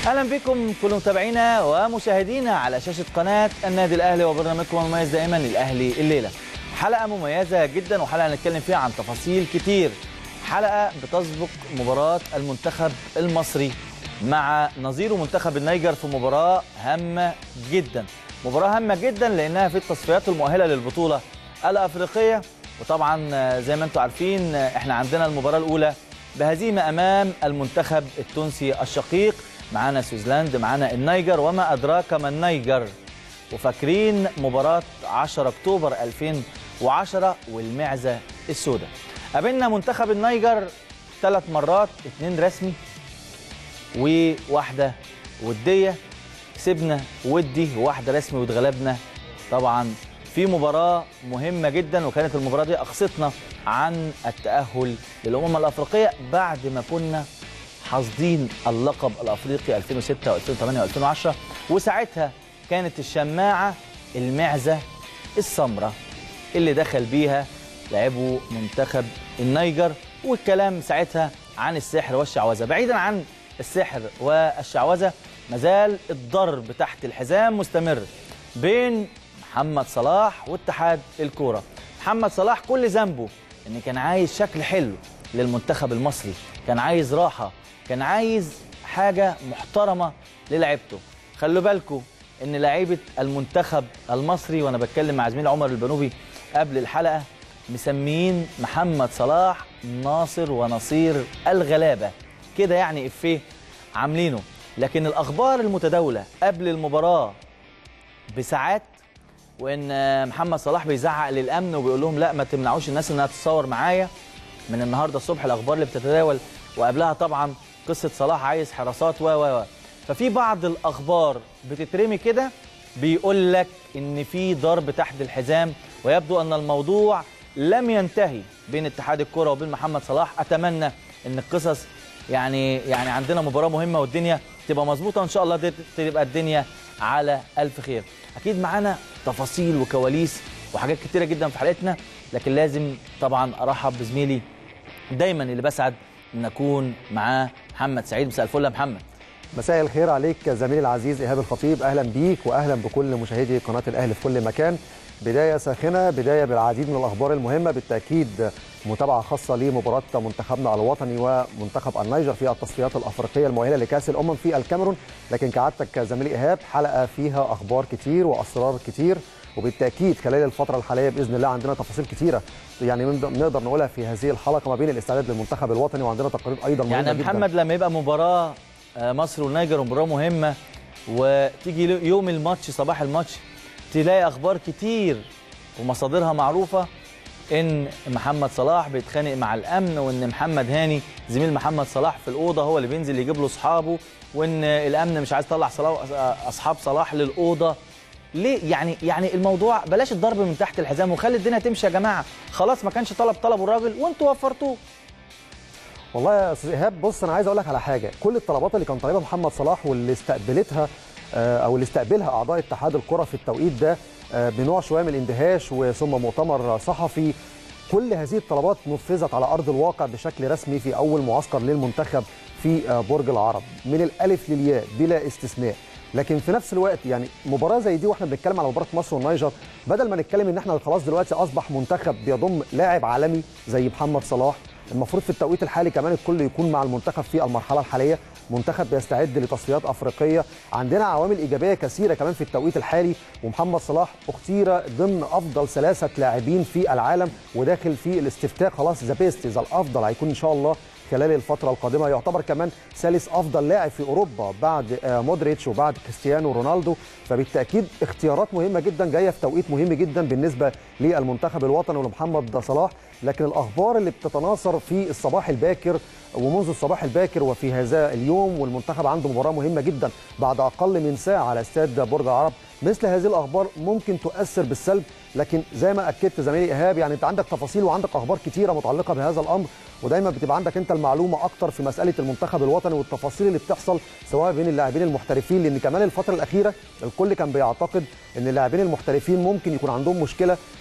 اهلا بكم كل متابعينا ومشاهدينا على شاشه قناه النادي الاهلي وبرنامجكم المميز دائما الاهلي الليله. حلقه مميزه جدا وحلقه هنتكلم فيها عن تفاصيل كتير. حلقه بتسبق مباراه المنتخب المصري مع نظيره منتخب النيجر في مباراه هامه جدا. مباراه هامه جدا لانها في التصفيات المؤهله للبطوله الافريقيه وطبعا زي ما انتم عارفين احنا عندنا المباراه الاولى بهزيمه امام المنتخب التونسي الشقيق معانا سويسلاند معانا النيجر وما ادراك ما النيجر وفاكرين مباراه 10 اكتوبر 2010 والمعزه السوداء قابلنا منتخب النيجر ثلاث مرات اثنين رسمي وواحده وديه كسبنا ودي وواحده رسمي واتغلبنا طبعا في مباراه مهمه جدا وكانت المباراه دي اقصتنا عن التاهل للامم الافريقيه بعد ما كنا حاصدين اللقب الافريقي 2006 و2008 و2010 وساعتها كانت الشماعه المعزه السمراء اللي دخل بيها لعبوا منتخب النيجر والكلام ساعتها عن السحر والشعوذه بعيدا عن السحر والشعوذه مازال الضرب تحت الحزام مستمر بين محمد صلاح واتحاد الكوره محمد صلاح كل ذنبه ان كان عايز شكل حلو للمنتخب المصري كان عايز راحه كان عايز حاجه محترمه للعيبته خلوا بالكم ان لعيبه المنتخب المصري وانا بتكلم مع زميلي عمر البنوبي قبل الحلقه مسميين محمد صلاح ناصر ونصير الغلابه كده يعني افيه عاملينه لكن الاخبار المتداوله قبل المباراه بساعات وان محمد صلاح بيزعق للامن وبيقول لهم لا ما تمنعوش الناس انها تتصور معايا من النهارده الصبح الاخبار اللي بتتداول وقبلها طبعا قصه صلاح عايز حراسات و و ففي بعض الاخبار بتترمي كده بيقول لك ان في ضرب تحت الحزام ويبدو ان الموضوع لم ينتهي بين اتحاد الكره وبين محمد صلاح اتمنى ان القصص يعني يعني عندنا مباراه مهمه والدنيا تبقى مظبوطه ان شاء الله تبقى الدنيا على الف خير اكيد معانا تفاصيل وكواليس وحاجات كتيره جدا في حلقتنا لكن لازم طبعا ارحب بزميلي دايما اللي بسعد ان اكون معاه محمد سعيد مساء الفل يا محمد مساء الخير عليك زميلي العزيز ايهاب الخطيب اهلا بيك واهلا بكل مشاهدي قناه الاهلي في كل مكان بدايه ساخنه بدايه بالعديد من الاخبار المهمه بالتاكيد متابعه خاصه لمباراه منتخبنا الوطني ومنتخب النيجر في التصفيات الافريقيه المؤهله لكاس الامم في الكاميرون لكن كعادتك زميلي ايهاب حلقه فيها اخبار كتير واسرار كتير وبالتاكيد خلال الفتره الحاليه باذن الله عندنا تفاصيل كتيره يعني نقدر نقولها في هذه الحلقه ما بين الاستعداد للمنتخب الوطني وعندنا تقارير ايضا مهمه يعني محمد جداً. لما يبقى مباراه مصر والنيجر مباراه مهمه وتيجي يوم الماتش صباح الماتش تلاقي اخبار كتير ومصادرها معروفه ان محمد صلاح بيتخانق مع الامن وان محمد هاني زميل محمد صلاح في الاوضه هو اللي بينزل يجيب له اصحابه وان الامن مش عايز يطلع اصحاب صلاح للاوضه ليه يعني يعني الموضوع بلاش الضرب من تحت الحزام وخلي الدنيا تمشي يا جماعه خلاص ما كانش طلب طلبه الراجل وانتوا وفرتوه والله يا استاذ ايهاب بص انا عايز اقول لك على حاجه كل الطلبات اللي كان طالبها محمد صلاح واللي استقبلتها او اللي استقبلها اعضاء اتحاد الكره في التوقيت ده بنوع شويه من الاندهاش وثم مؤتمر صحفي كل هذه الطلبات نفذت على ارض الواقع بشكل رسمي في اول معسكر للمنتخب في برج العرب من الالف للياء بلا استثناء لكن في نفس الوقت يعني مباراه زي دي واحنا بنتكلم على مباراه مصر والنيجر بدل ما نتكلم ان احنا خلاص دلوقتي اصبح منتخب بيضم لاعب عالمي زي محمد صلاح المفروض في التوقيت الحالي كمان الكل يكون مع المنتخب في المرحله الحاليه منتخب بيستعد لتصفيات افريقيه عندنا عوامل ايجابيه كثيره كمان في التوقيت الحالي ومحمد صلاح اختير ضمن افضل ثلاثه لاعبين في العالم وداخل في الاستفتاء خلاص ذا بيست ذا الافضل هيكون ان شاء الله خلال الفتره القادمه يعتبر كمان ثالث افضل لاعب في اوروبا بعد مودريتش وبعد كريستيانو رونالدو فبالتاكيد اختيارات مهمه جدا جايه في توقيت مهم جدا بالنسبه للمنتخب الوطني ولمحمد صلاح لكن الاخبار اللي بتتناثر في الصباح الباكر ومنذ الصباح الباكر وفي هذا اليوم والمنتخب عنده مباراه مهمه جدا بعد اقل من ساعه على استاد برج العرب مثل هذه الاخبار ممكن تؤثر بالسلب لكن زي ما اكدت زميلي ايهاب يعني انت عندك تفاصيل وعندك اخبار كتيره متعلقه بهذا الامر ودايما بتبقى عندك انت المعلومه اكتر في مساله المنتخب الوطني والتفاصيل اللي بتحصل سواء بين اللاعبين المحترفين لان كمان الفتره الاخيره الكل كان بيعتقد ان اللاعبين المحترفين ممكن يكون عندهم مشكله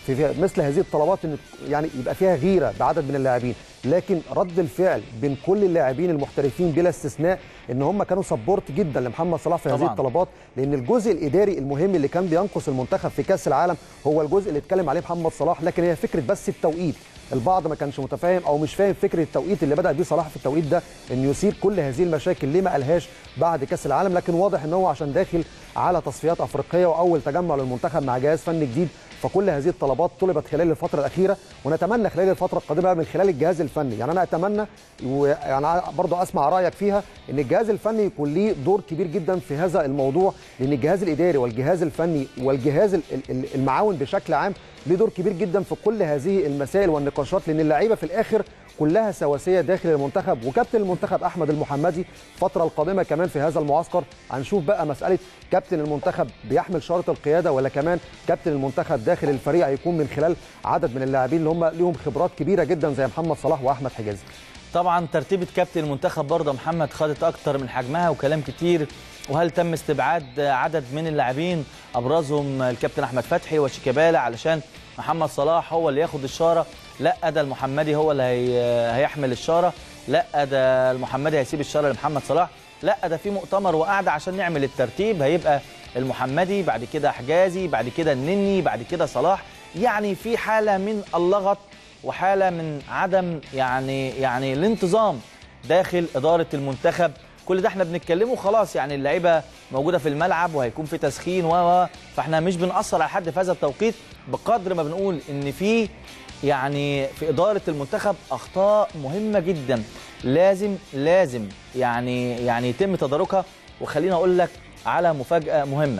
في في مثل هذه الطلبات ان يعني يبقى فيها غيره بعدد من اللاعبين لكن رد الفعل بين كل اللاعبين المحترفين بلا استثناء ان هم كانوا سبورت جدا لمحمد صلاح في هذه طبعاً. الطلبات لان الجزء الاداري المهم اللي كان بينقص المنتخب في كاس العالم هو الجزء اللي اتكلم عليه محمد صلاح لكن هي فكره بس التوقيت البعض ما كانش متفاهم او مش فاهم فكره التوقيت اللي بدا بيه صلاح في التوقيت ده انه يثير كل هذه المشاكل ليه ما قالهاش بعد كاس العالم لكن واضح ان هو عشان داخل على تصفيات افريقيه واول تجمع للمنتخب مع جهاز فني جديد فكل هذه الطلبات طلبت خلال الفتره الاخيره ونتمنى خلال الفتره القادمه من خلال الجهاز الفني يعني انا اتمنى ويعني برضه اسمع رايك فيها ان الجهاز الفني يكون ليه دور كبير جدا في هذا الموضوع لان الجهاز الاداري والجهاز الفني والجهاز ال- ال- المعاون بشكل عام ليه دور كبير جدا في كل هذه المسائل والنقاشات لان اللعيبه في الاخر كلها سواسيه داخل المنتخب وكابتن المنتخب احمد المحمدي الفتره القادمه كمان في هذا المعسكر هنشوف بقى مساله كابتن المنتخب بيحمل شاره القياده ولا كمان كابتن المنتخب داخل الفريق هيكون من خلال عدد من اللاعبين اللي هم ليهم خبرات كبيره جدا زي محمد صلاح واحمد حجازي طبعا ترتيبه كابتن المنتخب برضه محمد خدت اكتر من حجمها وكلام كتير وهل تم استبعاد عدد من اللاعبين ابرزهم الكابتن احمد فتحي وشيكابالا علشان محمد صلاح هو اللي ياخد الشاره لا ده المحمدي هو اللي هي هيحمل الشاره لا ده المحمدي هيسيب الشاره لمحمد صلاح لا ده في مؤتمر وقعده عشان نعمل الترتيب هيبقى المحمدي بعد كده حجازي بعد كده النني بعد كده صلاح يعني في حاله من اللغط وحاله من عدم يعني يعني الانتظام داخل اداره المنتخب كل ده احنا بنتكلمه خلاص يعني اللعيبه موجوده في الملعب وهيكون في تسخين و و فاحنا مش بنأثر على حد في هذا التوقيت بقدر ما بنقول ان في يعني في اداره المنتخب اخطاء مهمه جدا لازم لازم يعني يعني يتم تداركها وخليني اقول لك على مفاجاه مهمه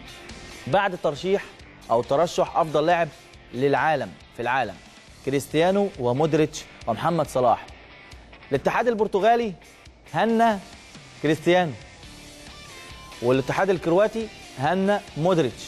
بعد ترشيح او ترشح افضل لاعب للعالم في العالم كريستيانو ومودريتش ومحمد صلاح الاتحاد البرتغالي هنى كريستيانو والاتحاد الكرواتي هنى مودريتش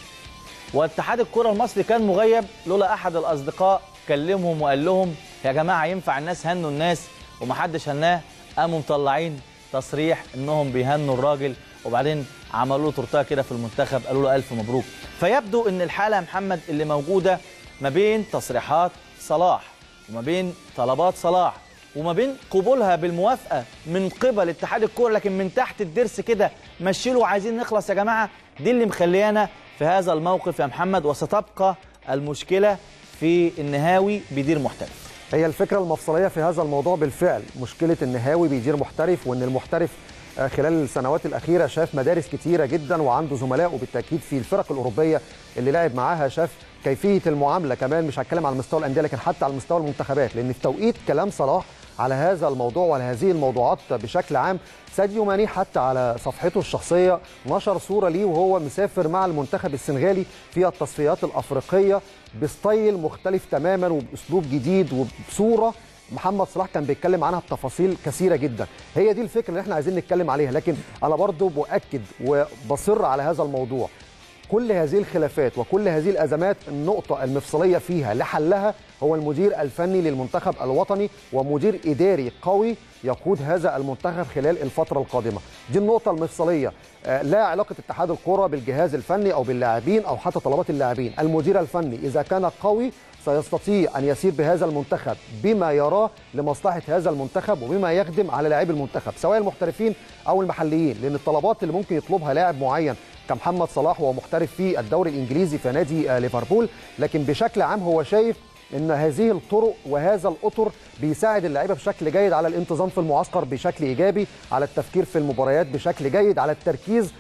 واتحاد الكره المصري كان مغيب لولا احد الاصدقاء كلمهم وقال لهم يا جماعه ينفع الناس هنوا الناس ومحدش هناه قاموا مطلعين تصريح انهم بيهنوا الراجل وبعدين عملوا له تورتيه كده في المنتخب قالوا له الف مبروك فيبدو ان الحاله يا محمد اللي موجوده ما بين تصريحات صلاح وما بين طلبات صلاح وما بين قبولها بالموافقه من قبل اتحاد الكوره لكن من تحت الدرس كده مشيله عايزين نخلص يا جماعه دي اللي مخليانا في هذا الموقف يا محمد وستبقى المشكله في النهاوي بيدير محترف هي الفكره المفصليه في هذا الموضوع بالفعل مشكله النهاوي بيدير محترف وان المحترف آه، خلال السنوات الاخيره شاف مدارس كتيره جدا وعنده زملائه بالتاكيد في الفرق الاوروبيه اللي لعب معاها شاف كيفيه المعامله كمان مش هتكلم على مستوى الانديه لكن حتى على مستوى المنتخبات لان في توقيت كلام صلاح على هذا الموضوع وعلى هذه الموضوعات بشكل عام ساديو ماني حتى على صفحته الشخصيه نشر صوره ليه وهو مسافر مع المنتخب السنغالي في التصفيات الافريقيه بستايل مختلف تماما وباسلوب جديد وبصوره محمد صلاح كان بيتكلم عنها بتفاصيل كثيره جدا هي دي الفكره اللي احنا عايزين نتكلم عليها لكن انا برضو مؤكد وبصر على هذا الموضوع كل هذه الخلافات وكل هذه الازمات النقطه المفصليه فيها لحلها هو المدير الفني للمنتخب الوطني ومدير اداري قوي يقود هذا المنتخب خلال الفتره القادمه دي النقطه المفصليه آه، لا علاقه اتحاد الكره بالجهاز الفني او باللاعبين او حتى طلبات اللاعبين المدير الفني اذا كان قوي سيستطيع ان يسير بهذا المنتخب بما يراه لمصلحه هذا المنتخب وبما يخدم على لاعبي المنتخب سواء المحترفين او المحليين لان الطلبات اللي ممكن يطلبها لاعب معين كمحمد صلاح وهو محترف في الدوري الانجليزي في نادي آه، ليفربول لكن بشكل عام هو شايف ان هذه الطرق وهذا الاطر بيساعد اللعيبه بشكل جيد على الانتظام في المعسكر بشكل ايجابي على التفكير في المباريات بشكل جيد على التركيز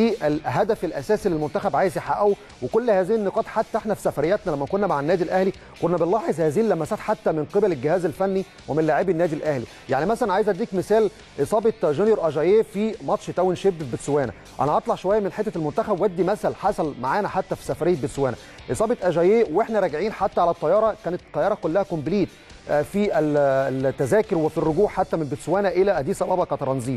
للهدف الاساسي اللي المنتخب عايز يحققه وكل هذه النقاط حتى احنا في سفرياتنا لما كنا مع النادي الاهلي كنا بنلاحظ هذه اللمسات حتى من قبل الجهاز الفني ومن لاعبي النادي الاهلي يعني مثلا عايز اديك مثال اصابه جونيور اجاييه في ماتش تاون شيب في بتسوانا انا هطلع شويه من حته المنتخب وادي مثل حصل معانا حتى في سفريه بتسوانا اصابه اجاييه واحنا راجعين حتى على الطياره كانت الطياره كلها كومبليت آه، في ال- التذاكر وفي الرجوع حتى من بتسوانا الى اديس ابابا كترانزيت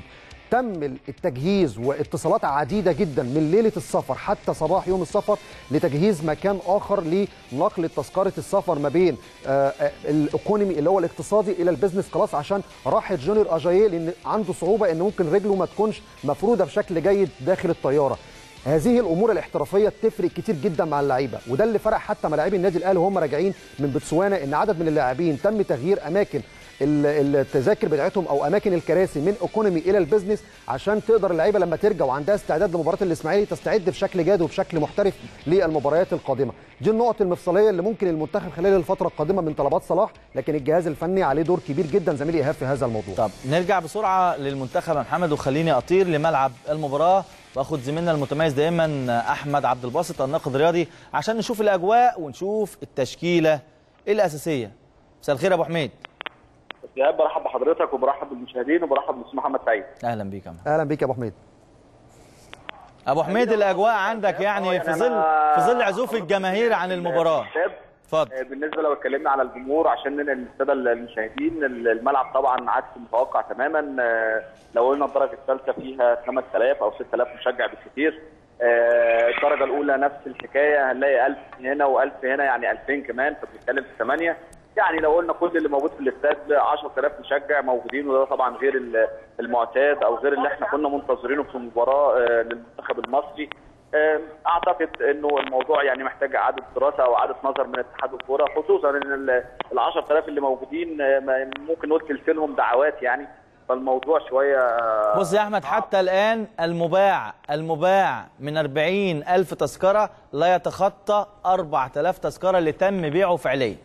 تم التجهيز واتصالات عديده جدا من ليله السفر حتى صباح يوم السفر لتجهيز مكان اخر لنقل تذكره السفر ما بين آه، آه، الايكونومي اللي هو الاقتصادي الى البيزنس كلاس عشان راحه جونيور اجاييه لان عنده صعوبه ان ممكن رجله ما تكونش مفروده بشكل جيد داخل الطياره هذه الامور الاحترافيه بتفرق كتير جدا مع اللعيبه وده اللي فرق حتى مع لاعبي النادي الاهلي وهم راجعين من بتسوانا ان عدد من اللاعبين تم تغيير اماكن ال- التذاكر بتاعتهم او اماكن الكراسي من ايكونومي الى البيزنس عشان تقدر اللعيبه لما ترجع وعندها استعداد لمباراه الاسماعيلي تستعد بشكل جاد وبشكل محترف للمباريات القادمه دي النقط المفصليه اللي ممكن المنتخب خلال الفتره القادمه من طلبات صلاح لكن الجهاز الفني عليه دور كبير جدا زميلي ايهاب في هذا الموضوع طب نرجع بسرعه للمنتخب يا محمد وخليني اطير لملعب المباراه واخد زميلنا المتميز دائما احمد عبد الباسط الناقد الرياضي عشان نشوف الاجواء ونشوف التشكيله الاساسيه مساء الخير يا ابو حميد ايهاب برحب بحضرتك وبرحب بالمشاهدين وبرحب بالاستاذ محمد سعيد اهلا بيك يا محمد اهلا بيك يا ابو حميد ابو حميد الاجواء عندك يعني في ظل في ظل عزوف الجماهير عن المباراه اتفضل آه، بالنسبه لو اتكلمنا على الجمهور عشان ننقل للساده المشاهدين الملعب طبعا عكس المتوقع تماما آه، لو قلنا الدرجه الثالثه فيها 5000 او 6000 مشجع بالكثير آه، الدرجه الاولى نفس الحكايه هنلاقي 1000 هنا و1000 هنا يعني 2000 كمان فبنتكلم في 8 يعني لو قلنا كل اللي موجود في الاستاد 10000 مشجع موجودين وده طبعا غير ال- المعتاد او غير اللي احنا كنا منتظرينه في المباراه آه، للمنتخب المصري آم، اعتقد انه الموضوع يعني محتاج اعاده دراسه او اعاده نظر من اتحاد الكوره خصوصا ان ال 10000 اللي موجودين آه، ما- ممكن نقول تلتينهم دعوات يعني فالموضوع شويه آه، بص يا احمد حتى الان المباع المباع من 40 الف تذكره لا يتخطى 4000 تذكره اللي تم بيعه فعليا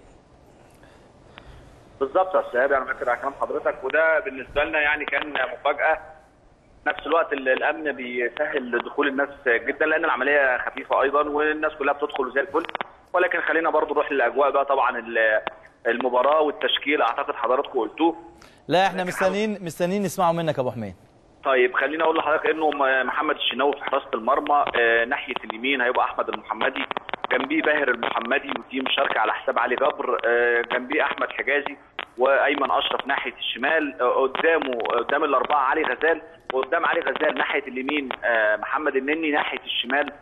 بالظبط يا استاذ انا فاكر على كلام حضرتك وده بالنسبه لنا يعني كان مفاجاه نفس الوقت ال- الامن بيسهل دخول الناس جدا لان العمليه خفيفه ايضا والناس كلها بتدخل زي الفل ولكن خلينا برضو نروح للاجواء بقى طبعا ال- المباراه والتشكيل اعتقد حضراتكم قلتوه لا احنا مستنيين مستنيين نسمعه منك يا ابو حميد طيب خليني اقول لحضرتك انه م- محمد الشناوي في حراسه المرمى آه، ناحيه اليمين هيبقى احمد المحمدي جنبيه باهر المحمدي ودي مشاركه على حساب علي جبر آه، جنبيه احمد حجازي وايمن اشرف ناحيه الشمال آه، قدامه قدام الاربعه علي غزال وقدام علي غزال ناحيه اليمين آه، محمد النني ناحيه الشمال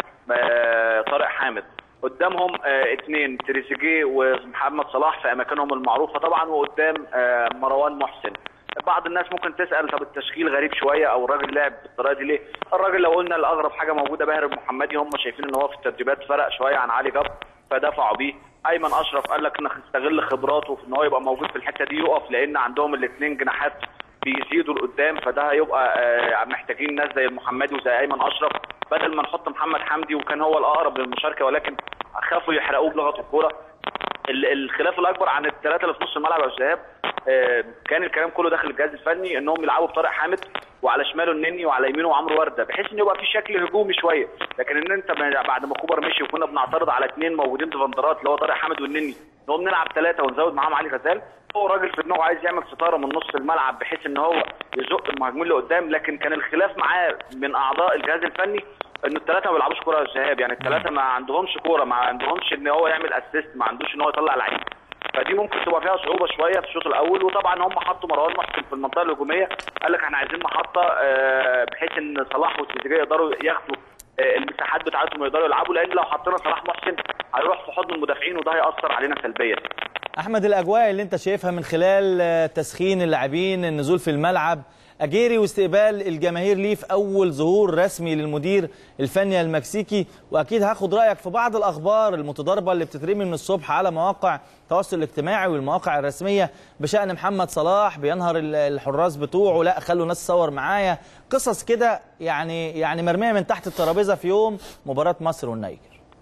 آه، طارق حامد قدامهم آه، اثنين تريزيجيه ومحمد صلاح في اماكنهم المعروفه طبعا وقدام آه، مروان محسن بعض الناس ممكن تسال طب التشكيل غريب شويه او الراجل لعب بالطريقه دي ليه؟ الراجل لو قلنا الاغرب حاجه موجوده باهر المحمدي هم شايفين ان هو في التدريبات فرق شويه عن علي جبر فدفعوا بيه ايمن اشرف قال لك نستغل خبراته في ان هو يبقى موجود في الحته دي يقف لان عندهم الاثنين جناحات بيزيدوا لقدام فده هيبقى آه، محتاجين ناس زي المحمدي وزي ايمن اشرف بدل ما نحط محمد حمدي وكان هو الاقرب للمشاركه ولكن خافوا يحرقوه بلغه الكوره ال- الخلاف الاكبر عن الثلاثه اللي في نص الملعب يا شباب آه، كان الكلام كله داخل الجهاز الفني انهم يلعبوا بطارق حامد وعلى شماله النني وعلى يمينه عمرو ورده بحيث ان يبقى في شكل هجومي شويه لكن ان انت بعد ما كوبر مشي وكنا بنعترض على اثنين موجودين ديفندرات اللي هو طارق حامد والنني نقوم نلعب ثلاثه ونزود معاهم علي غزال هو راجل في دماغه عايز يعمل ستاره من نص الملعب بحيث ان هو يزق المهاجمين لقدام لكن كان الخلاف معاه من اعضاء الجهاز الفني ان الثلاثه ما بيلعبوش كوره يا شهاب يعني الثلاثه ما عندهمش كوره ما عندهمش ان هو يعمل اسيست ما عندوش ان هو يطلع لعيب فدي ممكن تبقى فيها صعوبه شويه في الشوط الاول وطبعا هم حطوا مروان محسن في المنطقه الهجوميه قال لك احنا عايزين محطه آه، بحيث ان صلاح والتريزيجيه يقدروا ياخدوا آه، المساحات بتاعتهم ويقدروا يلعبوا لان لو حطينا صلاح محسن هيروح في حضن المدافعين وده هياثر علينا سلبيا احمد الاجواء اللي انت شايفها من خلال آه، تسخين اللاعبين النزول في الملعب اجيري واستقبال الجماهير ليه في اول ظهور رسمي للمدير الفني المكسيكي واكيد هاخد رايك في بعض الاخبار المتضاربه اللي بتترمي من الصبح على مواقع التواصل الاجتماعي والمواقع الرسميه بشان محمد صلاح بينهر ال- الحراس بتوعه لا خلوا ناس تصور معايا قصص كده يعني يعني مرميه من تحت الترابيزه في يوم مباراه مصر والنيجر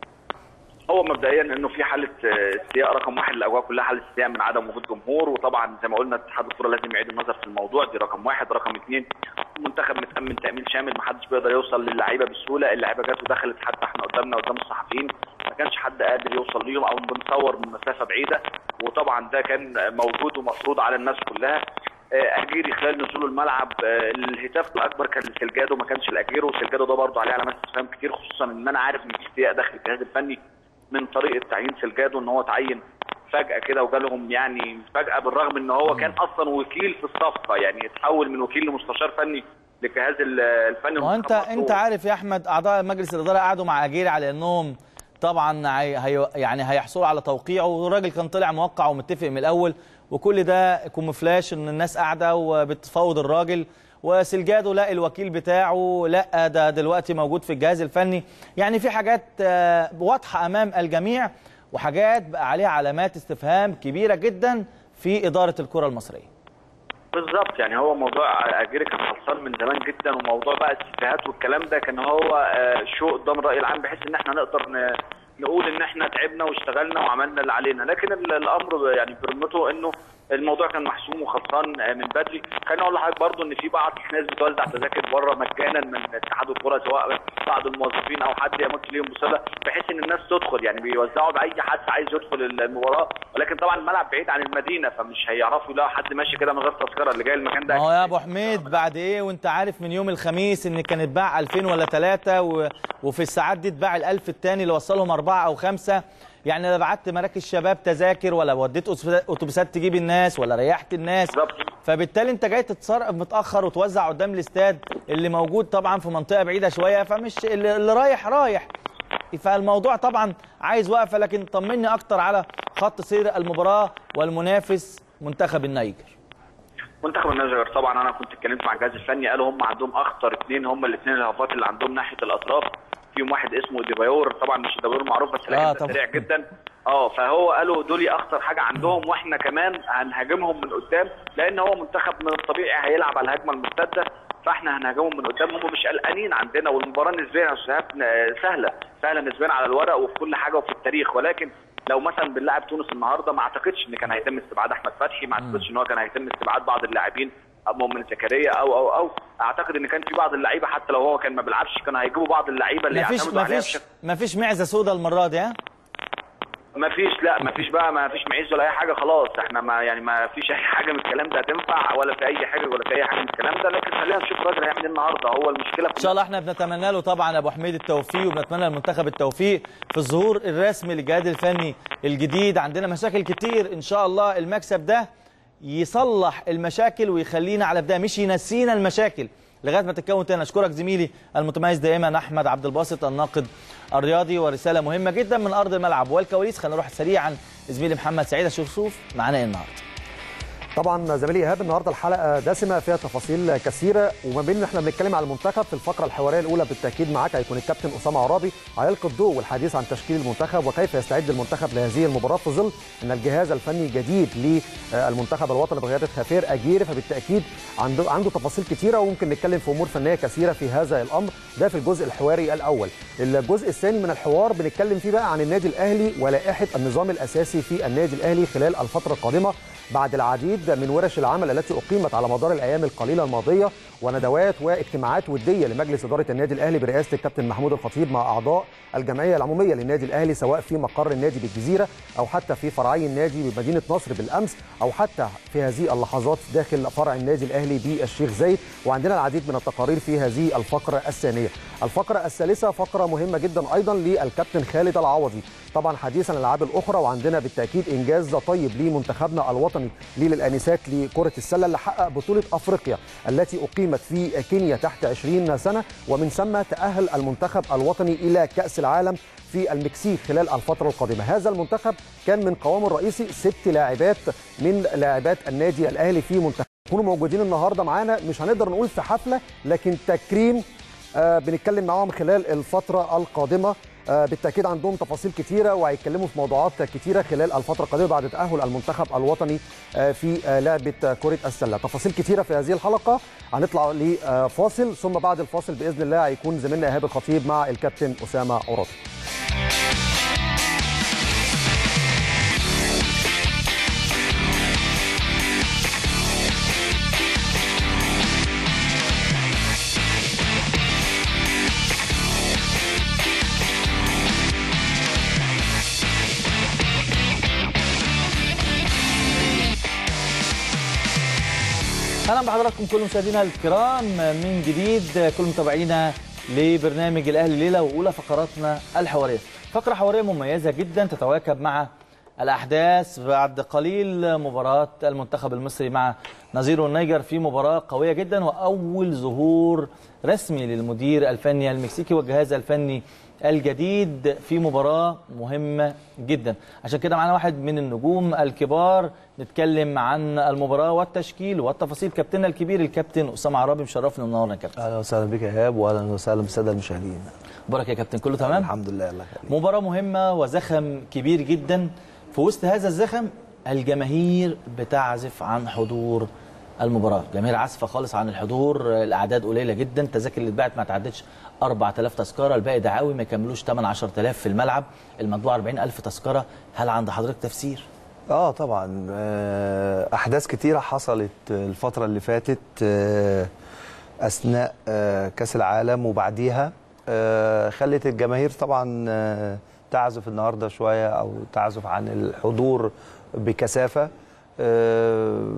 هو مبدئيا انه في حاله آه، استياء رقم واحد الاجواء كلها حاله استياء من عدم وجود جمهور وطبعا زي ما قلنا اتحاد الكره لازم يعيد النظر في الموضوع دي رقم واحد رقم اثنين المنتخب متامن تامين شامل ما حدش بيقدر يوصل للعيبه بسهوله اللعيبه جت ودخلت حتى احنا قدامنا قدام الصحفيين ما كانش حد قادر يوصل ليهم او بنصور من مسافه بعيده وطبعا ده كان موجود ومفروض على الناس كلها آه، اجيري خلال نزوله الملعب آه، الهتاف الاكبر كان لسلجادو ما كانش لاجيرو وسلجادو ده برضه عليه علامات استفهام كتير خصوصا ان انا عارف ان في استياء داخل الجهاز الفني من طريقه تعيين سلجادو ان هو تعين فجاه كده وجالهم يعني فجاه بالرغم ان هو كان اصلا وكيل في الصفقه يعني اتحول من وكيل لمستشار فني للجهاز ال- الفني ما هو انت المنتخب انت مطلوب. عارف يا احمد اعضاء مجلس الاداره قعدوا مع اجيري على انهم طبعا هي هي يعني هيحصلوا على توقيعه والراجل كان طلع موقع ومتفق من الاول وكل ده كومفلاش ان الناس قاعده وبتفاوض الراجل وسلجادو لا الوكيل بتاعه لا ده دلوقتي موجود في الجهاز الفني يعني في حاجات آه، واضحه امام الجميع وحاجات بقى عليها علامات استفهام كبيره جدا في اداره الكره المصريه بالظبط يعني هو موضوع اجيري كان خلصان من زمان جدا وموضوع بقى السفاهات والكلام ده كان هو آه، شو قدام الراي العام بحيث ان احنا نقدر ن- نقول ان احنا تعبنا واشتغلنا وعملنا اللي علينا لكن ال- الامر يعني برمته انه الموضوع كان محسوم وخلصان آه، من بدري خليني اقول لحضرتك برضو ان في بعض الناس بتوزع تذاكر بره مجانا من اتحاد الكره سواء بعض الموظفين او حد يمت ليهم بصله بحيث ان الناس تدخل يعني بيوزعوا باي حد عايز يدخل المباراه ولكن طبعا الملعب بعيد عن المدينه فمش هيعرفوا يلاقوا حد ماشي كده من غير تذكره اللي جاي المكان ده ما هو يا ابو حميد بعد ايه وانت عارف من يوم الخميس ان كان اتباع 2000 ولا 3 و... وفي الساعات دي اتباع ال1000 الثاني اللي وصلهم اربعه او خمسه يعني لا بعت مراكز شباب تذاكر ولا وديت أتوبيسات- اتوبيسات تجيب الناس ولا ريحت الناس بالظبط فبالتالي انت جاي تتصرف متاخر وتوزع قدام الاستاد اللي موجود طبعا في منطقه بعيده شويه فمش اللي اللي رايح رايح فالموضوع طبعا عايز وقفه لكن طمني اكتر على خط سير المباراه والمنافس منتخب النيجر منتخب النيجر طبعا انا كنت اتكلمت مع الجهاز الفني قالوا هم عندهم اخطر اثنين هم الاثنين الهافات اللي عندهم ناحيه الاطراف فيهم واحد اسمه ديبايور طبعا مش ديبايور معروف بس لكن آه، ده طبعاً. سريع جدا اه فهو قالوا دول اخطر حاجه عندهم واحنا كمان هنهاجمهم من قدام لان هو منتخب من الطبيعي هيلعب على الهجمه المرتده فاحنا هنهاجمهم من قدام هم مش قلقانين عندنا والمباراه نسبيا يا أستاذ إيهاب سهله سهله نسبيا على الورق وفي كل حاجه وفي التاريخ ولكن لو مثلا بنلاعب تونس النهارده ما اعتقدش ان كان هيتم استبعاد احمد فتحي ما اعتقدش ان هو كان هيتم استبعاد بعض اللاعبين أو مؤمن زكريا او او او اعتقد ان كان في بعض اللعيبه حتى لو هو كان ما بيلعبش كانوا هيجيبوا بعض اللعيبه اللي مفيش يعتمدوا عليها مفيش بشكل مفيش معزه سودا المره دي ها ما فيش لا ما فيش بقى ما فيش معيز ولا اي حاجه خلاص احنا ما يعني ما فيش اي حاجه من الكلام ده هتنفع ولا في اي حاجه ولا في اي حاجه من الكلام ده لكن خلينا نشوف الراجل هيعمل ايه النهارده هو المشكله ان شاء الله احنا بنتمنى له طبعا ابو حميد التوفيق وبنتمنى للمنتخب التوفيق في الظهور الرسمي للجهاز الفني الجديد عندنا مشاكل كتير ان شاء الله المكسب ده يصلح المشاكل ويخلينا على بدايه مش ينسينا المشاكل لغايه ما تتكون تاني اشكرك زميلي المتميز دائما احمد عبد الباسط الناقد الرياضي ورساله مهمه جدا من ارض الملعب والكواليس خلينا نروح سريعا زميلي محمد سعيد اشوف صوف معانا ايه النهارده طبعا زميلي ايهاب النهارده الحلقه دسمه فيها تفاصيل كثيره وما بين احنا بنتكلم على المنتخب في الفقره الحواريه الاولى بالتاكيد معاك هيكون الكابتن اسامه عرابي هيلقي الضوء والحديث عن تشكيل المنتخب وكيف يستعد المنتخب لهذه المباراه في ظل ان الجهاز الفني جديد للمنتخب الوطني بقياده خفير اجيري فبالتاكيد عنده عنده تفاصيل كثيره وممكن نتكلم في امور فنيه كثيره في هذا الامر ده في الجزء الحواري الاول الجزء الثاني من الحوار بنتكلم فيه بقى عن النادي الاهلي ولائحه النظام الاساسي في النادي الاهلي خلال الفتره القادمه بعد العديد من ورش العمل التي اقيمت على مدار الايام القليله الماضيه وندوات واجتماعات وديه لمجلس اداره النادي الاهلي برئاسه الكابتن محمود الخطيب مع اعضاء الجمعيه العموميه للنادي الاهلي سواء في مقر النادي بالجزيره او حتى في فرعي النادي بمدينه نصر بالامس او حتى في هذه اللحظات داخل فرع النادي الاهلي بالشيخ زايد وعندنا العديد من التقارير في هذه الفقره الثانيه. الفقره الثالثه فقره مهمه جدا ايضا للكابتن خالد العوضي طبعا حديثا عن الالعاب الاخرى وعندنا بالتاكيد انجاز طيب لمنتخبنا الوطني للانسات لكره السله اللي حقق بطوله افريقيا التي اقيمت في كينيا تحت 20 سنه ومن ثم تاهل المنتخب الوطني الى كاس العالم في المكسيك خلال الفتره القادمه هذا المنتخب كان من قوامه الرئيسي ست لاعبات من لاعبات النادي الاهلي في منتخب يكونوا موجودين النهارده معانا مش هنقدر نقول في حفله لكن تكريم آه بنتكلم معاهم خلال الفتره القادمه آه بالتاكيد عندهم تفاصيل كتيره وهيتكلموا في موضوعات كتيره خلال الفتره القادمه بعد تاهل المنتخب الوطني آه في آه لعبه كره السله تفاصيل كتيره في هذه الحلقه هنطلع لفاصل ثم بعد الفاصل باذن الله هيكون زميلنا ايهاب الخطيب مع الكابتن اسامه عرابي اهلا بحضراتكم كل مشاهدينا الكرام من جديد كل متابعينا لبرنامج الاهلي ليله واولى فقراتنا الحواريه فقره حواريه مميزه جدا تتواكب مع الاحداث بعد قليل مباراه المنتخب المصري مع نظيره النيجر في مباراه قويه جدا واول ظهور رسمي للمدير الفني المكسيكي والجهاز الفني الجديد في مباراه مهمه جدا عشان كده معانا واحد من النجوم الكبار نتكلم عن المباراه والتشكيل والتفاصيل كابتننا الكبير الكابتن اسامه عرابي مشرفنا ومنورنا يا كابتن اهلا وسهلا بك يا ايهاب واهلا وسهلا بالساده المشاهدين بارك يا كابتن كله تمام الحمد لله الله يخليك مباراة مهمة وزخم كبير جدا في وسط هذا الزخم الجماهير بتعزف عن حضور المباراة جماهير عازفة خالص عن الحضور الأعداد قليلة جدا التذاكر اللي اتباعت ما تعدتش 4000 تذكرة الباقي دعاوي ما يكملوش 8 10000 في الملعب المجموع 40000 تذكرة هل عند حضرتك تفسير؟ اه طبعا آه، احداث كتيره حصلت الفتره اللي فاتت آه، اثناء آه، كاس العالم وبعديها آه، خلت الجماهير طبعا آه، تعزف النهارده شويه او تعزف عن الحضور بكثافه آه،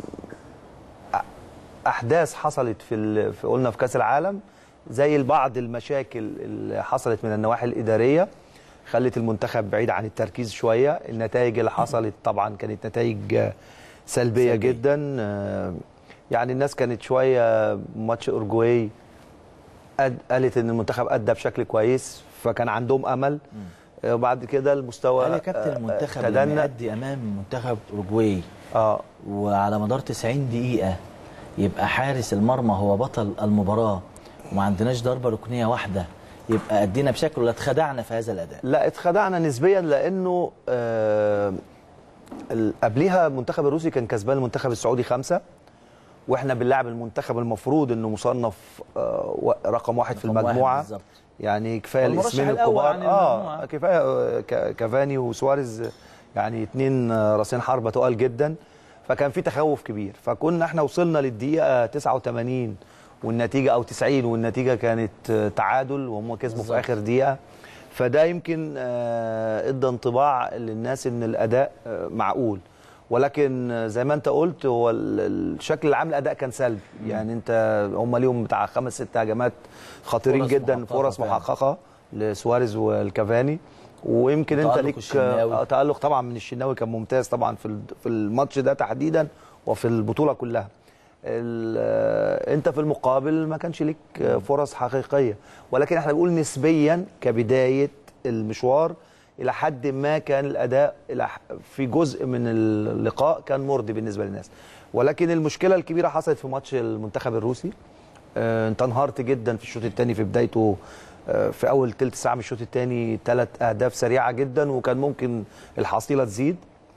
احداث حصلت في, ال- في قلنا في كاس العالم زي بعض المشاكل اللي حصلت من النواحي الاداريه خلت المنتخب بعيد عن التركيز شويه النتائج اللي حصلت طبعا كانت نتائج آه، سلبيه سلبية. جدا آه، يعني الناس كانت شويه ماتش اورجواي أد- قالت ان المنتخب ادى بشكل كويس فكان عندهم امل آه، وبعد كده المستوى هل يا كابتن آه، المنتخب تدنى. لما يأدي أمام منتخب أوروجواي اه وعلى مدار 90 دقيقة يبقى حارس المرمى هو بطل المباراة وما عندناش ضربة ركنية واحدة يبقى أدينا بشكل ولا اتخدعنا في هذا الأداء لا اتخدعنا نسبيا لانه آه ال- قبليها المنتخب الروسي كان كسبان المنتخب السعودي خمسة واحنا بنلعب المنتخب المفروض انه مصنف آه و- رقم واحد في رقم واحد المجموعه بالظبط. يعني كفايه المرشح الاسمين الأول الكبار عن المجموعة. اه كفايه آه، ك- كافاني وسواريز يعني اتنين آه، راسين حربه تقال جدا فكان في تخوف كبير فكنا احنا وصلنا للدقيقه 89 والنتيجه او 90 والنتيجه كانت آه، تعادل وهم كسبوا في بالظبط. اخر دقيقه فده يمكن آه، ادى انطباع للناس ان الاداء آه، معقول ولكن آه، زي ما انت قلت هو ال- الشكل العام الاداء كان سلبي يعني انت هم ليهم بتاع خمس ست هجمات خطيرين فرص جدا محققة فرص فعلا. محققه لسواريز والكافاني ويمكن انت وتألق ليك الشناوي. آه، تالق طبعا من الشناوي كان ممتاز طبعا في ال- في الماتش ده تحديدا وفي البطوله كلها ال- آه، انت في المقابل ما كانش ليك آه، فرص حقيقيه ولكن احنا بنقول نسبيا كبدايه المشوار الى حد ما كان الاداء الى ح- في جزء من اللقاء كان مرضي بالنسبه للناس ولكن المشكله الكبيره حصلت في ماتش المنتخب الروسي آه، انت انهارت جدا في الشوط الثاني في بدايته آه، في اول ثلث ساعه من الشوط الثاني ثلاث اهداف سريعه جدا وكان ممكن الحصيله تزيد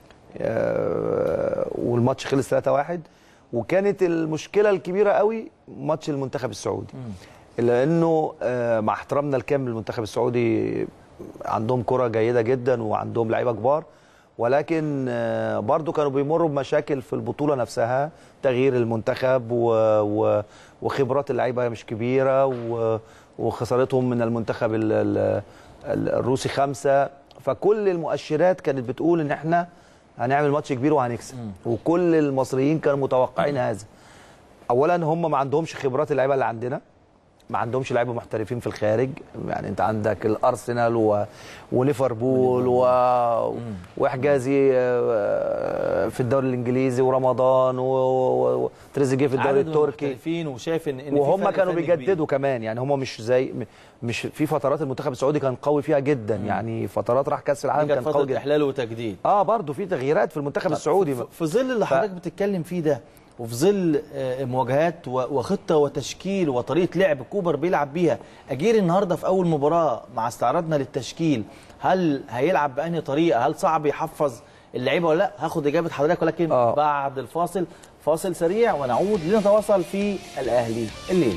آه، والماتش خلص 3-1 وكانت المشكله الكبيره قوي ماتش المنتخب السعودي لانه آه، مع احترامنا الكامل للمنتخب السعودي عندهم كره جيده جدا وعندهم لعيبه كبار ولكن آه، برضو كانوا بيمروا بمشاكل في البطوله نفسها تغيير المنتخب و... و... وخبرات اللعيبه مش كبيره و... وخسارتهم من المنتخب ال... ال... ال- الروسي خمسه فكل المؤشرات كانت بتقول ان احنا هنعمل ماتش كبير وهنكسب وكل المصريين كانوا متوقعين هذا اولا هم ما عندهمش خبرات اللعيبه اللي عندنا ما عندهمش لعيبه محترفين في الخارج يعني انت عندك الارسنال و... وليفربول و... وحجازي آه، في الدوري الانجليزي ورمضان و- و- وتريزيجيه في الدوري عدد من التركي المحترفين وشايف ان إن في وهم فرق كانوا فني كبير. بيجددوا كمان يعني هم مش زي م- مش في فترات المنتخب السعودي كان قوي فيها جدا يعني فترات راح كاس العالم كانت كان قوي فتره جدا احلال وتجديد اه برضه في تغييرات في المنتخب السعودي في- في ظل اللي حضرتك بتتكلم فيه ده وفي ظل آه، مواجهات و- وخطه وتشكيل وطريقه لعب كوبر بيلعب بيها اجير النهارده في اول مباراه مع استعراضنا للتشكيل هل هيلعب بأنهي طريقه هل صعب يحفظ اللعيبه ولا لا هاخد اجابه حضرتك ولكن آه. بعد الفاصل فاصل سريع ونعود لنتواصل في الاهلي الليله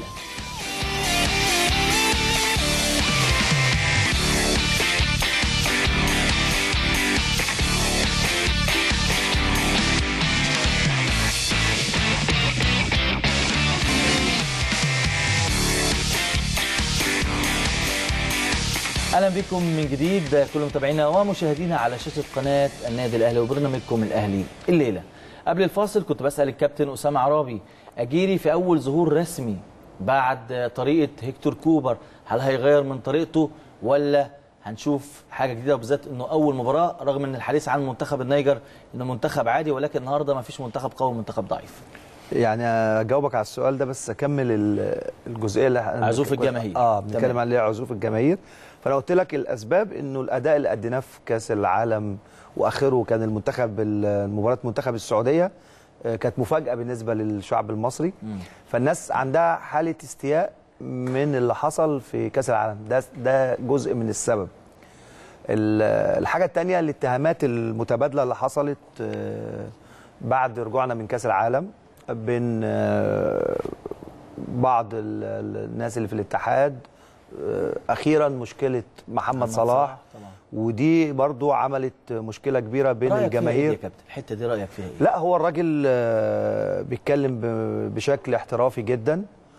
اهلا بكم من جديد كل متابعينا ومشاهدينا على شاشه قناه النادي الاهلي وبرنامجكم الاهلي الليله قبل الفاصل كنت بسال الكابتن اسامه عرابي اجيري في اول ظهور رسمي بعد طريقه هيكتور كوبر هل هيغير من طريقته ولا هنشوف حاجه جديده وبالذات انه اول مباراه رغم ان الحديث عن منتخب النيجر انه منتخب عادي ولكن النهارده ما فيش منتخب قوي ومنتخب ضعيف يعني اجاوبك على السؤال ده بس اكمل ال- الجزئيه اللي إحنا- عزوف الجماهير. اه تمام. بنتكلم عليها عزوف الجماهير فانا قلت لك الاسباب انه الاداء اللي اديناه في كاس العالم واخره كان المنتخب ال- مباراه منتخب السعوديه آه، كانت مفاجاه بالنسبه للشعب المصري فالناس عندها حاله استياء من اللي حصل في كاس العالم ده ده جزء من السبب ال- الحاجه الثانيه الاتهامات المتبادله اللي حصلت آه، بعد رجوعنا من كاس العالم بين آه، بعض ال- ال- الناس اللي في الاتحاد آه، اخيرا مشكله محمد, محمد صلاح, صلاح طبعا. ودي برضو عملت مشكله كبيره بين رأيك فيها إيه الجماهير يا كابتن الحته دي رايك فيها ايه لا هو الراجل آه، بيتكلم ب- بشكل احترافي جدا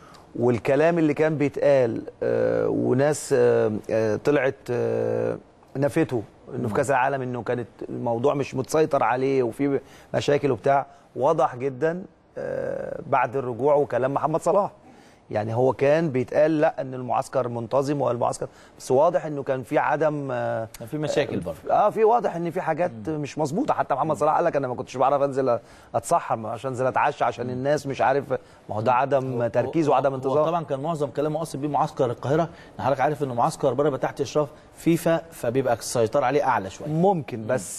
والكلام اللي كان بيتقال آه، وناس آه، آه، طلعت آه، نفته انه في كاس العالم انه كانت الموضوع مش متسيطر عليه وفي مشاكل وبتاع واضح جدا آه، بعد الرجوع وكلام محمد صلاح يعني هو كان بيتقال لا ان المعسكر منتظم والمعسكر بس واضح انه كان في عدم آه، كان في مشاكل برضه اه في واضح ان في حاجات مش مظبوطه حتى محمد صلاح قال لك انا ما كنتش بعرف انزل اتسحر عشان انزل اتعشى عشان الناس مش عارف ما هو ده عدم تركيز وعدم هو انتظام طبعا كان معظم كلامه اصلا بيه معسكر القاهره إن حضرتك عارف ان معسكر بره بقى تحت اشراف فيفا فبيبقى السيطره عليه اعلى شويه ممكن بس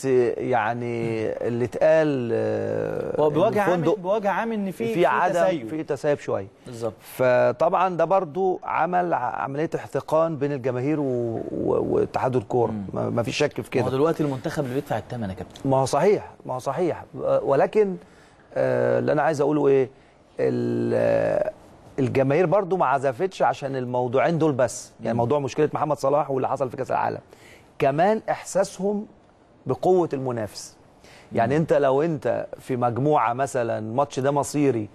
يعني اللي اتقال آه، هو إن بوجه عام الفندق بوجه عام ان في في عدم تسيب. في تسيب شويه بالظبط فطبعا ده برضو عمل ع- عمليه احتقان بين الجماهير و- و- واتحاد الكوره ما ما فيش شك في ما هو كده دلوقتي المنتخب اللي بيدفع الثمن يا كابتن ما هو صحيح ما هو صحيح آه، ولكن آه، اللي انا عايز اقوله ايه ال- آه، الجماهير برضو ما عزفتش عشان الموضوعين دول بس يعني موضوع مشكله محمد صلاح واللي حصل في كاس العالم كمان احساسهم بقوه المنافس يعني انت لو انت في مجموعه مثلا ماتش ده مصيري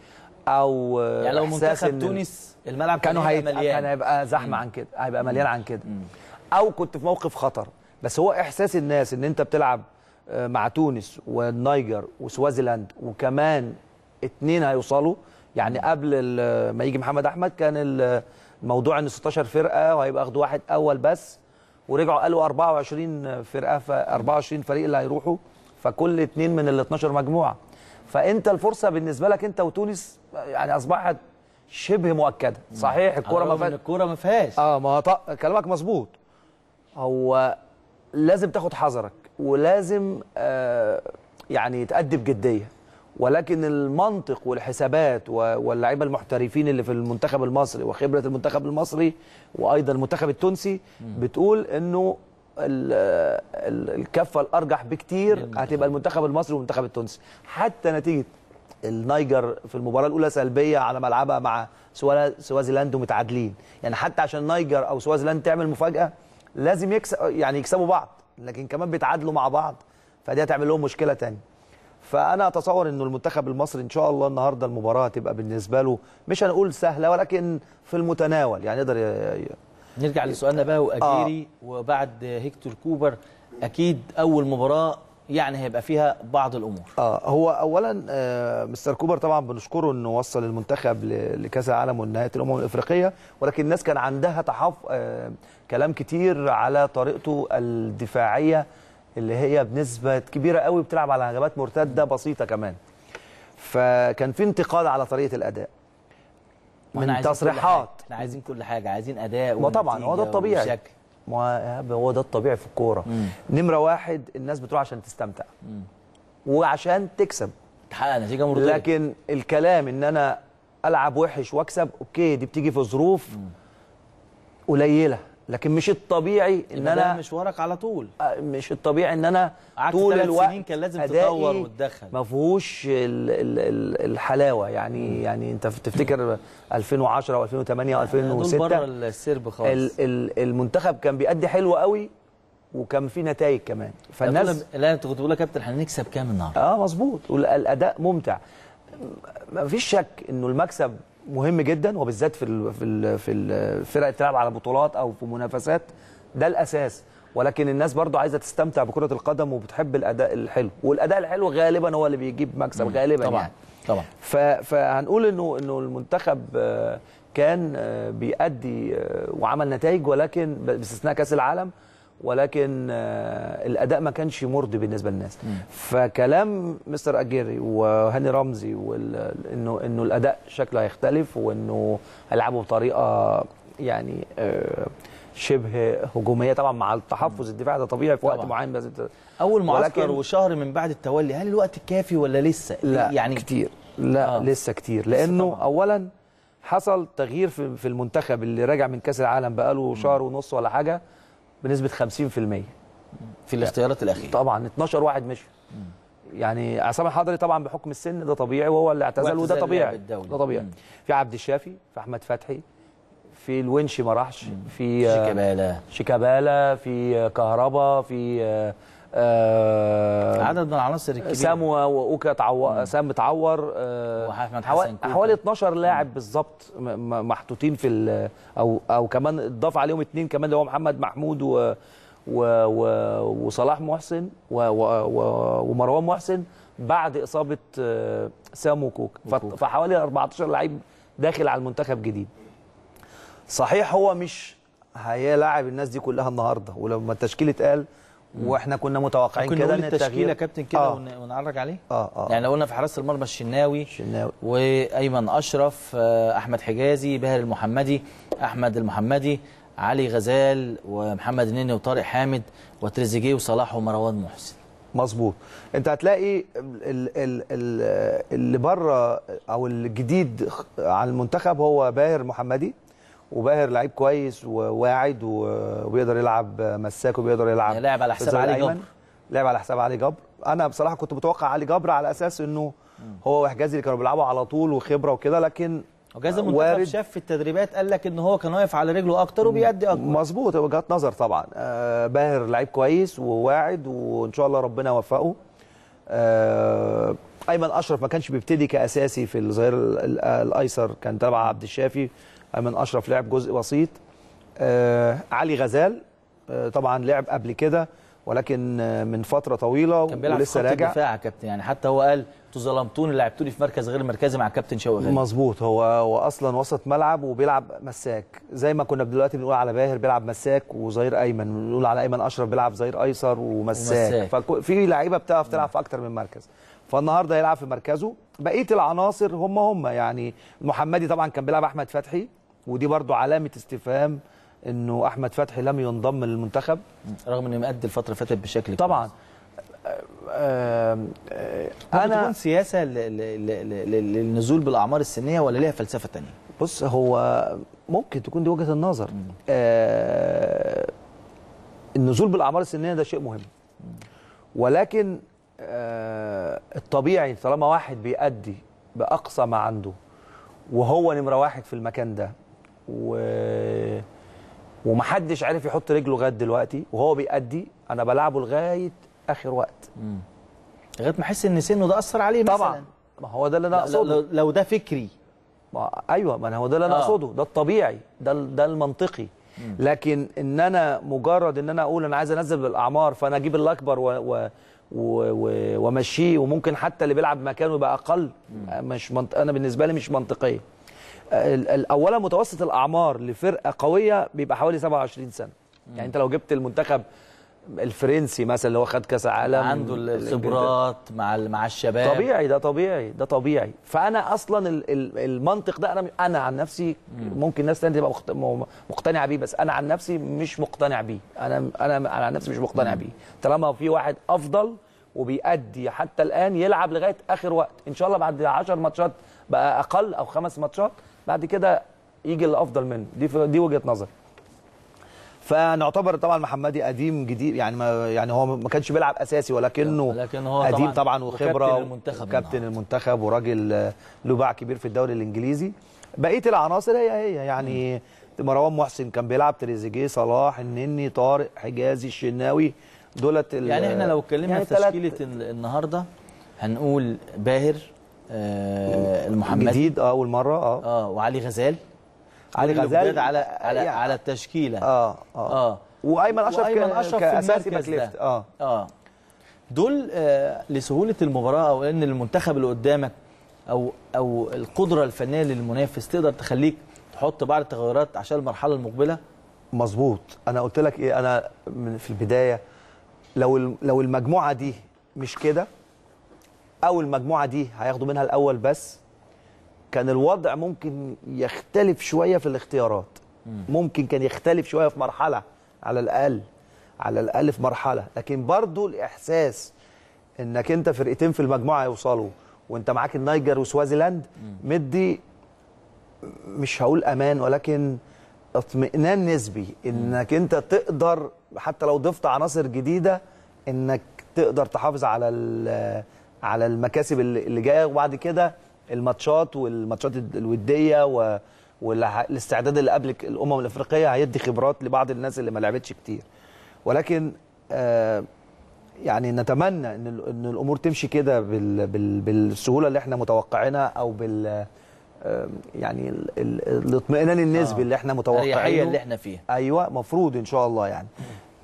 او آه، يعني لو إحساس منتخب إن- تونس الملعب كان كانوا هيبقى هيبقى كان مليان هيبقى زحمه عن كده هيبقى مليان عن كده او كنت في موقف خطر بس هو احساس الناس ان انت بتلعب آه، مع تونس والنيجر وسوازيلاند وكمان اتنين هيوصلوا يعني قبل ال- ما يجي محمد احمد كان ال- الموضوع ان 16 فرقه وهيبقى اخدوا واحد اول بس ورجعوا قالوا 24 فرقه ف 24 فريق اللي هيروحوا فكل اتنين من ال 12 مجموعه فانت الفرصه بالنسبه لك انت وتونس يعني اصبحت شبه مؤكده صحيح الكوره على ما الرغم إن فات الكوره ما فيهاش اه ما هو ط- كلامك مظبوط هو لازم تاخد حذرك ولازم آه يعني تأدي بجديه ولكن المنطق والحسابات و- واللعيبه المحترفين اللي في المنتخب المصري وخبره المنتخب المصري وايضا المنتخب التونسي بتقول انه ال- ال- الكفه الارجح بكتير هتبقى المنتخب المصري والمنتخب التونسي حتى نتيجه النيجر في المباراه الاولى سلبيه على ملعبها مع سوا- سوازيلاند ومتعادلين يعني حتى عشان النيجر او سوازيلاند تعمل مفاجاه لازم يكسب يعني يكسبوا بعض لكن كمان بيتعادلوا مع بعض فدي هتعمل لهم مشكله تانية فانا اتصور انه المنتخب المصري ان شاء الله النهارده المباراه هتبقى بالنسبه له مش هنقول سهله ولكن في المتناول يعني يقدر ي- ي- نرجع لسؤالنا بقى واجيري وبعد هيكتور كوبر اكيد اول مباراه يعني هيبقى فيها بعض الامور اه هو اولا آه مستر كوبر طبعا بنشكره انه وصل المنتخب ل- لكاس العالم ونهايه الامم الافريقيه ولكن الناس كان عندها تحف آه كلام كتير على طريقته الدفاعيه اللي هي بنسبه كبيره قوي بتلعب على هجمات مرتده بسيطه كمان فكان في انتقاد على طريقه الاداء وإحنا من عايزين كل تصريحات حاجة. احنا عايزين كل حاجه عايزين اداء ما طبعا هو ده ونتيجة الطبيعي وشكل. ما هو ده الطبيعي في الكوره نمره واحد الناس بتروح عشان تستمتع وعشان تكسب تحقق نتيجه مرضيه لكن الكلام ان انا العب وحش واكسب اوكي دي بتيجي في ظروف قليله لكن مش الطبيعي ان يبقى ده انا مشوارك على طول آه، مش الطبيعي ان انا قعدت طول ثلاث الوقت سنين كان لازم أدائي تطور وتدخل. ما فيهوش ال- ال- ال- الحلاوه يعني يعني انت تفتكر 2010 و2008 دول و2006 بره السرب خالص ال- ال- المنتخب كان بيأدي حلو قوي وكان في نتائج كمان فالناس فالناس لا انت كنت بتقول يا كابتن هنكسب كام النهارده اه مظبوط والاداء ممتع ما فيش شك انه المكسب مهم جدا وبالذات في ال في ال في الفرق اللي بتلعب على بطولات او في منافسات ده الاساس ولكن الناس برضو عايزه تستمتع بكره القدم وبتحب الاداء الحلو والاداء الحلو غالبا هو اللي بيجيب مكسب غالبا طبعا يعني طبعا ف- فهنقول انه انه المنتخب آه، كان آه، بيأدي آه، وعمل نتائج ولكن ب- باستثناء كاس العالم ولكن آه، الاداء ما كانش مرضي بالنسبه للناس فكلام مستر اجيري وهاني رمزي وال- انه انه الاداء شكله هيختلف وانه هيلعبوا بطريقه يعني آه، شبه هجوميه طبعا مع التحفظ الدفاعي ده طبيعي في وقت طبعاً. معين بس انت- اول معسكر ولكن- وشهر من بعد التولي هل الوقت كافي ولا لسه لا يعني يعني كتير لا آه. آه. لسه كتير لانه طبعاً. اولا حصل تغيير في في المنتخب اللي راجع من كاس العالم بقاله شهر ونص ولا حاجه بنسبه 50% في الاختيارات الاخيره طبعا 12 واحد مشوا يعني عصام الحضري طبعا بحكم السن ده طبيعي وهو اللي اعتزل وده واعتزال طبيعي اللعب الدولي. ده طبيعي مم. في عبد الشافي في احمد فتحي في الونشي ما راحش في آه، شيكابالا شيكابالا في آه، كهربا في آه، آه، عدد من العناصر الكبيره سام و- واوكا تعور سام متعور آه، وأحمد حوا- حسن كوكا. حوالي 12 لاعب بالظبط م- م- محطوطين في ال- او او كمان اتضاف عليهم اثنين كمان اللي هو محمد محمود و و و وصلاح محسن و و و ومروان محسن بعد اصابه آه، سام وكوكا ف- وكوكا. فحوالي 14 لعيب داخل على المنتخب جديد صحيح هو مش هيلاعب الناس دي كلها النهارده ولما التشكيل اتقال واحنا كنا متوقعين ممكن كده نقول ان التشكيله التغيير كابتن كده آه. ون- ونعرج عليه اه اه يعني لو قلنا في حراسه المرمى الشناوي الشناوي وايمن اشرف آه، احمد حجازي باهر المحمدي احمد المحمدي علي غزال ومحمد النني وطارق حامد وتريزيجيه وصلاح ومروان محسن مظبوط انت هتلاقي ال ال ال اللي بره او الجديد على المنتخب هو باهر محمدي وباهر لعيب كويس وواعد و- وبيقدر يلعب مساك وبيقدر يلعب يعني لاعب على حساب في الظهير علي الأيمن. جبر. لعب على حساب علي جبر انا بصراحه كنت متوقع علي جبر على اساس انه هو وحجازي اللي كانوا بيلعبوا على طول وخبره وكده لكن وجاز المنتخب وارد. شاف في التدريبات قال لك ان هو كان واقف على رجله اكتر وبيأدي اكتر مظبوط وجهات نظر طبعا آه باهر لعيب كويس وواعد وان شاء الله ربنا يوفقه آه ايمن اشرف ما كانش بيبتدي كاساسي في الظهير ال- ال- الايسر كان تبع عبد الشافي ايمن اشرف لعب جزء بسيط آه علي غزال آه طبعا لعب قبل كده ولكن آه من فتره طويله كان بيلعب في ولسه خط راجع الدفاع يا كابتن يعني حتى هو قال انتوا ظلمتوني لعبتوني في مركز غير مركزي مع كابتن شوقي غريب مظبوط هو هو اصلا وسط ملعب وبيلعب مساك زي ما كنا دلوقتي بنقول على باهر بيلعب مساك وظهير ايمن بنقول على ايمن اشرف بيلعب ظهير ايسر ومساك, ومساك. ففي لعيبه بتعرف تلعب في اكتر من مركز فالنهارده يلعب في مركزه بقيه العناصر هم هم يعني المحمدي طبعا كان بيلعب احمد فتحي ودي برضو علامه استفهام انه احمد فتحي لم ينضم للمنتخب رغم انه مأدي الفتره اللي فاتت بشكل طبعا كويس. آم، آه، ممكن انا تكون سياسه ل- ل- ل- ل- للنزول بالاعمار السنيه ولا ليها فلسفه تانية بص هو ممكن تكون دي وجهه النظر آه النزول بالاعمار السنيه ده شيء مهم ولكن آه الطبيعي طالما واحد بيأدي باقصى ما عنده وهو نمره واحد في المكان ده و ومحدش عارف يحط رجله لغايه دلوقتي وهو بيأدي انا بلعبه لغايه اخر وقت لغايه ما احس ان سنه ده اثر عليه طبعا مثلا ما هو ده اللي انا لا- اقصده لو, لو ده فكري ما ايوه ما أنا هو ده اللي انا آه. اقصده ده الطبيعي ده ال- ده المنطقي لكن ان انا مجرد ان انا اقول انا عايز انزل بالاعمار فانا اجيب الاكبر و و و- و- وامشيه وممكن حتى اللي بيلعب مكانه يبقى اقل مش منط... انا بالنسبه لي مش منطقيه ال- ال- اولا متوسط الاعمار لفرقه قويه بيبقى حوالي 27 سنه يعني انت لو جبت المنتخب الفرنسي مثلا اللي هو خد كاس عالم عنده الخبرات مع ال- مع الشباب طبيعي ده طبيعي ده طبيعي فانا اصلا ال- ال- المنطق ده انا انا عن نفسي ممكن ناس تانية تبقى مخت- م- مقتنعه بيه بس انا عن نفسي مش مقتنع بيه انا انا انا عن نفسي مش مقتنع بيه طالما في واحد افضل وبيأدي حتى الان يلعب لغايه اخر وقت ان شاء الله بعد 10 ماتشات بقى اقل او خمس ماتشات بعد كده يجي الافضل منه دي ف- دي وجهه نظر فنعتبر طبعا محمدي قديم جديد يعني ما يعني هو ما كانش بيلعب اساسي ولكنه لكن هو قديم طبعاً طبعا وخبره وكابتن المنتخب كابتن النهاردة. المنتخب وراجل آه، له باع كبير في الدوري الانجليزي بقيه العناصر هي هي يعني مروان محسن كان بيلعب تريزيجيه صلاح النني طارق حجازي الشناوي دولت ال- يعني احنا لو اتكلمنا يعني في تلات- تشكيله ال- النهارده هنقول باهر آه المحمدي جديد اه اول مره اه اه وعلي غزال علي كل غزال الجداد على على يعني- على التشكيله اه اه, اه وايمن اشرف وأيمن ك- أشرف في كاساسي باك المركز ده. ليفت اه اه دول آه لسهوله المباراه او ان المنتخب اللي قدامك او او القدره الفنيه للمنافس تقدر تخليك تحط بعض التغيرات عشان المرحله المقبله مظبوط انا قلت لك ايه انا من في البدايه لو الم- لو المجموعه دي مش كده او المجموعه دي هياخدوا منها الاول بس كان الوضع ممكن يختلف شويه في الاختيارات ممكن كان يختلف شويه في مرحله على الاقل على الاقل في مرحله لكن برضو الاحساس انك انت فرقتين في المجموعه يوصلوا وانت معاك النيجر وسوازيلاند مدي مش هقول امان ولكن اطمئنان نسبي انك انت تقدر حتى لو ضفت عناصر جديده انك تقدر تحافظ على ال- على المكاسب اللي اللي جايه وبعد كده الماتشات والماتشات الوديه و والاستعداد اللي قبل الامم الافريقيه هيدي خبرات لبعض الناس اللي ما لعبتش كتير ولكن آه يعني نتمنى ان ال- ان الامور تمشي كده بال بال بالسهوله اللي احنا متوقعينها او بال آه، يعني ال- ال- الاطمئنان النسبي آه. اللي احنا الاريحيه متوقعينه اللي احنا فيها ايوه مفروض ان شاء الله يعني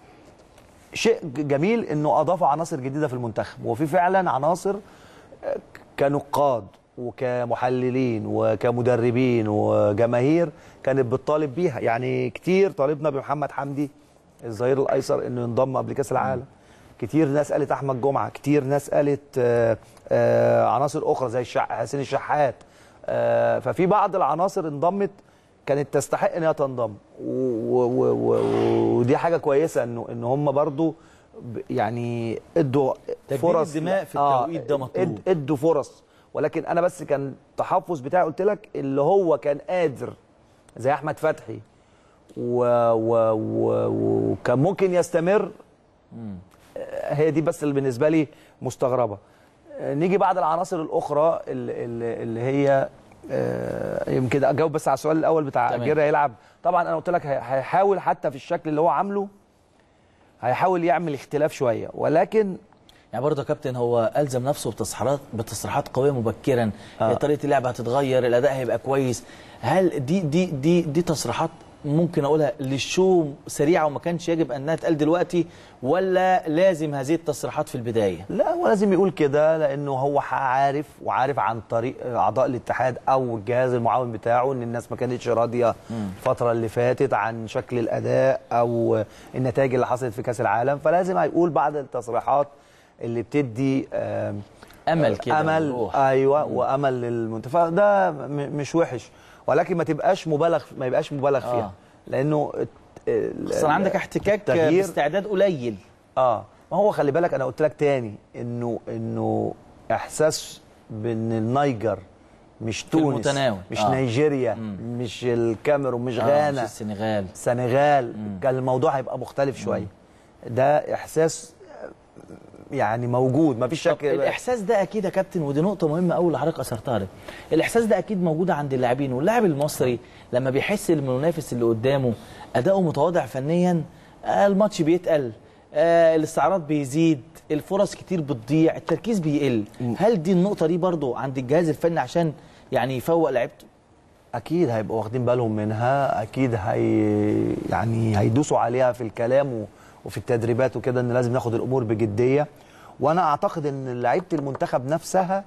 شيء ج- جميل انه اضاف عناصر جديده في المنتخب وفي فعلا عناصر آه، كنقاد وكمحللين وكمدربين وجماهير كانت بتطالب بيها يعني كتير طالبنا بمحمد حمدي الظهير الايسر انه ينضم قبل كاس العالم كتير ناس قالت احمد جمعه كتير ناس قالت آه، آه، عناصر اخرى زي الشع... حسين الشحات آه، ففي بعض العناصر انضمت كانت تستحق ان هي تنضم و- و- و- ودي حاجه كويسه انه ان هم برضو ب- يعني ادوا تجديد فرص الدماء في التوقيت ده مطلوب. اد- ادوا فرص ولكن انا بس كان التحفظ بتاعي قلت لك اللي هو كان قادر زي احمد فتحي و... و... و... وكان ممكن يستمر آه، هي دي بس اللي بالنسبه لي مستغربه آه، نيجي بعد العناصر الاخرى اللي, اللي اللي هي آه، يمكن اجاوب بس على السؤال الاول بتاع تمام. اجيرا هيلعب طبعا انا قلت لك هي- هيحاول حتى في الشكل اللي هو عامله هيحاول يعمل اختلاف شويه ولكن يعني برضه يا كابتن هو الزم نفسه بتصريحات بتصريحات قويه مبكرا آه. آه. طريقه اللعب هتتغير الاداء هيبقى كويس هل دي دي دي دي تصريحات ممكن اقولها للشو سريعه وما كانش يجب انها تقال دلوقتي ولا لازم هذه التصريحات في البدايه لا هو لازم يقول كده لانه هو عارف وعارف عن طريق اعضاء الاتحاد او الجهاز المعاون بتاعه ان الناس ما كانتش راضيه الفتره اللي فاتت عن شكل الاداء او النتائج اللي حصلت في كاس العالم فلازم هيقول بعض التصريحات اللي بتدي آم، امل كده امل وروح. ايوه وامل للمنتخب فده م- مش وحش ولكن ما تبقاش مبالغ ما يبقاش مبالغ فيها آه. لانه الت- ال- اصلا عندك احتكاك التغيير- باستعداد قليل اه ما هو خلي بالك انا قلت لك تاني انه انه احساس بان النيجر مش تونس المتناول. مش آه. نيجيريا مش الكاميرون مش آه، غانا مش السنغال السنغال كان الموضوع هيبقى مختلف شويه ده احساس يعني موجود ما فيش طب شك الاحساس ده اكيد يا كابتن ودي نقطه مهمه قوي اللي حضرتك اثرتها لي الاحساس ده اكيد موجود عند اللاعبين واللاعب المصري لما بيحس ان المنافس اللي قدامه اداؤه متواضع فنيا آه، الماتش بيتقل آه، الاستعراض بيزيد الفرص كتير بتضيع التركيز بيقل هل دي النقطه دي برضو عند الجهاز الفني عشان يعني يفوق لعيبته اكيد هيبقوا واخدين بالهم منها اكيد هي يعني هيدوسوا عليها في الكلام و- وفي التدريبات وكده ان لازم ناخد الامور بجديه وانا اعتقد ان لعيبه المنتخب نفسها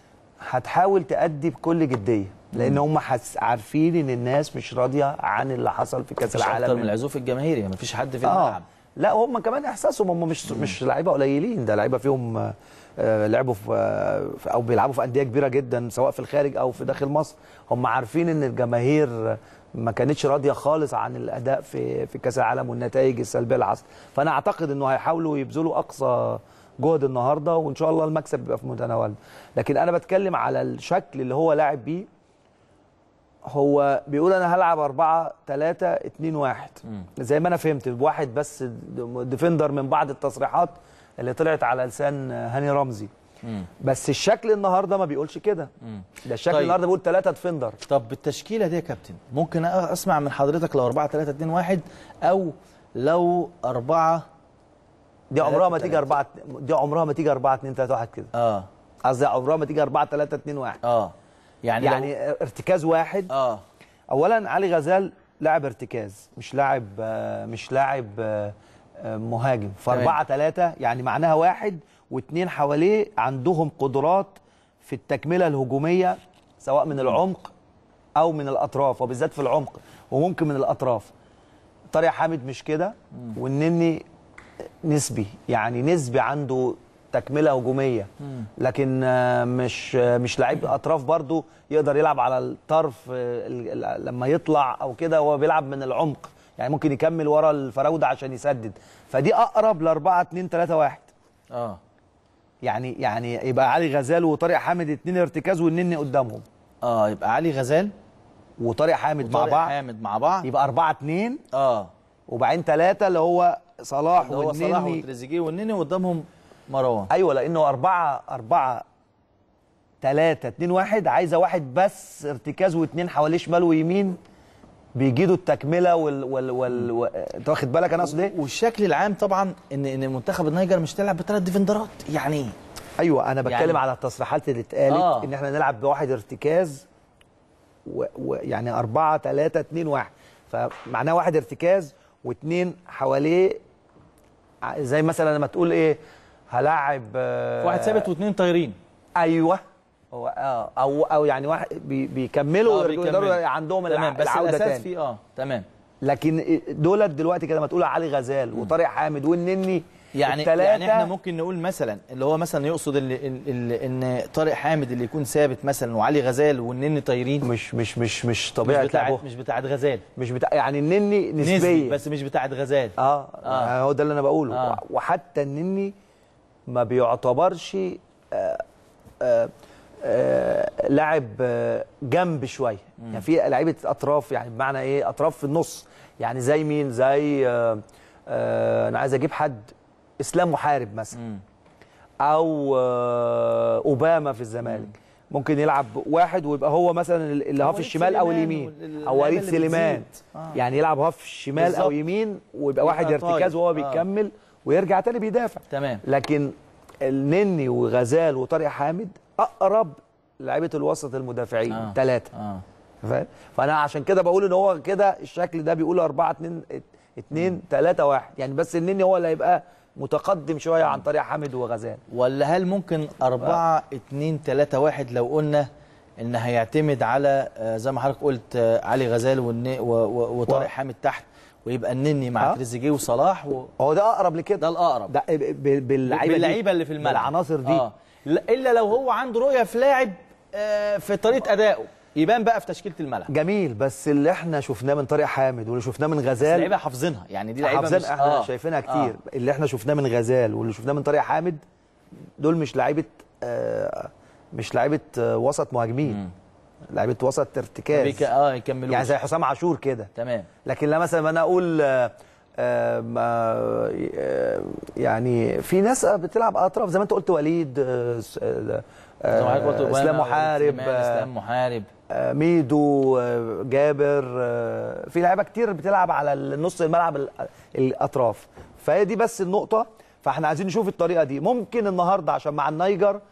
هتحاول تأدي بكل جديه لان هم حس عارفين ان الناس مش راضيه عن اللي حصل في كاس مش اكتر العالم من العزوف الجماهيري مفيش حد في اه الملعب لا هم كمان احساسهم هم مش مش لعيبه قليلين ده لعيبه فيهم آه، لعبوا في آه، في- او بيلعبوا في انديه كبيره جدا سواء في الخارج او في داخل مصر هم عارفين ان الجماهير ما كانتش راضيه خالص عن الاداء في في كاس العالم والنتائج السلبيه اللي حصلت فانا اعتقد انه هيحاولوا يبذلوا اقصى جهد النهارده وان شاء الله المكسب يبقى في متناولنا لكن انا بتكلم على الشكل اللي هو لاعب بيه هو بيقول انا هلعب 4 3 2 1 زي ما انا فهمت بواحد بس ديفندر من بعض التصريحات اللي طلعت على لسان هاني رمزي بس الشكل النهارده ما بيقولش كده ده الشكل طيب. النهارده بيقول 3 ديفندر طب بالتشكيله دي يا كابتن ممكن أ- اسمع من حضرتك لو 4 3 2 1 او لو 4 دي عمرها ما تلاتة تيجي 4 دي عمرها ما تيجي 4 2 3 1 كده اه قصدي عمرها ما تيجي 4 3 2 1 اه يعني يعني لو ارتكاز واحد اه اولا علي غزال لاعب ارتكاز مش لاعب آه، مش لاعب آه، آه، مهاجم فاربعه ثلاثه يعني معناها واحد واثنين حواليه عندهم قدرات في التكمله الهجوميه سواء من العمق او من الاطراف وبالذات في العمق وممكن من الاطراف طارق حامد مش كده والنني نسبي يعني نسبي عنده تكمله هجوميه لكن آه، مش آه، مش لعيب اطراف برضو يقدر يلعب على الطرف آه، ال- ال- لما يطلع او كده هو بيلعب من العمق يعني ممكن يكمل ورا الفراوده عشان يسدد فدي اقرب ل 4 2 3 1 اه يعني يعني يبقى علي غزال وطارق حامد اتنين ارتكاز والنني قدامهم اه يبقى علي غزال وطارق حامد مع وطارق بعض حامد مع بعض يبقى 4 2 اه وبعدين ثلاثة اللي هو صلاح اللي هو صلاح والنني وتريزيجيه والنني وقدامهم مروان ايوه لانه أربعة أربعة ثلاثة اتنين واحد عايزة واحد بس ارتكاز واتنين حواليه شمال ويمين بيجيدوا التكملة وال وال وال و... انت واخد بالك انا اقصد ايه؟ والشكل العام طبعا ان ان منتخب النيجر مش تلعب بثلاث ديفندرات يعني ايوه انا بتكلم يعني- يعني على التصريحات اللي اتقالت آه. آه. ان احنا نلعب بواحد ارتكاز و... و... يعني أربعة ثلاثة اتنين واحد فمعناه واحد ارتكاز واتنين حواليه ع- زي مثلا لما تقول ايه هلاعب آه، واحد ثابت واثنين طايرين ايوه هو اه او او يعني واحد بي بيكملوا آه، ويرجعوا بيكملوا. يقدروا عندهم الع- تمام بس العوده الاساس تاني في اه تمام لكن دولت دلوقتي كده ما تقول علي غزال وطارق حامد والنني يعني التلاتة يعني احنا ممكن نقول مثلا اللي هو مثلا يقصد اللي اللي ان طارق حامد اللي يكون ثابت مثلا وعلي غزال والنني طايرين مش مش مش مش مش طبيعه بتاعت لعبهم مش بتاعت غزال مش بتاع يعني النني نسبي نسبيا بس مش بتاعت غزال اه, آه. آه. هو ده اللي انا بقوله آه. آه. وحتى النني ما بيعتبرش آه آه آه لاعب آه جنب شويه يعني في لعيبه اطراف يعني بمعنى ايه اطراف في النص يعني زي مين زي آه آه انا عايز اجيب حد اسلام محارب مثلا مم. او آه اوباما في الزمالك ممكن يلعب واحد ويبقى هو مثلا اللي هاف وليد الشمال او سليمان اليمين وال- او وليد اللعيبة اللي سليمان بتزيد. آه. يعني يلعب هاف شمال او بالظبط. يمين ويبقى واحد يبقى ارتكاز طاير. وهو آه. بيكمل ويرجع تاني بيدافع تمام لكن النني وغزال وطارق حامد اقرب لعيبه الوسط المدافعين آه. ثلاثه اه فاهم فانا عشان كده بقول ان هو كده الشكل ده بيقول 4 2 2 3 1 يعني بس النني هو اللي هيبقى متقدم شويه عن طارق حامد وغزال ولا هل ممكن أربعة اتنين تلاتة واحد لو قلنا إن هيعتمد على آه، زي ما حضرتك قلت آه، علي غزال والن- و- و- وطارق و- حامد تحت ويبقى النني مع آه. تريزيجيه وصلاح و... هو ده اقرب لكده ده الأقرب ده ب- ب- باللعيبه دي، باللعيبة اللي في الملعب بالعناصر دي آه. لا- إلا لو هو عنده رؤية في لاعب آه، في طريقة أدائه يبان بقى في تشكيلة الملعب جميل بس اللي احنا شفناه من طارق حامد واللي شفناه من بس غزال اللعيبة حافظينها يعني دي لعيبة حافظين مش احنا آه. شايفينها كتير آه. اللي احنا شفناه من غزال واللي شفناه من طارق حامد دول مش لعيبه آه مش لعيبه آه وسط مهاجمين لعيبه وسط ارتكاز بيك... اه يكملوا يعني زي حسام عاشور كده تمام لكن لا مثلا انا اقول آه، آه، ما- آه، يعني في ناس بتلعب اطراف زي ما انت قلت وليد آه، س- آه، زي ما حضرتك قلت آه، أوباما، اسلام وليد محارب سليمان، آه، اسلام محارب آه، ميدو آه، جابر آه، في لعيبه كتير بتلعب على النص الملعب ال- الاطراف فهي دي بس النقطه فاحنا عايزين نشوف الطريقه دي ممكن النهارده عشان مع النيجر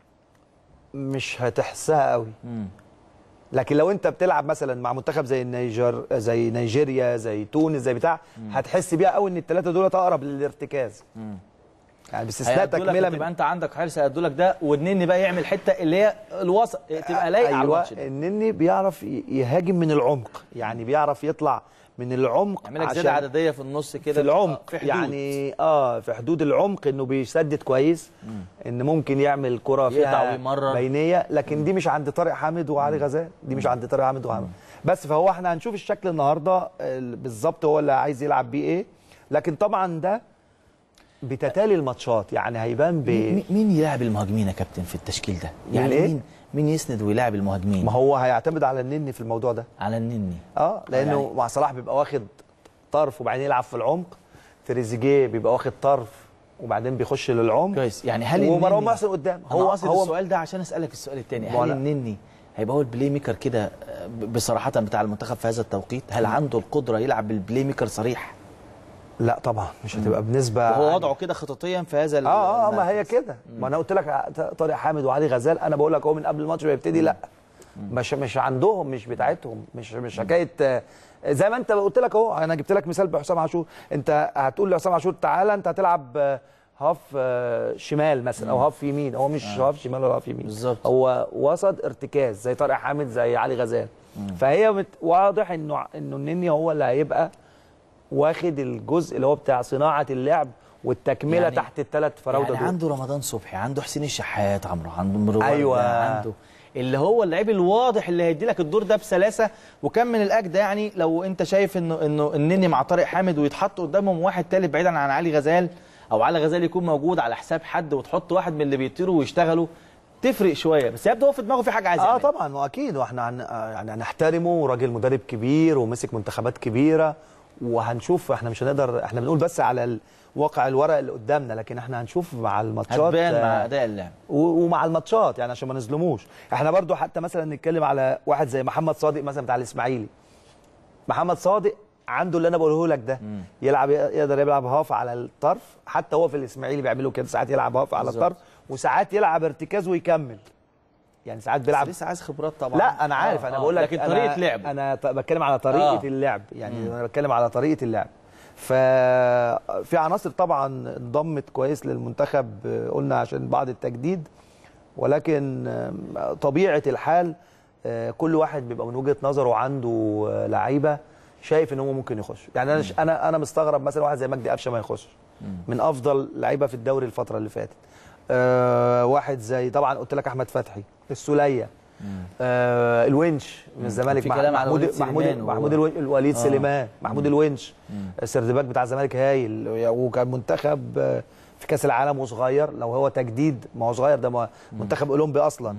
مش هتحسها قوي مم. لكن لو انت بتلعب مثلا مع منتخب زي النيجر زي نيجيريا زي تونس زي بتاع هتحس بيها قوي ان الثلاثه دول اقرب للارتكاز يعني باستثناء هيأدوا لك تكمله تبقى من انت عندك حارس هيأدوا لك ده والنني بقى يعمل حته اللي هي الوسط تبقى لايقه على ايوه الماتش ده النني بيعرف ي- يهاجم من العمق يعني بيعرف يطلع من العمق يعمل لك زياده عدديه في النص كده في العمق في حدود. يعني اه في حدود العمق انه بيسدد كويس ان ممكن يعمل كره يقطع فيها ويمرر. بينيه لكن دي مش عند طارق حامد وعلي غزال دي مش عند طارق حامد وعلي بس فهو احنا هنشوف الشكل النهارده ال- بالظبط هو اللي عايز يلعب بيه ايه لكن طبعا ده بتتالي الماتشات يعني هيبان ب مين مين يلعب المهاجمين يا كابتن في التشكيل ده؟ يعني إيه؟ مين مين يسند ويلعب المهاجمين؟ ما هو هيعتمد على النني في الموضوع ده على النني اه لانه يعني- مع صلاح بيبقى واخد طرف وبعدين يلعب في العمق تريزيجيه بيبقى واخد طرف وبعدين بيخش للعمق كويس يعني هل ومروان النني محسن قدام هو هو قصد هو السؤال ده عشان اسالك السؤال الثاني ما هل أنا- النني هيبقى هو البلاي ميكر كده آه، ب- بصراحه بتاع المنتخب في هذا التوقيت هل عنده القدره يلعب بالبلاي ميكر صريح لا طبعا مش هتبقى بنسبه وهو عالية. وضعه كده خططيا في هذا ال- اه اه ما هي المركز. كده ما انا قلت لك طارق حامد وعلي غزال انا بقول لك هو من قبل الماتش ما يبتدي لا مش مش عندهم مش بتاعتهم مش مش حكايه آه، زي ما انت قلت لك اهو انا جبت لك مثال بحسام عاشور انت هتقول لحسام عاشور تعالى انت هتلعب آه، هاف آه، شمال مثلا او هاف يمين هو مش هاف شمال ولا هاف يمين بالظبط. هو وسط ارتكاز زي طارق حامد زي علي غزال فهي مت- واضح انه انه النني هو اللي هيبقى واخد الجزء اللي هو بتاع صناعه اللعب والتكمله يعني- يعني تحت الثلاث فراوده يعني دول. عنده رمضان صبحي عنده حسين الشحات عمرو عنده مروان أيوة. عنده اللي هو اللعيب الواضح اللي هيدي لك الدور ده بسلاسه وكان من الاجدى يعني لو انت شايف انه انه النني مع طارق حامد ويتحط قدامهم واحد تالت بعيدا عن علي غزال او علي غزال يكون موجود على حساب حد وتحط واحد من اللي بيطيروا ويشتغلوا تفرق شويه بس يبدو هو في دماغه في حاجه عايز اه يعملها. طبعا واكيد واحنا هن... يعني هنحترمه وراجل مدرب كبير ومسك منتخبات كبيره وهنشوف احنا مش هنقدر احنا بنقول بس على ال- واقع الورق اللي قدامنا لكن احنا هنشوف مع الماتشات هتبان آه، مع اداء اللعب و- ومع الماتشات يعني عشان ما نظلموش احنا برضو حتى مثلا نتكلم على واحد زي محمد صادق مثلا بتاع الاسماعيلي محمد صادق عنده اللي انا بقوله لك ده يلعب يقدر يلعب هاف على الطرف حتى هو في الاسماعيلي بيعملوا كده ساعات يلعب هاف على بالظبط. الطرف وساعات يلعب ارتكاز ويكمل يعني ساعات بس بيلعب لسه عايز خبرات طبعا لا انا عارف آه، انا آه، بقول لك لكن أنا- طريقه لعب انا ط- بتكلم على طريقه آه. آه. اللعب يعني انا بتكلم على طريقه اللعب ففي عناصر طبعا انضمت كويس للمنتخب آه، قلنا عشان بعض التجديد ولكن آه، طبيعه الحال آه، كل واحد بيبقى من وجهه نظره عنده آه، لعيبه شايف ان هو ممكن يخش يعني انا انا انا مستغرب مثلا واحد زي مجدي قفشه ما يخش من افضل لعيبه في الدوري الفتره اللي فاتت آه واحد زي طبعا قلت لك احمد فتحي السوليه آه الونش من الزمالك في مع- كلام على محمود وليد محمود سليمان محمود وهو- الو- الوليد آه. سليمان محمود الونش السردباك بتاع الزمالك هايل وكان منتخب آه، في كاس العالم وصغير لو هو تجديد ما هو صغير ده ما- منتخب اولمبي اصلا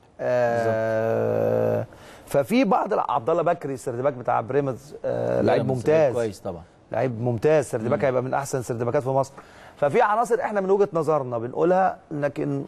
آه ففي بعض الع- عبد الله بكري السردباك بتاع بريمز آه لعيب لا، بس ممتاز كويس طبعا لعيب ممتاز سردباك هيبقى من احسن سردباكات في مصر ففي عناصر احنا من وجهه نظرنا بنقولها لكن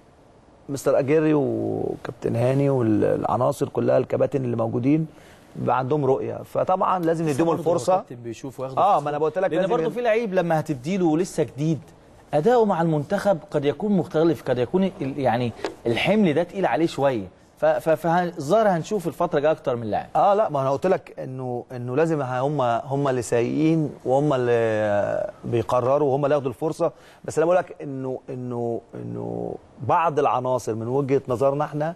مستر اجيري وكابتن هاني والعناصر كلها الكباتن اللي موجودين بيبقى عندهم رؤيه فطبعا لازم نديهم برضه هو الفرصه كابتن بيشوف وياخد اه الفرصة. ما انا قلت لك لان لازم برضه ين- في لعيب لما هتديله لسه جديد اداؤه مع المنتخب قد يكون مختلف قد يكون ال- يعني الحمل ده تقيل عليه شويه ف- ف- فالظاهر هنشوف الفتره الجايه اكتر من لاعب اه لا ما انا قلت لك انه انه لازم هم هم اللي سايقين وهم اللي بيقرروا وهم اللي ياخدوا الفرصه بس انا بقول لك انه انه انه بعض العناصر من وجهه نظرنا احنا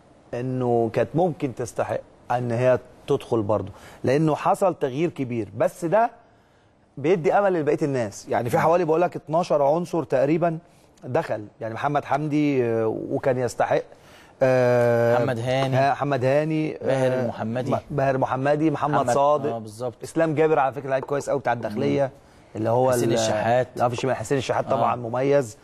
انه كانت ممكن تستحق ان هي تدخل برضه لانه حصل تغيير كبير بس ده بيدي امل لبقيه الناس يعني في حوالي بقول لك 12 عنصر تقريبا دخل يعني محمد حمدي آه، وكان يستحق آه، محمد هاني. ها- محمد هاني باهر آه، المحمدي. م- باهر محمدي محمد, محمد- صادق اه بالظبط اسلام جابر على فكره لعيب كويس قوي بتاع الداخليه اللي هو حسين ال- الشحات. لا في الشمال حسين الشحات طبعا آه. مميز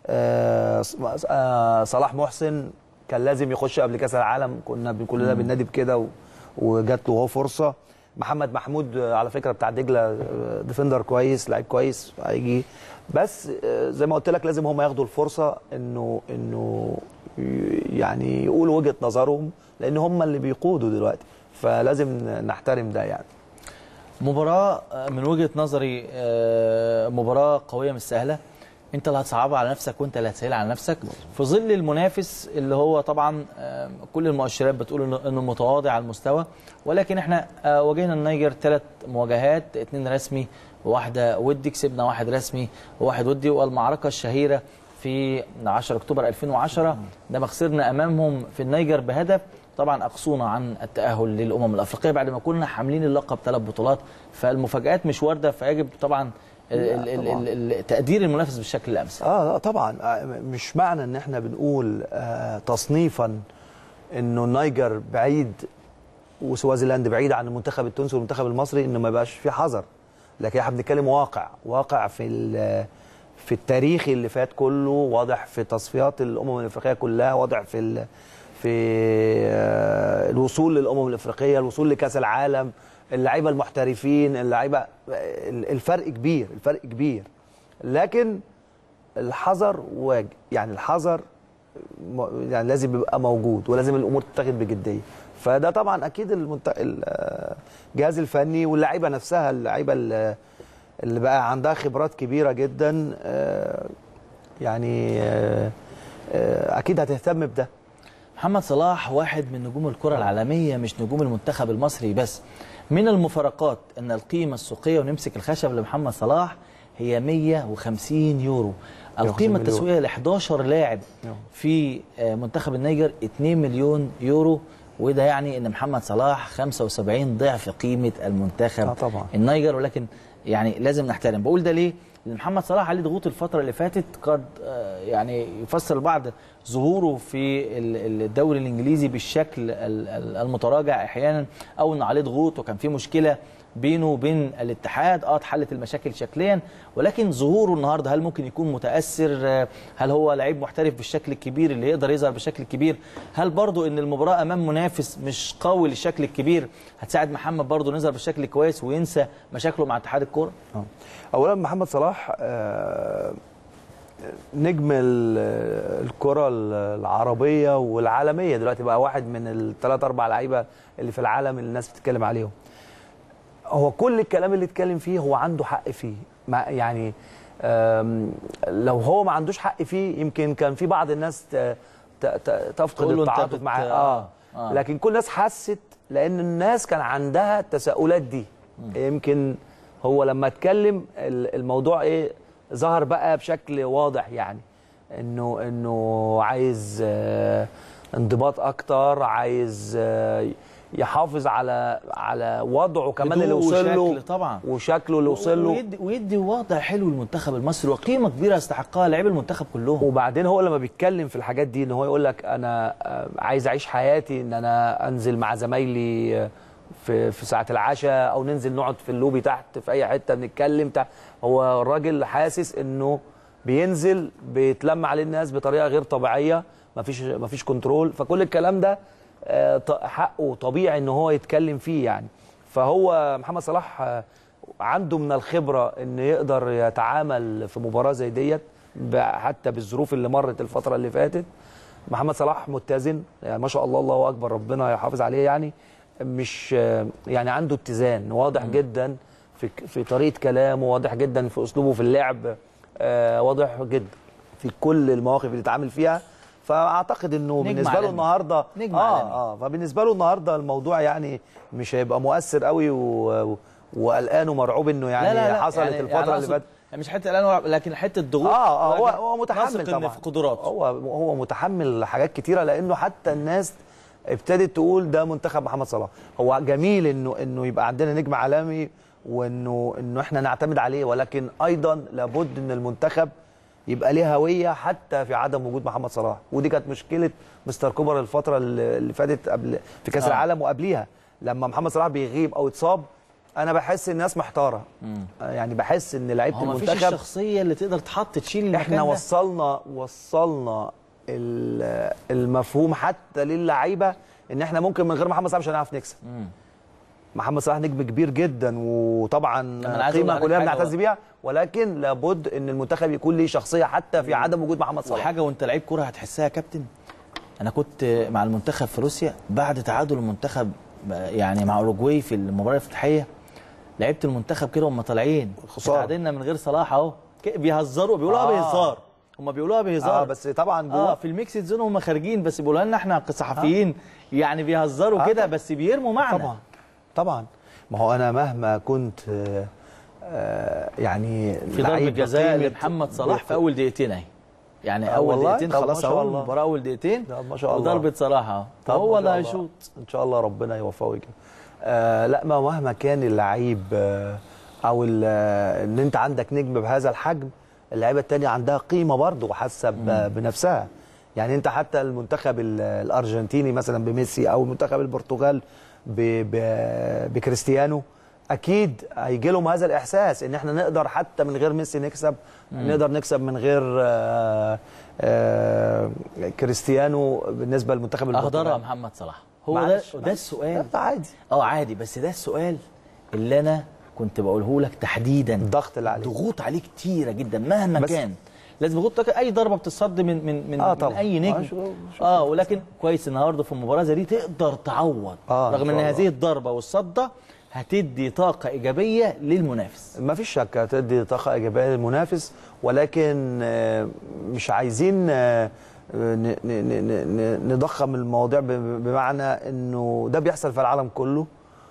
آه ص- آه صلاح محسن كان لازم يخش قبل كاس العالم كنا ب- كلنا بننادي بكده و- وجات له هو فرصه محمد محمود آه، على فكره بتاع دجله آه، ديفندر كويس لعيب كويس هيجي بس آه، زي ما قلت لك لازم هم ياخدوا الفرصه انه انه ي- يعني يقولوا وجهه نظرهم لان هم اللي بيقودوا دلوقتي فلازم نحترم ده يعني مباراة آه، من وجهة نظري آه، مباراة قوية مش سهلة انت اللي هتصعبها على نفسك وانت اللي هتسهلها على نفسك في ظل المنافس اللي هو طبعا آه، كل المؤشرات بتقول انه انه متواضع على المستوى ولكن احنا آه، واجهنا النيجر ثلاث مواجهات اثنين رسمي وواحده ودي كسبنا واحد رسمي وواحد ودي والمعركه الشهيره في 10 اكتوبر 2010 لما خسرنا امامهم في النيجر بهدف طبعا اقصونا عن التاهل للامم الافريقيه بعد ما كنا حاملين اللقب ثلاث بطولات فالمفاجات مش وارده فيجب طبعا ال- ال- ال- ال- تقدير المنافس بالشكل الامثل اه لا طبعا آه، مش معنى ان احنا بنقول آه تصنيفا انه النيجر بعيد وسوازيلاند بعيد عن المنتخب التونسي والمنتخب المصري انه ما يبقاش في حذر لكن احنا بنتكلم واقع واقع في ال- في التاريخ اللي فات كله واضح في تصفيات الامم الافريقيه كلها واضح في ال في آه، الوصول للامم الافريقيه الوصول لكاس العالم اللعيبه المحترفين اللعيبه ال- الفرق كبير الفرق كبير لكن الحذر واجب يعني الحذر م- يعني لازم يبقى موجود ولازم الامور تتاخد بجديه فده طبعا اكيد المنت... ال- الجهاز الفني واللعيبه نفسها اللعيبه اللي اللي بقى عندها خبرات كبيره جدا آه، يعني آه، آه، اكيد هتهتم بده محمد صلاح واحد من نجوم الكرة العالمية مش نجوم المنتخب المصري بس من المفارقات ان القيمة السوقية ونمسك الخشب لمحمد صلاح هي 150 يورو القيمة مليون. التسويقية ل 11 لاعب نعم. في آه، منتخب النيجر 2 مليون يورو وده يعني ان محمد صلاح 75 ضعف قيمة المنتخب آه طبعا. النيجر ولكن يعني لازم نحترم بقول ده ليه لان محمد صلاح عليه ضغوط الفتره اللي فاتت قد آه، يعني يفسر البعض ظهوره في ال- الدوري الانجليزي بالشكل ال- ال- المتراجع احيانا او ان عليه ضغوط وكان في مشكله بينه وبين الاتحاد اه اتحلت المشاكل شكليا ولكن ظهوره النهارده هل ممكن يكون متاثر آه، هل هو لعيب محترف بالشكل الكبير اللي يقدر يظهر بالشكل الكبير هل برضو ان المباراه امام منافس مش قوي للشكل الكبير هتساعد محمد برضو إنه يظهر بالشكل كويس وينسى مشاكله مع اتحاد الكوره آه. اولا محمد صلاح آه، نجم ال- الكره العربيه والعالميه دلوقتي بقى واحد من الثلاث اربع لعيبه اللي في العالم اللي الناس بتتكلم عليهم هو كل الكلام اللي اتكلم فيه هو عنده حق فيه ما يعني آم، لو هو ما عندوش حق فيه يمكن كان في بعض الناس ت- ت- ت- تفقد تقول له أنت التعاطف بت- معاه آه. اه آه. لكن كل الناس حست لان الناس كان عندها التساؤلات دي يمكن هو لما اتكلم ال- الموضوع ايه ظهر بقى بشكل واضح يعني انه انه عايز آه، انضباط اكتر عايز آه، يحافظ على على وضعه كمان اللي هدوء وصل له وشكل طبعا. وشكله اللي وصل له ويدي, ويدي وضع حلو للمنتخب المصري وقيمه كبيره يستحقها لاعبي المنتخب كلهم وبعدين هو لما بيتكلم في الحاجات دي ان هو يقول لك انا آه، عايز اعيش حياتي ان انا انزل مع زمايلي آه، في في ساعه العشاء او ننزل نقعد في اللوبي تحت في اي حته بنتكلم تحت هو الراجل حاسس انه بينزل بيتلم عليه الناس بطريقه غير طبيعيه مفيش مفيش كنترول فكل الكلام ده آه، ط- حقه طبيعي ان هو يتكلم فيه يعني فهو محمد صلاح آه، عنده من الخبره ان يقدر يتعامل في مباراه زي ديت ب- حتى بالظروف اللي مرت الفتره اللي فاتت محمد صلاح متزن يعني ما شاء الله الله اكبر ربنا يحافظ عليه يعني مش آه، يعني عنده اتزان واضح جدا في في طريقه كلامه واضح جدا في اسلوبه في اللعب آه، واضح جدا في كل المواقف اللي اتعامل فيها فاعتقد انه نجم بالنسبه له عالمي. النهارده نجم اه عالمي. اه فبالنسبه له النهارده الموضوع يعني مش هيبقى مؤثر قوي و- و- وقلقان ومرعوب انه يعني حصلت يعني الفتره يعني اللي أقصد- فاتت يعني مش حته الان لكن حته ضغوط اه اه هو ولكن هو متحمل نثق إن طبعا في قدراته هو هو متحمل حاجات كتيره لانه حتى الناس ابتدت تقول ده منتخب محمد صلاح هو جميل انه انه يبقى عندنا نجم عالمي وانه انه احنا نعتمد عليه ولكن ايضا لابد ان المنتخب يبقى ليه هويه حتى في عدم وجود محمد صلاح ودي كانت مشكله مستر كوبر الفتره اللي اللي فاتت قبل في كاس آه. العالم وقبليها لما محمد صلاح بيغيب او اتصاب انا بحس الناس محتاره يعني بحس ان لعيبه هو ما فيش المنتخب الشخصيه اللي تقدر تحط تشيل المكان احنا ده. وصلنا وصلنا ال- المفهوم حتى للعيبه ان احنا ممكن من غير محمد صلاح مش هنعرف نكسب محمد صلاح نجم كبير جدا وطبعا أنا عايز أقول قيمه لحضرتك كلنا حاجة بنعتز بيها ولكن لابد ان المنتخب يكون ليه شخصيه حتى في عدم وجود محمد صلاح وحاجه وانت لعيب كوره هتحسها يا كابتن انا كنت مع المنتخب في روسيا بعد تعادل المنتخب يعني مع اوروجواي في المباراه الافتتاحيه لعيبه المنتخب كده هم طالعين خسارة. تعادلنا من غير صلاح اهو ك- بيهزروا بيقولوها آه. بهزار هم بيقولوها بهزار اه بس طبعا اه جوه في الميكس زون هم خارجين بس بيقولوا لنا احنا كصحفيين يعني بيهزروا آه كده طبعاً. بس بيرموا معنى طبعا طبعا ما هو انا مهما كنت آه، آه، يعني في ضربه لعيب جزاء بقيمة- لمحمد صلاح في اول دقيقتين اهي يعني آه اول والله؟ دقيقتين طب ما خلاص شاء اهو الله. المباراه اول دقيقتين ده ما شاء الله. وضربه صلاح اهو طب هو ما اللي شاء الله. هيشوط ان شاء الله ربنا يوفقه كده آه لا ما مهما كان اللعيب آه او ال- آه، ان انت عندك نجم بهذا الحجم اللعيبه التانية عندها قيمه برضه وحاسه ب- بنفسها يعني انت حتى المنتخب ال- الارجنتيني مثلا بميسي او منتخب البرتغال ب- ب- بكريستيانو اكيد هيجي لهم هذا الاحساس ان احنا نقدر حتى من غير ميسي نكسب نقدر نكسب من غير آه آه كريستيانو بالنسبه للمنتخب اهدرها البرتغالي محمد صلاح هو ده معلش، ده معلش. السؤال لا، عادي اه عادي بس ده السؤال اللي انا كنت بقوله لك تحديدا الضغط اللي عليه ضغوط عليه كتيره جدا مهما بس- كان لازم ضغوط اي ضربه بتصد من من من, آه من طبعاً. اي آه، نجم شو- شو- اه ولكن كويس النهارده في المباراه زي دي تقدر تعوض آه، إن رغم ان شاء الله. هذه الضربه والصده هتدي طاقه ايجابيه للمنافس ما فيش شك هتدي طاقه ايجابيه للمنافس ولكن آه، مش عايزين آه، ن- ن- ن- ن- نضخم المواضيع ب- بمعنى انه ده بيحصل في العالم كله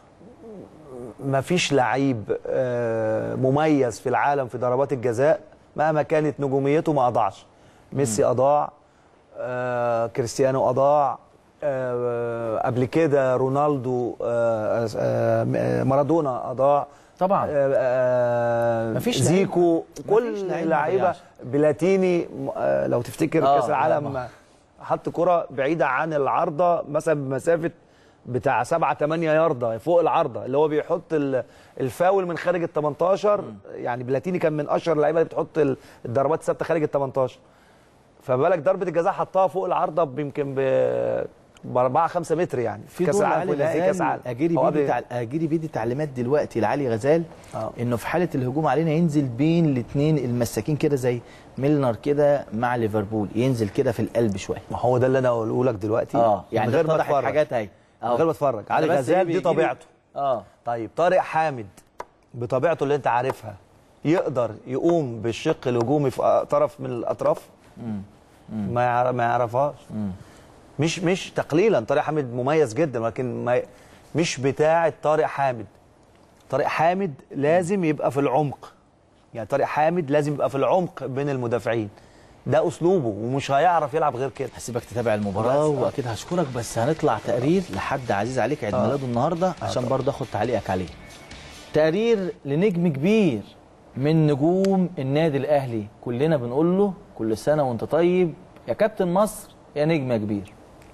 ما فيش لعيب آه، مميز في العالم في ضربات الجزاء مهما كانت نجوميته ما اضاعش ميسي اضاع آه، كريستيانو اضاع آه، قبل كده رونالدو آه، آه، آه، مارادونا اضاع طبعا آه، آه، مفيش زيكو مفيش كل لعيب ما اللعيبه ضيعش. بلاتيني آه، لو تفتكر آه، كاس العالم آه. حط كره بعيده عن العارضه مثلا بمسافه بتاع 7 8 ياردة فوق العارضه اللي هو بيحط ال- الفاول من خارج ال 18 يعني بلاتيني كان من اشهر اللعيبه اللي بتحط ال- الضربات الثابته خارج ال 18 فما بالك ضربه الجزاء حطها فوق العارضه يمكن ب ب 4 5 متر يعني في كاس دور العالم علي ونهائي كاس غزال العالم اجيري هو بيدي قبل- تع... اجيري بيدي تعليمات دلوقتي لعلي غزال آه. انه في حاله الهجوم علينا ينزل بين الاثنين المساكين كده زي ميلنر كده مع ليفربول ينزل كده في القلب شويه ما هو ده اللي انا اقوله لك دلوقتي اه يعني من غير ما اتضحت اتفرج حاجات اهي من غير ما اتفرج علي أنا بس غزال إيه دي بيجيلي- طبيعته اه طيب طارق حامد بطبيعته اللي انت عارفها يقدر يقوم بالشق الهجومي في طرف من الاطراف ما يعرف ما يعرفهاش مش مش تقليلا طارق حامد مميز جدا ولكن ما مش بتاع طارق حامد طارق حامد لازم يبقى في العمق يعني طارق حامد لازم يبقى في العمق بين المدافعين ده اسلوبه ومش هيعرف يلعب غير كده هسيبك تتابع المباراه بس، آه. واكيد هشكرك بس هنطلع تقرير لحد عزيز عليك عيد ميلاده النهارده عشان برضه اخد تعليقك عليه تقرير لنجم كبير من نجوم النادي الاهلي كلنا بنقول له كل سنه وانت طيب يا كابتن مصر يا نجم يا كبير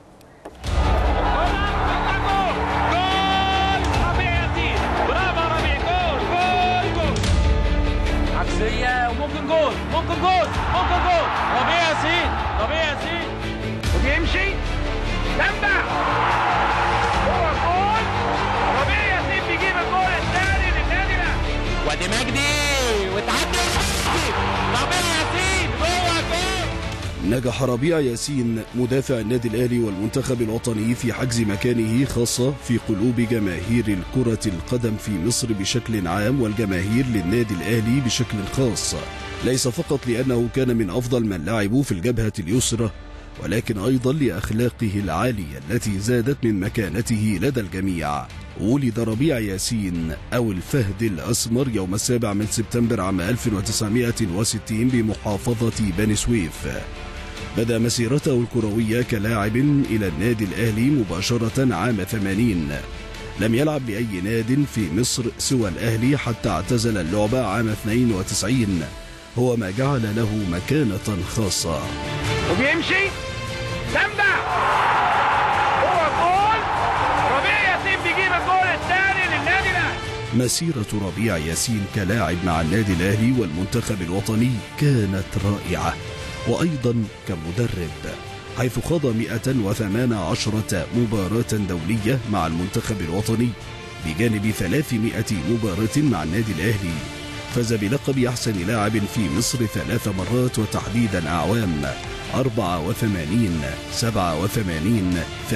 جول ربيع ياسين برافو ربيع جول جول جول عكسية وممكن جول ممكن جول ممكن جول ربيع ياسين ربيع ياسين وبيمشي تنبع هو جول ربيع ياسين بيجيب الجول الثاني للنادي الاهلي وادي مجدي وتعدي ربيع ياسين جوه جول نجح ربيع ياسين مدافع النادي الأهلي والمنتخب الوطني في حجز مكانه خاصة في قلوب جماهير الكرة القدم في مصر بشكل عام والجماهير للنادي الأهلي بشكل خاص ليس فقط لأنه كان من أفضل من لعبوا في الجبهة اليسرى ولكن أيضا لأخلاقه العالية التي زادت من مكانته لدى الجميع ولد ربيع ياسين أو الفهد الأسمر يوم السابع من سبتمبر عام 1960 بمحافظة بني سويف بدأ مسيرته الكروية كلاعب إلى النادي الأهلي مباشرة عام 80 لم يلعب لأي ناد في مصر سوى الأهلي حتى اعتزل اللعبة عام 92 هو ما جعل له مكانة خاصة وبيمشي تنبع هو جول ربيع ياسين بيجيب الجول الثاني للنادي الاهلي مسيرة ربيع ياسين كلاعب مع النادي الأهلي والمنتخب الوطني كانت رائعة وأيضا كمدرب حيث خاض 118 مباراة دولية مع المنتخب الوطني بجانب 300 مباراة مع النادي الأهلي فاز بلقب أحسن لاعب في مصر ثلاث مرات وتحديدا أعوام 84 87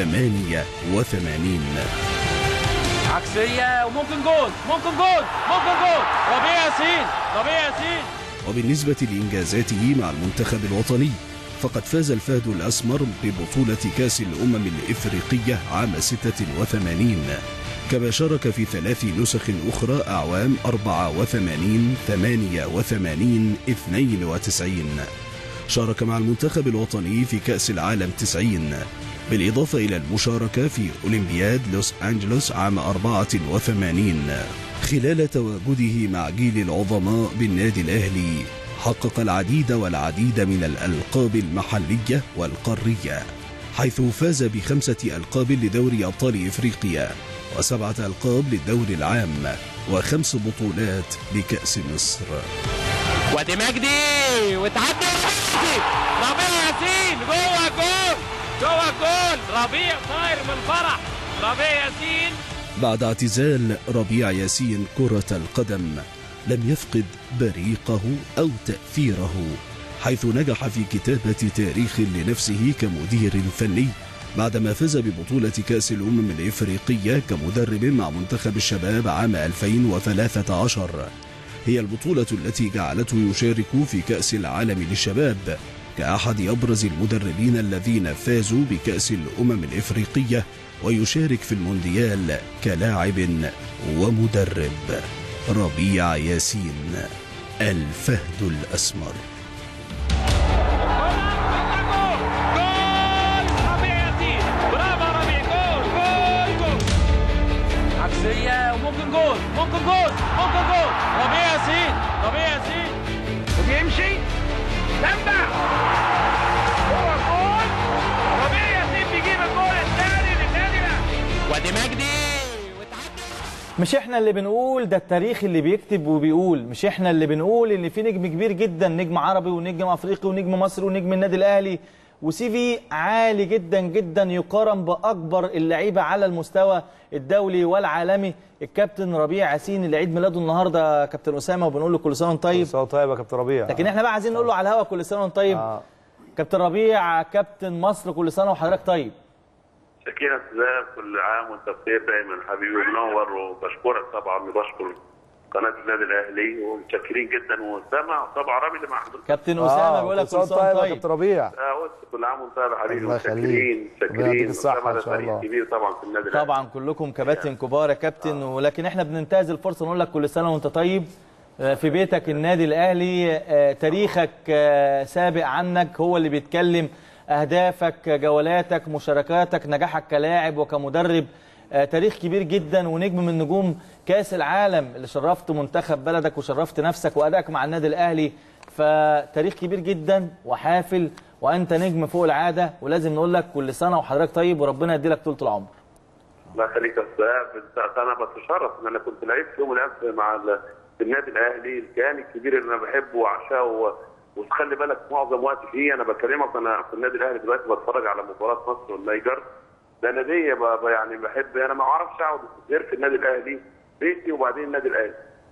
88 عكسية وممكن جول ممكن جول ممكن جول ربيع ياسين ربيع ياسين وبالنسبة لإنجازاته مع المنتخب الوطني فقد فاز الفهد الأسمر ببطولة كأس الأمم الإفريقية عام 86 كما شارك في ثلاث نسخ أخرى أعوام 84 88 92 شارك مع المنتخب الوطني في كأس العالم 90 بالإضافة إلى المشاركة في أولمبياد لوس أنجلوس عام 84 خلال تواجده مع جيل العظماء بالنادي الأهلي حقق العديد والعديد من الألقاب المحلية والقارية حيث فاز بخمسة ألقاب لدوري أبطال إفريقيا وسبعة ألقاب للدوري العام وخمس بطولات لكأس مصر وادي مجدي وتعدي مجدي ربيع ياسين جوه جول جوه جول ربيع طاير من فرح ربيع ياسين بعد اعتزال ربيع ياسين كرة القدم لم يفقد بريقه أو تأثيره حيث نجح في كتابة تاريخ لنفسه كمدير فني بعدما فاز ببطولة كأس الأمم الإفريقية كمدرب مع منتخب الشباب عام 2013 هي البطولة التي جعلته يشارك في كأس العالم للشباب كأحد أبرز المدربين الذين فازوا بكأس الأمم الإفريقية ويشارك في المونديال كلاعب ومدرب ربيع ياسين الفهد الأسمر جول ربيع ياسين برافو ربيع جول وممكن جول ممكن جول ممكن جول ربيع ياسين ربيع ياسين وبيمشي سامبا هو جول ربيع ياسين بيجيب الجول الثاني للنادي الاهلي وادي مجدي مش احنا اللي بنقول ده التاريخ اللي بيكتب وبيقول مش احنا اللي بنقول ان في نجم كبير جدا نجم عربي ونجم افريقي ونجم مصري ونجم النادي الاهلي وسي في عالي جدا جدا يقارن باكبر اللعيبه على المستوى الدولي والعالمي الكابتن ربيع ياسين اللي عيد ميلاده النهارده يا كابتن اسامه وبنقول له كل سنه وانت طيب طيب طيب يا كابتن ربيع لكن احنا بقى عايزين نقول له على الهوا كل سنه وانت طيب آه. كابتن ربيع كابتن مصر كل سنه وحضرتك طيب سكينة سلام كل عام وانت بخير دايما حبيبي منور وبشكرك طبعا وبشكر قناة النادي الأهلي ومتشكرين جدا وسامع طبعا رامي اللي مع حضرتك كابتن اسامه بيقول لك كل سنة كل سنه طيب وانت يا طيب كابتن ربيع آه، قلت كل عام وانت طيب يا حبيبي الله يخليك. متشكرين ربنا يديك متشكرين الصحة وسامع إن ده شاء الله. فريق كبير طبعا في النادي الأهلي طبعا كلكم كباتن كبار يا كابتن ولكن احنا بننتهز الفرصه نقول لك كل سنه وانت طيب آه، في بيتك النادي الاهلي آه، تاريخك آه، سابق عنك هو اللي بيتكلم اهدافك جولاتك مشاركاتك نجاحك كلاعب وكمدرب آه، تاريخ كبير جدا ونجم من نجوم كاس العالم اللي شرفت منتخب بلدك وشرفت نفسك وادائك مع النادي الاهلي فتاريخ كبير جدا وحافل وانت نجم فوق العاده ولازم نقول لك كل سنه وحضرتك طيب وربنا يديلك طول العمر الله يخليك يا استاذ انت انا بتشرف ان انا كنت لعيب في يوم من الايام مع ال- في النادي الاهلي الكيان الكبير اللي انا بحبه وعشاه و- وتخلي بالك معظم وقتي فيه انا بكلمك انا في النادي الاهلي دلوقتي بتفرج على مباراه مصر والنيجر ده ناديه ب- ب- يعني بحب انا ما اعرفش اقعد غير في النادي الاهلي بيتي وبعدين النادي الاهلي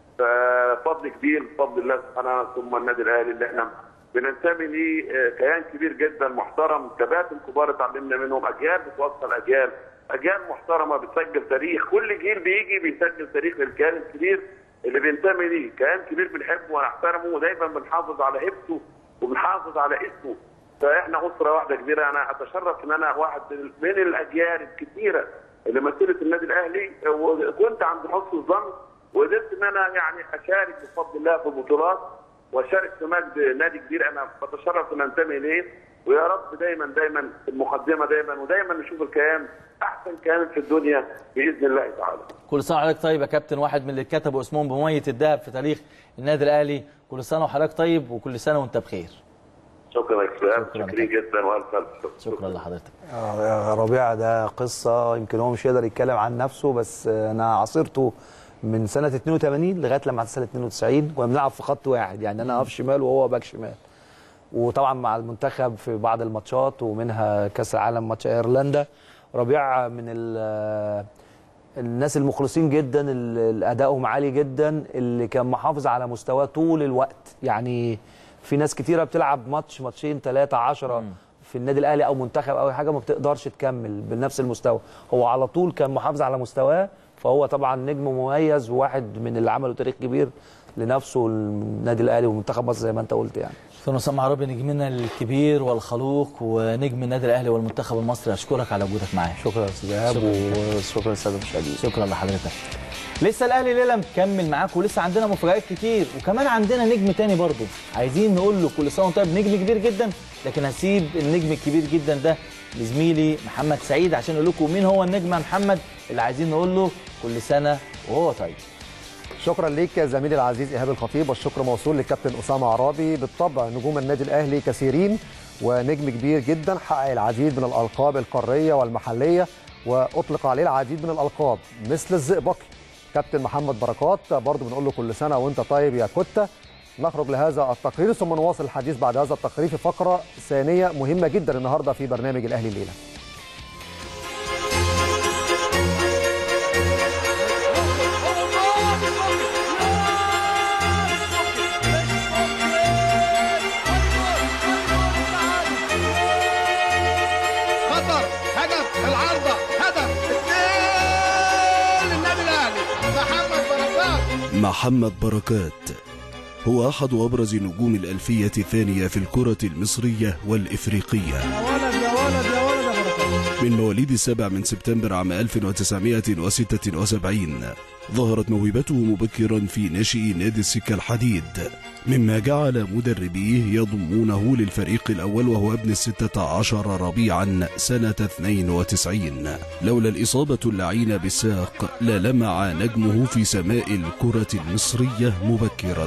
ففضل كبير بفضل الله سبحانه ثم النادي الاهلي اللي احنا بننتمي ليه آه، كيان كبير جدا محترم كباتن كبار اتعلمنا منهم اجيال بتوصل اجيال اجيال محترمه بتسجل تاريخ كل جيل بيجي بيسجل تاريخ للكيان الكبير اللي بينتمي ليه كيان كبير بنحبه ونحترمه ودايما بنحافظ على هيبته وبنحافظ على اسمه فاحنا اسره واحده كبيره انا اتشرف ان انا واحد من الاجيال الكثيره اللي مثلت النادي الاهلي وكنت عند حسن الظن وقدرت ان انا يعني اشارك بفضل الله في بطولات واشارك في مجد نادي كبير انا بتشرف ان انتمي اليه ويا رب دايما دايما المقدمه دايما ودايما نشوف الكيان احسن كيان في الدنيا باذن الله تعالى. كل سنه وحضرتك طيب يا كابتن واحد من اللي كتبوا اسمهم بميه الذهب في تاريخ النادي الاهلي كل سنه وحضرتك طيب وكل سنه وانت بخير شكرا يا استاذ شكراً. متشكرين جدا والف الف شكر. شكرا لحضرتك آه، يا ربيع ده قصة يمكن هو مش يقدر يتكلم عن نفسه بس آه، أنا عاصرته من سنة 82 لغاية لما عدت سنة 92 كنا بنلعب في خط واحد يعني أنا هاف شمال وهو باك شمال وطبعا مع المنتخب في بعض الماتشات ومنها كأس العالم ماتش ايرلندا ربيع من ال- الناس المخلصين جدا اللي ادائهم عالي جدا اللي كان محافظ على مستواه طول الوقت يعني في ناس كتيره بتلعب ماتش ماتشين ثلاثه عشرة في النادي الاهلي او منتخب او أي حاجه ما بتقدرش تكمل بنفس المستوى هو على طول كان محافظ على مستواه فهو طبعا نجم مميز وواحد من اللي عملوا تاريخ كبير لنفسه النادي الاهلي ومنتخب مصر زي ما انت قلت يعني كابتن اسامه عربي نجمنا الكبير والخلوق ونجم النادي الاهلي والمنتخب المصري اشكرك على وجودك معايا شكرا يا استاذ ايهاب وشكرا للساده المشاهدين شكرا لحضرتك لسه الاهلي ليله مكمل معاك ولسه عندنا مفاجآت كتير وكمان عندنا نجم تاني برضه عايزين نقول له كل سنه وانت طيب نجم كبير جدا لكن هسيب النجم الكبير جدا ده لزميلي محمد سعيد عشان اقول لكم مين هو النجم يا محمد اللي عايزين نقول له كل سنه وهو طيب شكرا ليك يا زميلي العزيز ايهاب الخطيب والشكر موصول للكابتن اسامه عرابي بالطبع نجوم النادي الاهلي كثيرين ونجم كبير جدا حقق العديد من الالقاب القاريه والمحليه واطلق عليه العديد من الالقاب مثل الزئبقي كابتن محمد بركات برضه بنقول له كل سنه وانت طيب يا كوتا نخرج لهذا التقرير ثم نواصل الحديث بعد هذا التقرير في فقره ثانيه مهمه جدا النهارده في برنامج الاهلي الليله خطر هدف العارضة هدف اثنين للنادي الأهلي محمد بركات محمد بركات هو أحد أبرز نجوم الألفية الثانية في الكرة المصرية والإفريقية يا ولد يا ولد يا ولد يا بركات من مواليد السابع من سبتمبر عام 1976 ظهرت موهبته مبكرا في ناشئي نادي السكة الحديد مما جعل مدربيه يضمونه للفريق الأول وهو ابن الستة عشر ربيعا سنة 92 لولا الإصابة اللعينة بالساق للمع نجمه في سماء الكرة المصرية مبكرا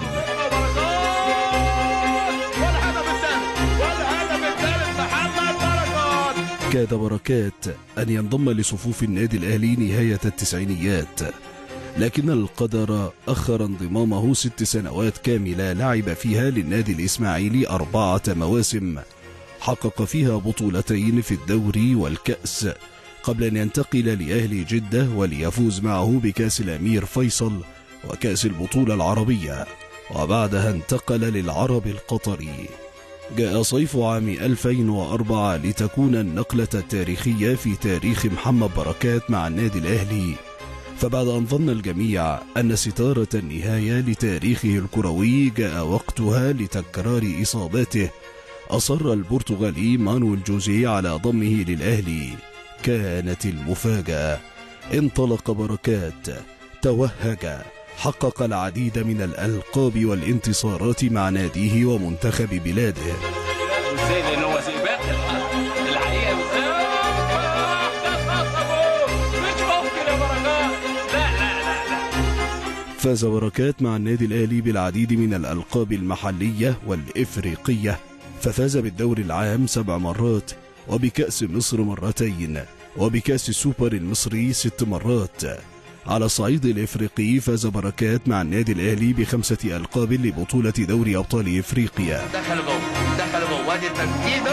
والهدف الثالث والهدف الثالث محمد بركات كاد بركات أن ينضم لصفوف النادي الأهلي نهاية التسعينيات لكن القدر أخر انضمامه ست سنوات كاملة لعب فيها للنادي الإسماعيلي أربعة مواسم حقق فيها بطولتين في الدوري والكأس قبل أن ينتقل لأهل جدة وليفوز معه بكأس الأمير فيصل وكأس البطولة العربية وبعدها انتقل للعرب القطري جاء صيف عام 2004 لتكون النقلة التاريخية في تاريخ محمد بركات مع النادي الأهلي فبعد أن ظن الجميع أن ستارة النهاية لتاريخه الكروي جاء وقتها لتكرار إصاباته أصر البرتغالي مانويل جوزيه على ضمه للأهلي كانت المفاجأة انطلق بركات توهج حقق العديد من الألقاب والانتصارات مع ناديه ومنتخب بلاده ازاي لان هو سيبات الحقيقه ازاي مش ممكن يا بركات لا لا لا لا فاز بركات مع النادي الأهلي بالعديد من الألقاب المحلية والإفريقية ففاز بالدوري العام سبع مرات وبكأس مصر مرتين وبكأس السوبر المصري ست مرات على الصعيد الإفريقي فاز بركات مع النادي الأهلي بخمسة ألقاب لبطولة دوري أبطال إفريقيا دخل جوه دخل جوه وادي التسديد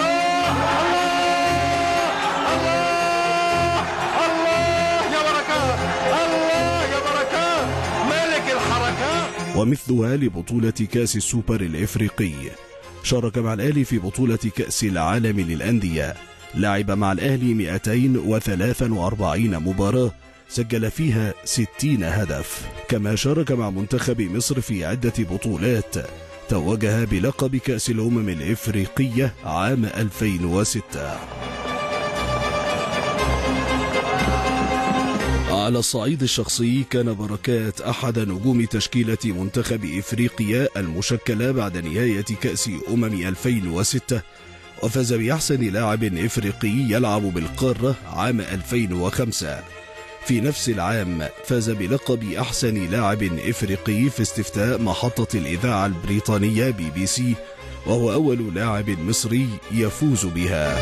الله يا بركات الله يا بركات ملك الحركات ومثلها لبطولة كأس السوبر الإفريقي شارك مع الأهلي في بطولة كأس العالم للأندية لعب مع الأهلي 243 مباراة سجل فيها 60 هدف كما شارك مع منتخب مصر في عدة بطولات توجها بلقب كأس الأمم الإفريقية عام 2006 على الصعيد الشخصي كان بركات أحد نجوم تشكيلة منتخب إفريقيا المشكلة بعد نهاية كأس أمم 2006 وفاز بأحسن لاعب إفريقي يلعب بالقارة عام 2005 في نفس العام فاز بلقب أحسن لاعب إفريقي في استفتاء محطة الإذاعة البريطانية بي بي سي وهو أول لاعب مصري يفوز بها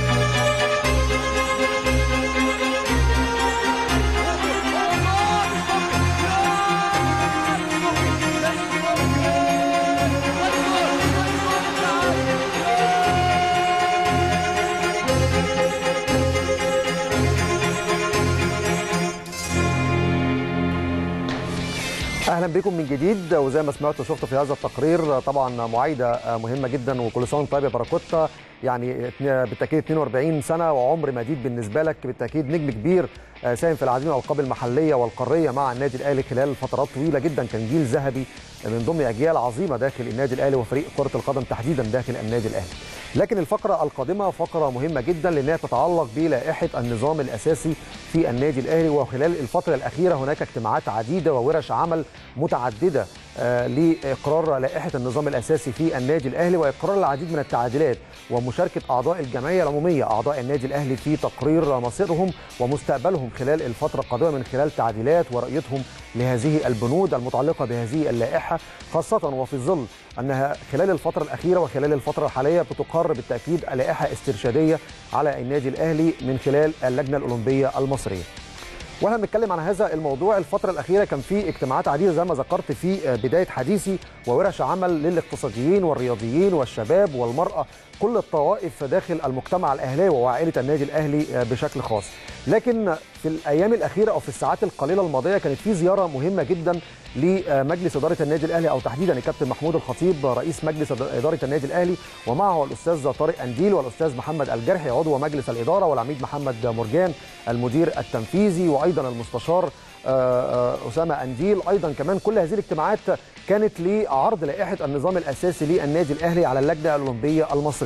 اهلا بكم من جديد وزي ما سمعتوا وشفتوا في هذا التقرير طبعا معايده مهمه جدا وكل سنه وانت طيب يا باراكوتا يعني بالتاكيد 42 سنه وعمر مديد بالنسبه لك بالتاكيد نجم كبير ساهم في العديد من الالقاب المحليه والقاريه مع النادي الاهلي خلال فترات طويله جدا كان جيل ذهبي من ضمن اجيال عظيمه داخل النادي الاهلي وفريق كره القدم تحديدا داخل النادي الاهلي. لكن الفقره القادمه فقره مهمه جدا لانها تتعلق بلائحه النظام الاساسي في النادي الاهلي وخلال الفتره الاخيره هناك اجتماعات عديده وورش عمل متعدده آه لاقرار لائحه النظام الاساسي في النادي الاهلي واقرار العديد من التعديلات ومشاركه اعضاء الجمعيه العموميه اعضاء النادي الاهلي في تقرير مصيرهم ومستقبلهم خلال الفتره القادمه من خلال تعديلات ورؤيتهم لهذه البنود المتعلقه بهذه اللائحه خاصه وفي ظل انها خلال الفتره الاخيره وخلال الفتره الحاليه بتقر بالتاكيد لائحه استرشاديه على النادي الاهلي من خلال اللجنه الاولمبيه المصريه. واحنا بنتكلم عن هذا الموضوع الفترة الأخيرة كان في اجتماعات عديدة زي ما ذكرت في بداية حديثي وورش عمل للاقتصاديين والرياضيين والشباب والمرأة كل الطوائف داخل المجتمع الأهلاوي وعائلة النادي الأهلي بشكل خاص لكن في الأيام الأخيرة أو في الساعات القليلة الماضية كانت في زيارة مهمة جدا لمجلس إدارة النادي الأهلي أو تحديدا الكابتن محمود الخطيب رئيس مجلس إدارة النادي الأهلي ومعه الأستاذ طارق أنديل والأستاذ محمد الجرحي عضو مجلس الإدارة والعميد محمد مرجان المدير التنفيذي وأيضا المستشار أسامة أنديل أيضا كمان كل هذه الاجتماعات كانت لعرض لائحة النظام الأساسي للنادي الأهلي على اللجنة الأولمبية المصرية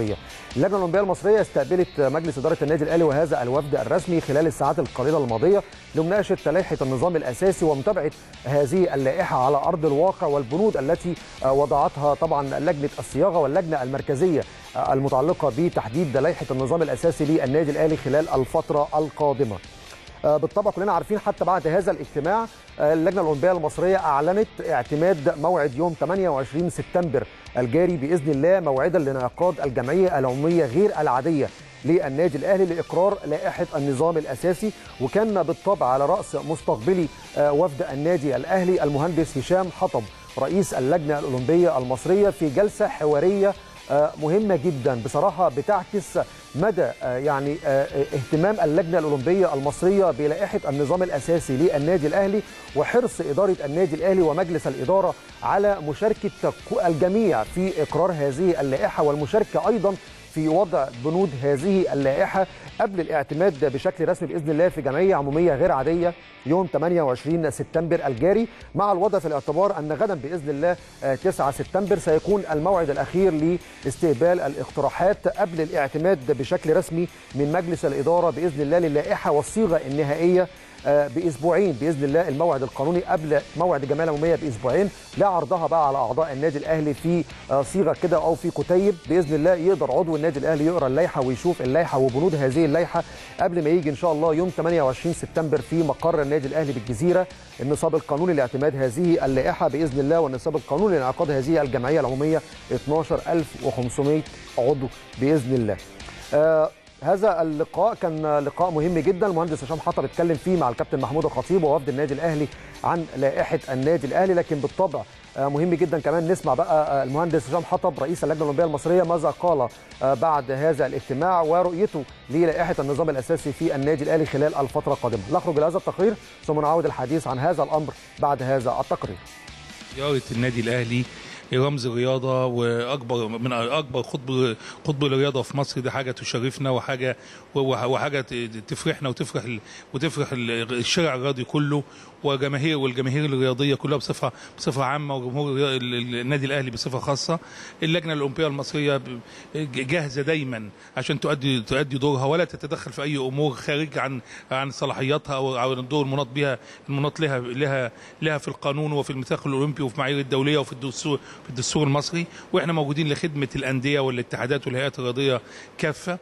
المصريه. اللجنه الاولمبيه المصريه استقبلت مجلس اداره النادي الاهلي وهذا الوفد الرسمي خلال الساعات القليله الماضيه لمناقشه لائحه النظام الاساسي ومتابعه هذه اللائحه على ارض الواقع والبنود التي وضعتها طبعا لجنه الصياغه واللجنه المركزيه المتعلقه بتحديد لائحه النظام الاساسي للنادي الاهلي خلال الفتره القادمه. بالطبع كلنا عارفين حتى بعد هذا الاجتماع اللجنه الاولمبيه المصريه اعلنت اعتماد موعد يوم 28 سبتمبر الجاري باذن الله موعدا لانعقاد الجمعيه العموميه غير العاديه للنادي الاهلي لاقرار لائحه النظام الاساسي وكان بالطبع على راس مستقبلي وفد النادي الاهلي المهندس هشام حطب رئيس اللجنه الاولمبيه المصريه في جلسه حواريه مهمة جدا بصراحة بتعكس مدى يعني اهتمام اللجنة الأولمبية المصرية بلائحة النظام الأساسي للنادي الأهلي وحرص إدارة النادي الأهلي ومجلس الإدارة على مشاركة الجميع في إقرار هذه اللائحة والمشاركة أيضا في وضع بنود هذه اللائحة قبل الاعتماد بشكل رسمي باذن الله في جمعيه عموميه غير عاديه يوم 28 سبتمبر الجاري مع الوضع في الاعتبار ان غدا باذن الله 9 سبتمبر سيكون الموعد الاخير لاستقبال الاقتراحات قبل الاعتماد بشكل رسمي من مجلس الاداره باذن الله للائحه والصيغه النهائيه باسبوعين باذن الله الموعد القانوني قبل موعد الجمعيه العموميه باسبوعين لعرضها بقى على اعضاء النادي الاهلي في صيغه كده او في كتيب باذن الله يقدر عضو النادي الاهلي يقرا اللائحه ويشوف اللائحه وبنود هذه اللائحه قبل ما يجي ان شاء الله يوم 28 سبتمبر في مقر النادي الاهلي بالجزيره النصاب القانوني لاعتماد هذه اللائحه باذن الله والنصاب القانوني لانعقاد هذه الجمعيه العموميه 12500 عضو باذن الله. آه هذا اللقاء كان لقاء مهم جدا المهندس هشام حطب اتكلم فيه مع الكابتن محمود الخطيب ووفد النادي الاهلي عن لائحه النادي الاهلي لكن بالطبع مهم جدا كمان نسمع بقى المهندس هشام حطب رئيس اللجنه الاولمبيه المصريه ماذا قال بعد هذا الاجتماع ورؤيته للائحه النظام الاساسي في النادي الاهلي خلال الفتره القادمه نخرج الى هذا التقرير ثم نعود الحديث عن هذا الامر بعد هذا التقرير زياره النادي الاهلي رمز الرياضه واكبر من اكبر قطب قطب الرياضه في مصر دي حاجه تشرفنا وحاجه وحاجه تفرحنا وتفرح وتفرح الشارع الرياضي كله وجماهير والجماهير الرياضيه كلها بصفه بصفه عامه وجمهور النادي الاهلي بصفه خاصه اللجنه الاولمبيه المصريه جاهزه دايما عشان تؤدي تؤدي دورها ولا تتدخل في اي امور خارج عن عن صلاحياتها او عن الدور المناط بها المناط لها لها لها في القانون وفي الميثاق الاولمبي وفي المعايير الدوليه وفي الدستور في الدستور المصري واحنا موجودين لخدمه الانديه والاتحادات والهيئات الرياضيه كافه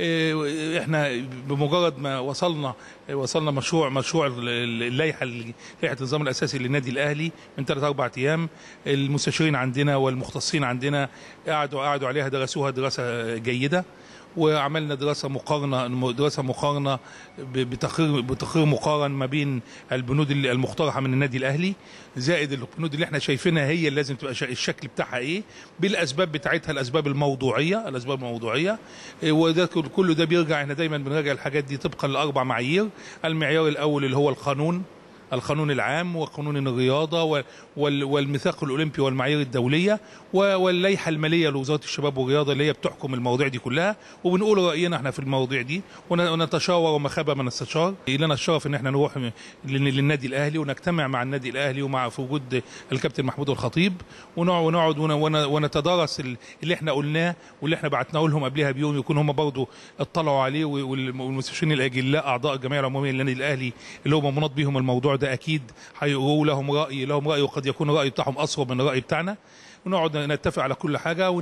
احنا بمجرد ما وصلنا وصلنا مشروع مشروع اللائحه لائحه النظام الاساسي للنادي الاهلي من ثلاث اربع ايام المستشارين عندنا والمختصين عندنا قعدوا قعدوا عليها درسوها دراسه جيده وعملنا دراسه مقارنه دراسه مقارنه بتقرير بتقرير مقارن ما بين البنود المقترحه من النادي الاهلي زائد البنود اللي احنا شايفينها هي اللي لازم تبقى الشكل بتاعها ايه بالاسباب بتاعتها الاسباب الموضوعيه الاسباب الموضوعيه وده كله ده بيرجع احنا دايما بنراجع الحاجات دي طبقا لاربع معايير المعيار الاول اللي هو القانون القانون العام وقانون الرياضه والميثاق الاولمبي والمعايير الدوليه واللائحه الماليه لوزاره الشباب والرياضه اللي هي بتحكم المواضيع دي كلها وبنقول راينا احنا في المواضيع دي ونتشاور وما خاب من استشار لنا الشرف ان احنا نروح للنادي الاهلي ونجتمع مع النادي الاهلي ومع في وجود الكابتن محمود الخطيب ونقعد ونتدارس اللي احنا قلناه واللي احنا بعتناه لهم قبلها بيوم يكون هم برضه اطلعوا عليه والمستشارين الاجلاء اعضاء الجمعيه العموميه للنادي الاهلي اللي هم مناط بيهم الموضوع ده اكيد هيقولوا لهم راي لهم راي وقد يكون الراي بتاعهم اصوب من الراي بتاعنا ونقعد نتفق على كل حاجه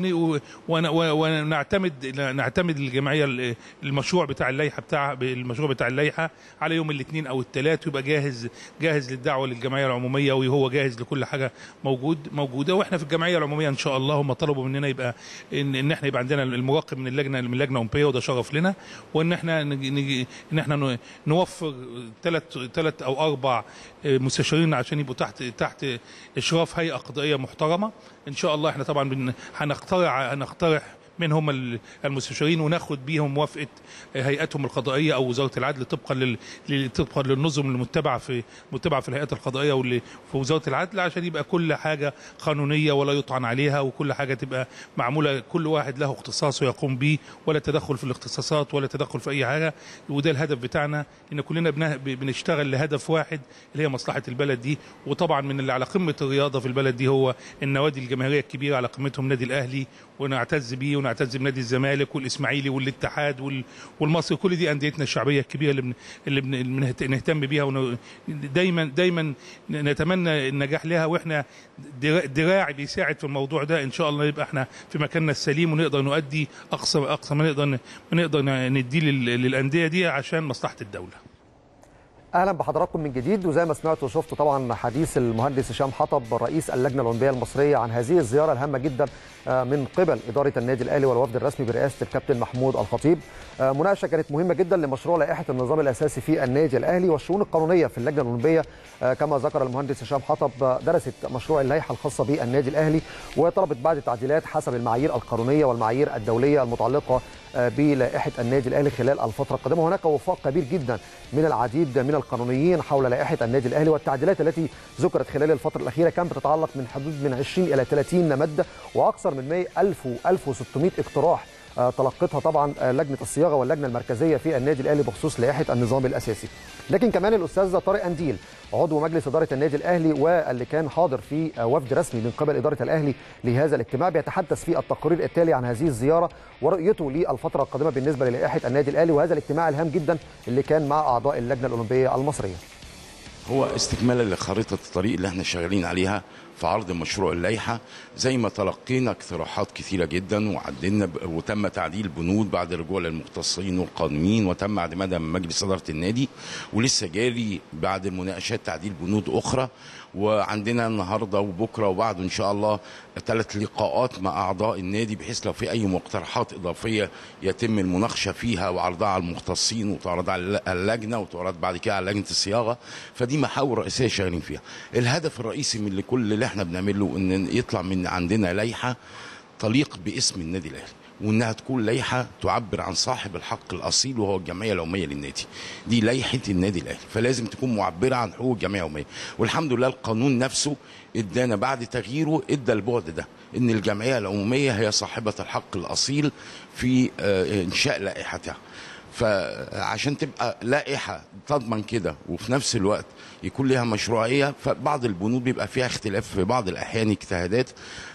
ونعتمد نعتمد الجمعيه المشروع بتاع اللائحه بتاع المشروع بتاع اللائحه على يوم الاثنين او الثلاث ويبقى جاهز جاهز للدعوه للجمعيه العموميه وهو جاهز لكل حاجه موجود موجوده واحنا في الجمعيه العموميه ان شاء الله هم طلبوا مننا يبقى ان, إن احنا يبقى عندنا المراقب من اللجنه من اللجنه الاولمبيه وده شرف لنا وان احنا نجي ان احنا نوفر ثلاث ثلاث او اربع مستشارين عشان يبقوا تحت تحت اشراف هيئه قضائيه محترمه ان شاء الله احنا طبعا هنخترع هنخترع من هم المستشارين وناخد بيهم موافقه هيئتهم القضائيه او وزاره العدل طبقا لل طبقا للنظم المتبعه في متبعه في الهيئات القضائيه واللي في وزاره العدل عشان يبقى كل حاجه قانونيه ولا يطعن عليها وكل حاجه تبقى معموله كل واحد له اختصاصه يقوم به ولا تدخل في الاختصاصات ولا تدخل في اي حاجه وده الهدف بتاعنا ان كلنا بنشتغل لهدف واحد اللي هي مصلحه البلد دي وطبعا من اللي على قمه الرياضه في البلد دي هو النوادي الجماهيريه الكبيره على قمتهم نادي الاهلي ونعتز بيه ونعتز بنادي الزمالك والاسماعيلي والاتحاد وال- والمصري كل دي انديتنا الشعبيه الكبيره اللي بن اللي بن- اللي بنهت- نهتم بيها ون- دايما دايما نتمنى النجاح لها واحنا درا- دراعي بيساعد في الموضوع ده ان شاء الله يبقى احنا في مكاننا السليم ونقدر نؤدي اقصى اقصى ما نقدر ما نقدر نديه لل- للانديه دي عشان مصلحه الدوله اهلا بحضراتكم من جديد وزي ما سمعتوا وشفتوا طبعا حديث المهندس هشام حطب رئيس اللجنه الاولمبيه المصريه عن هذه الزياره الهامه جدا آه، من قبل اداره النادي الاهلي والوفد الرسمي برئاسه الكابتن محمود الخطيب آه، مناقشه كانت مهمه جدا لمشروع لائحه النظام الاساسي في النادي الاهلي والشؤون القانونيه في اللجنه الاولمبيه آه، كما ذكر المهندس هشام حطب آه، درست مشروع اللائحه الخاصه بالنادي الاهلي وطلبت بعض التعديلات حسب المعايير القانونيه والمعايير الدوليه المتعلقه آه، بلائحه النادي الاهلي خلال الفتره القادمه هناك وفاق كبير جدا من العديد من القانونيين حول لائحه النادي الاهلي والتعديلات التي ذكرت خلال الفتره الاخيره كانت بتتعلق من حدود من 20 الى 30 ماده واكثر من 100 1000 و 1600 اقتراح آه، تلقتها طبعا آه، لجنه الصياغه واللجنه المركزيه في النادي الاهلي بخصوص لائحه النظام الاساسي لكن كمان الاستاذ طارق انديل عضو مجلس اداره النادي الاهلي واللي كان حاضر في آه، وفد رسمي من قبل اداره الاهلي لهذا الاجتماع بيتحدث في التقرير التالي عن هذه الزياره ورؤيته للفتره القادمه بالنسبه للائحه النادي الاهلي وهذا الاجتماع الهام جدا اللي كان مع اعضاء اللجنه الاولمبيه المصريه هو استكمالا لخريطة الطريق اللي احنا شغالين عليها في عرض مشروع اللائحة زي ما تلقينا اقتراحات كثيرة جدا وعدلنا ب- وتم تعديل بنود بعد الرجوع للمختصين والقانونيين وتم اعتمادها من مجلس إدارة النادي ولسه جاري بعد المناقشات تعديل بنود أخرى وعندنا النهارده وبكره وبعده ان شاء الله ثلاث لقاءات مع اعضاء النادي بحيث لو في اي مقترحات اضافيه يتم المناقشه فيها وعرضها على المختصين وتعرض على اللجنه وتعرض بعد كده على لجنه الصياغه فدي محاور رئيسيه شغالين فيها. الهدف الرئيسي من كل اللي احنا بنعمله ان يطلع من عندنا لائحه تليق باسم النادي الاهلي وانها تكون لائحه تعبر عن صاحب الحق الاصيل وهو الجمعيه العموميه للنادي دي لائحه النادي الاهلي فلازم تكون معبره عن حقوق الجمعيه العموميه والحمد لله القانون نفسه ادانا بعد تغييره ادى البعد ده ان الجمعيه العموميه هي صاحبه الحق الاصيل في آه، انشاء لائحتها فعشان تبقى لائحه تضمن كده وفي نفس الوقت يكون لها مشروعيه فبعض البنود بيبقى فيها اختلاف في بعض الاحيان اجتهادات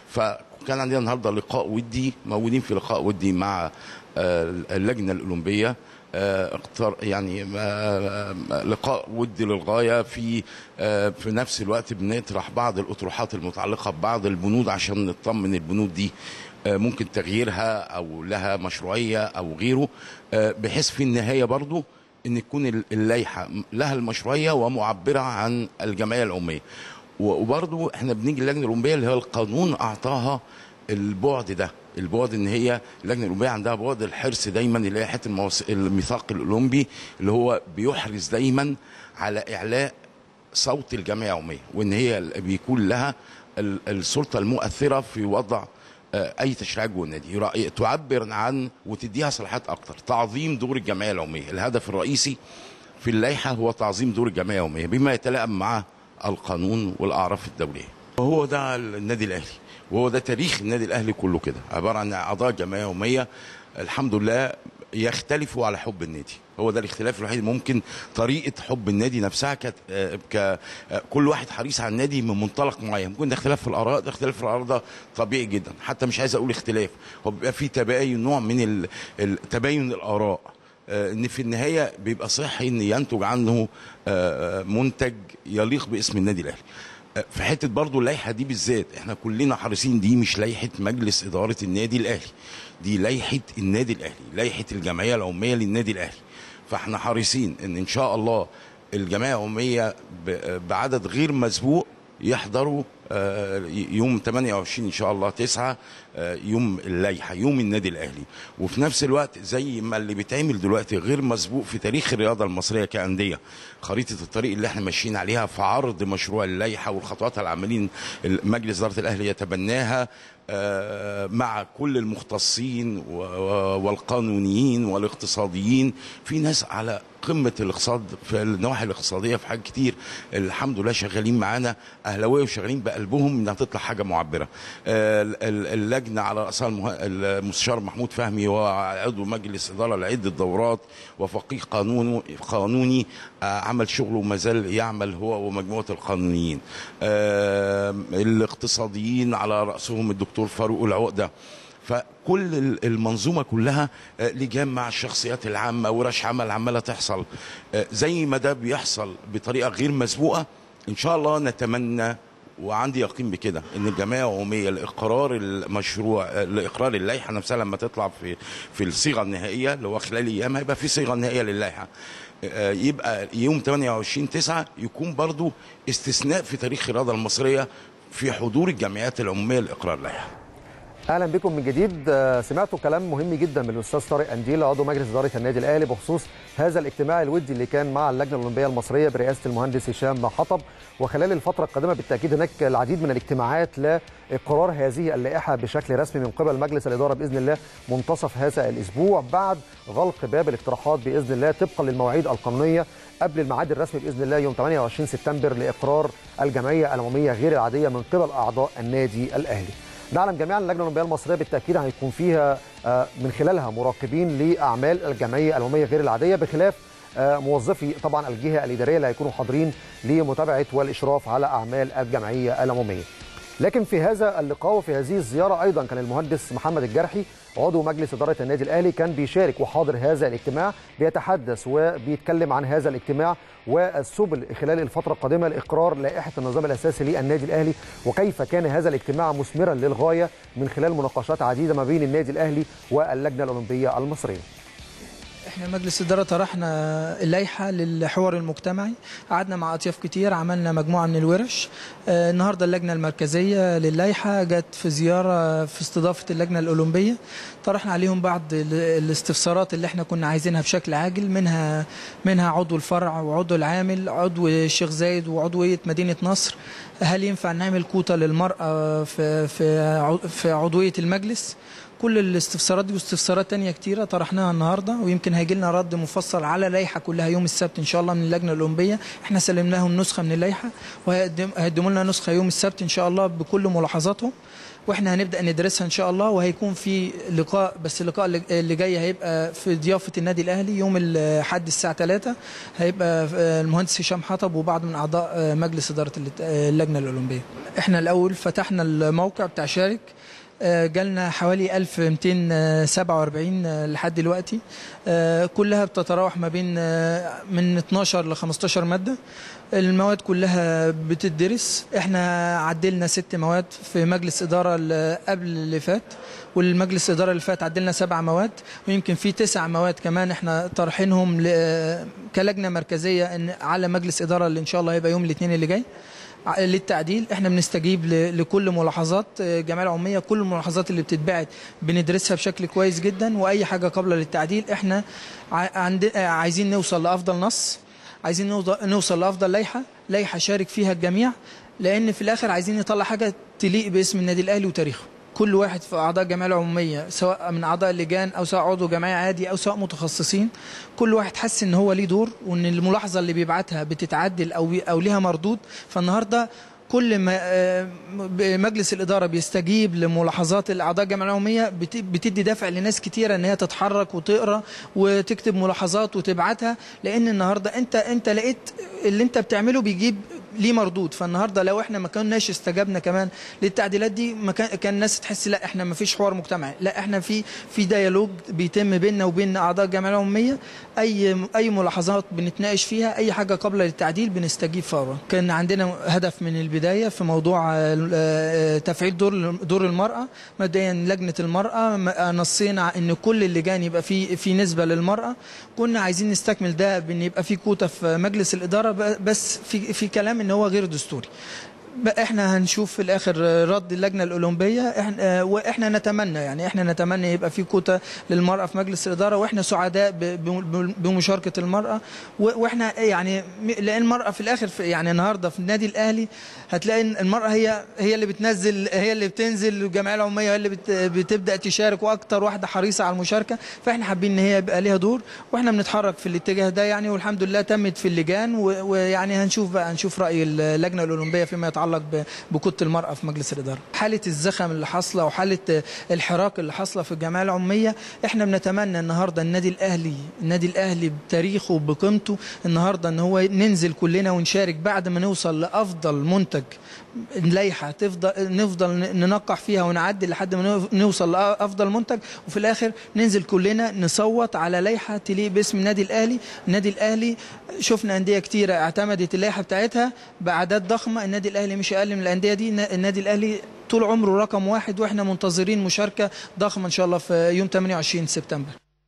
فكان عندنا النهارده لقاء ودي موجودين في لقاء ودي مع آه، اللجنه الاولمبيه آه، اقتر يعني آه، آه، لقاء ودي للغايه في آه، في نفس الوقت بنطرح بعض الاطروحات المتعلقه ببعض البنود عشان نطمن البنود دي آه، ممكن تغييرها او لها مشروعيه او غيره آه، بحيث في النهايه برضو ان تكون ال- اللائحه لها المشروعيه ومعبره عن الجمعيه العموميه و- وبرضو احنا بنيجي اللجنه الاولمبيه اللي هو القانون اعطاها البعد ده البعد ان هي اللجنه الاولمبيه عندها بعد الحرص دايما اللي هي حته المواس- الميثاق الاولمبي اللي هو بيحرص دايما على اعلاء صوت الجمعيه العموميه وان هي ال- بيكون لها ال- السلطه المؤثره في وضع آه، اي تشريعات جوه النادي يرا- تعبر عن وتديها صلاحيات اكتر تعظيم دور الجمعيه العموميه الهدف الرئيسي في اللائحه هو تعظيم دور الجمعيه العموميه بما يتلائم مع القانون والاعراف الدوليه وهو ده النادي الاهلي وهو ده تاريخ النادي الاهلي كله كده عباره عن اعضاء جمعيه يوميه الحمد لله يختلفوا على حب النادي هو ده الاختلاف الوحيد ممكن طريقه حب النادي نفسها كت آه، ك آه، كل واحد حريص على النادي من منطلق معين ممكن ده اختلاف في الاراء ده اختلاف في الاراء ده طبيعي جدا حتى مش عايز اقول اختلاف هو بيبقى في تباين نوع من ال- ال- تباين الاراء آه، ان في النهايه بيبقى صحي ان ينتج عنه آه، منتج يليق باسم النادي الاهلي آه، في حته برضو اللائحه دي بالذات احنا كلنا حريصين دي مش لائحه مجلس اداره النادي الاهلي دي لائحه النادي الاهلي لائحه الجمعيه العموميه للنادي الاهلي فاحنا حريصين ان ان شاء الله الجمعيه العموميه ب- بعدد غير مسبوق يحضروا آه، يوم 28 ان شاء الله 9 آه، يوم اللائحه يوم النادي الاهلي وفي نفس الوقت زي ما اللي بيتعمل دلوقتي غير مسبوق في تاريخ الرياضه المصريه كانديه خريطه الطريق اللي احنا ماشيين عليها في عرض مشروع اللائحه والخطوات اللي عمالين مجلس اداره الاهلي يتبناها آه، مع كل المختصين و- و- والقانونيين والاقتصاديين في ناس على قمه الاقتصاد في النواحي الاقتصاديه في حاجات كتير الحمد لله شغالين معانا اهلاويه وشغالين بقلبهم انها تطلع حاجه معبره آه، ال- ال- اللجنه على راسها المه- المستشار محمود فهمي وهو عضو مجلس اداره لعده دورات وفقيه قانون قانوني آه، عمل شغله وما زال يعمل هو ومجموعه القانونيين آه، الاقتصاديين على راسهم الدكتور فاروق العقده فكل ال- المنظومه كلها آه، لجان مع الشخصيات العامه ورش عمل عماله تحصل آه، زي ما ده بيحصل بطريقه غير مسبوقه ان شاء الله نتمنى وعندي يقين بكده ان الجمعيه العموميه لاقرار المشروع آه، لاقرار اللائحه نفسها لما تطلع في في الصيغه النهائيه اللي هو خلال ايام هيبقى في صيغه نهائيه للائحه آه، يبقى يوم 28 9 يكون برضو استثناء في تاريخ الرياضه المصريه في حضور الجمعيات العموميه لاقرار اللائحه اهلا بكم من جديد آه، سمعتوا كلام مهم جدا من الاستاذ طارق انديل عضو مجلس اداره النادي الاهلي بخصوص هذا الاجتماع الودي اللي كان مع اللجنه الاولمبيه المصريه برئاسه المهندس هشام حطب وخلال الفتره القادمه بالتاكيد هناك العديد من الاجتماعات لاقرار هذه اللائحه بشكل رسمي من قبل مجلس الاداره باذن الله منتصف هذا الاسبوع بعد غلق باب الاقتراحات باذن الله طبقا للمواعيد القانونيه قبل الميعاد الرسمي باذن الله يوم 28 سبتمبر لاقرار الجمعيه العموميه غير العاديه من قبل اعضاء النادي الاهلي. نعلم جميعا اللجنه الاولمبيه المصريه بالتاكيد هيكون فيها آه، من خلالها مراقبين لاعمال الجمعيه العموميه غير العاديه بخلاف آه، موظفي طبعا الجهه الاداريه اللي هيكونوا حاضرين لمتابعه والاشراف على اعمال الجمعيه العموميه. لكن في هذا اللقاء وفي هذه الزياره ايضا كان المهندس محمد الجرحي عضو مجلس اداره النادي الاهلي كان بيشارك وحاضر هذا الاجتماع بيتحدث وبيتكلم عن هذا الاجتماع والسبل خلال الفتره القادمه لاقرار لائحه النظام الاساسي للنادي الاهلي وكيف كان هذا الاجتماع مثمرا للغايه من خلال مناقشات عديده ما بين النادي الاهلي واللجنه الاولمبيه المصريه. احنا مجلس الاداره طرحنا اللائحه للحوار المجتمعي قعدنا مع اطياف كتير عملنا مجموعه من الورش آه، النهارده اللجنه المركزيه للائحه جت في زياره في استضافه اللجنه الاولمبيه طرحنا عليهم بعض ال- الاستفسارات اللي احنا كنا عايزينها بشكل عاجل منها منها عضو الفرع وعضو العامل عضو الشيخ زايد وعضويه مدينه نصر هل ينفع نعمل كوتا للمراه في في عضو- في عضويه المجلس كل الاستفسارات دي واستفسارات تانية كتيرة طرحناها النهاردة ويمكن هيجي لنا رد مفصل على لائحة كلها يوم السبت إن شاء الله من اللجنة الأولمبية احنا سلمناهم نسخة من اللائحة وهيقدموا لنا نسخة يوم السبت إن شاء الله بكل ملاحظاتهم واحنا هنبدا ندرسها ان شاء الله وهيكون في لقاء بس اللقاء اللي- اللي جاي هيبقى في ضيافه النادي الاهلي يوم الاحد الساعه 3 هيبقى المهندس هشام حطب وبعض من اعضاء مجلس اداره اللجنه الاولمبيه احنا الاول فتحنا الموقع بتاع شارك آه، جالنا حوالي 1247 آه، لحد دلوقتي آه، كلها بتتراوح ما بين آه، من 12 ل 15 ماده المواد كلها بتدرس احنا عدلنا ست مواد في مجلس اداره ال- قبل اللي فات والمجلس الاداره اللي فات عدلنا سبع مواد ويمكن في تسع مواد كمان احنا طرحينهم ل- كلجنه مركزيه ان على مجلس اداره اللي ان شاء الله هيبقى يوم الاثنين اللي جاي ع- للتعديل احنا بنستجيب ل- لكل ملاحظات آه، الجمعيه العموميه كل الملاحظات اللي بتتبعت بندرسها بشكل كويس جدا واي حاجه قابله للتعديل احنا ع- عند آه، عايزين نوصل لافضل نص عايزين نوض- نوصل لافضل لائحه لائحه شارك فيها الجميع لان في الاخر عايزين نطلع حاجه تليق باسم النادي الاهلي وتاريخه كل واحد في اعضاء الجمعيه العموميه سواء من اعضاء اللجان او سواء عضو جمعيه عادي او سواء متخصصين كل واحد حس ان هو ليه دور وان الملاحظه اللي بيبعتها بتتعدل او بي او ليها مردود فالنهارده كل ما آه، مجلس الاداره بيستجيب لملاحظات الاعضاء الجمعيه العموميه بت- بتدي دافع لناس كتيره ان هي تتحرك وتقرا وتكتب ملاحظات وتبعتها لان النهارده انت انت لقيت اللي انت بتعمله بيجيب ليه مردود فالنهارده لو احنا ما كناش استجبنا كمان للتعديلات دي ما كان كان الناس تحس لا احنا ما فيش حوار مجتمعي لا احنا في في ديالوج بيتم بيننا وبين اعضاء الجمعيه العموميه اي اي ملاحظات بنتناقش فيها اي حاجه قابله للتعديل بنستجيب فورا كان عندنا هدف من البدايه في موضوع آه، آه، تفعيل دور دور المراه مبدئيا لجنه المراه م- آه، نصينا ان كل اللجان يبقى في في نسبه للمراه كنا عايزين نستكمل ده بان يبقى في كوتا في مجلس الاداره ب- بس في في كلام ان هو غير دستوري بقى احنا هنشوف في الاخر رد اللجنه الاولمبيه احنا آه، واحنا نتمنى يعني احنا نتمنى يبقى في كوتا للمراه في مجلس الاداره واحنا سعداء ب- ب- بمشاركه المراه و- واحنا يعني م- لان المراه في الاخر في يعني النهارده في النادي الاهلي هتلاقي إن المراه هي هي اللي بتنزل هي اللي بتنزل والجمعيه العموميه هي اللي بت- بتبدا تشارك واكتر واحده حريصه على المشاركه فاحنا حابين ان هي يبقى ليها دور واحنا بنتحرك في الاتجاه ده يعني والحمد لله تمت في اللجان و- ويعني هنشوف بقى هنشوف راي اللجنه الاولمبيه فيما يتعلق يتعلق ب- بكره المراه في مجلس الاداره حاله الزخم اللي حاصله وحاله آه، الحراك اللي حاصله في الجمعيه العموميه احنا بنتمنى النهارده النادي الاهلي النادي الاهلي بتاريخه وبقيمته النهارده ان هو ننزل كلنا ونشارك بعد ما نوصل لافضل منتج لائحه تفضل نفضل ننقح فيها ونعدي لحد ما نو- نوصل لافضل منتج وفي الاخر ننزل كلنا نصوت على لائحه تليق باسم النادي الاهلي النادي الاهلي شفنا انديه كتيره اعتمدت اللائحه بتاعتها باعداد ضخمه النادي الاهلي مش اقل من الانديه دي النادي الاهلي طول عمره رقم واحد واحنا منتظرين مشاركه ضخمه ان شاء الله في يوم 28 سبتمبر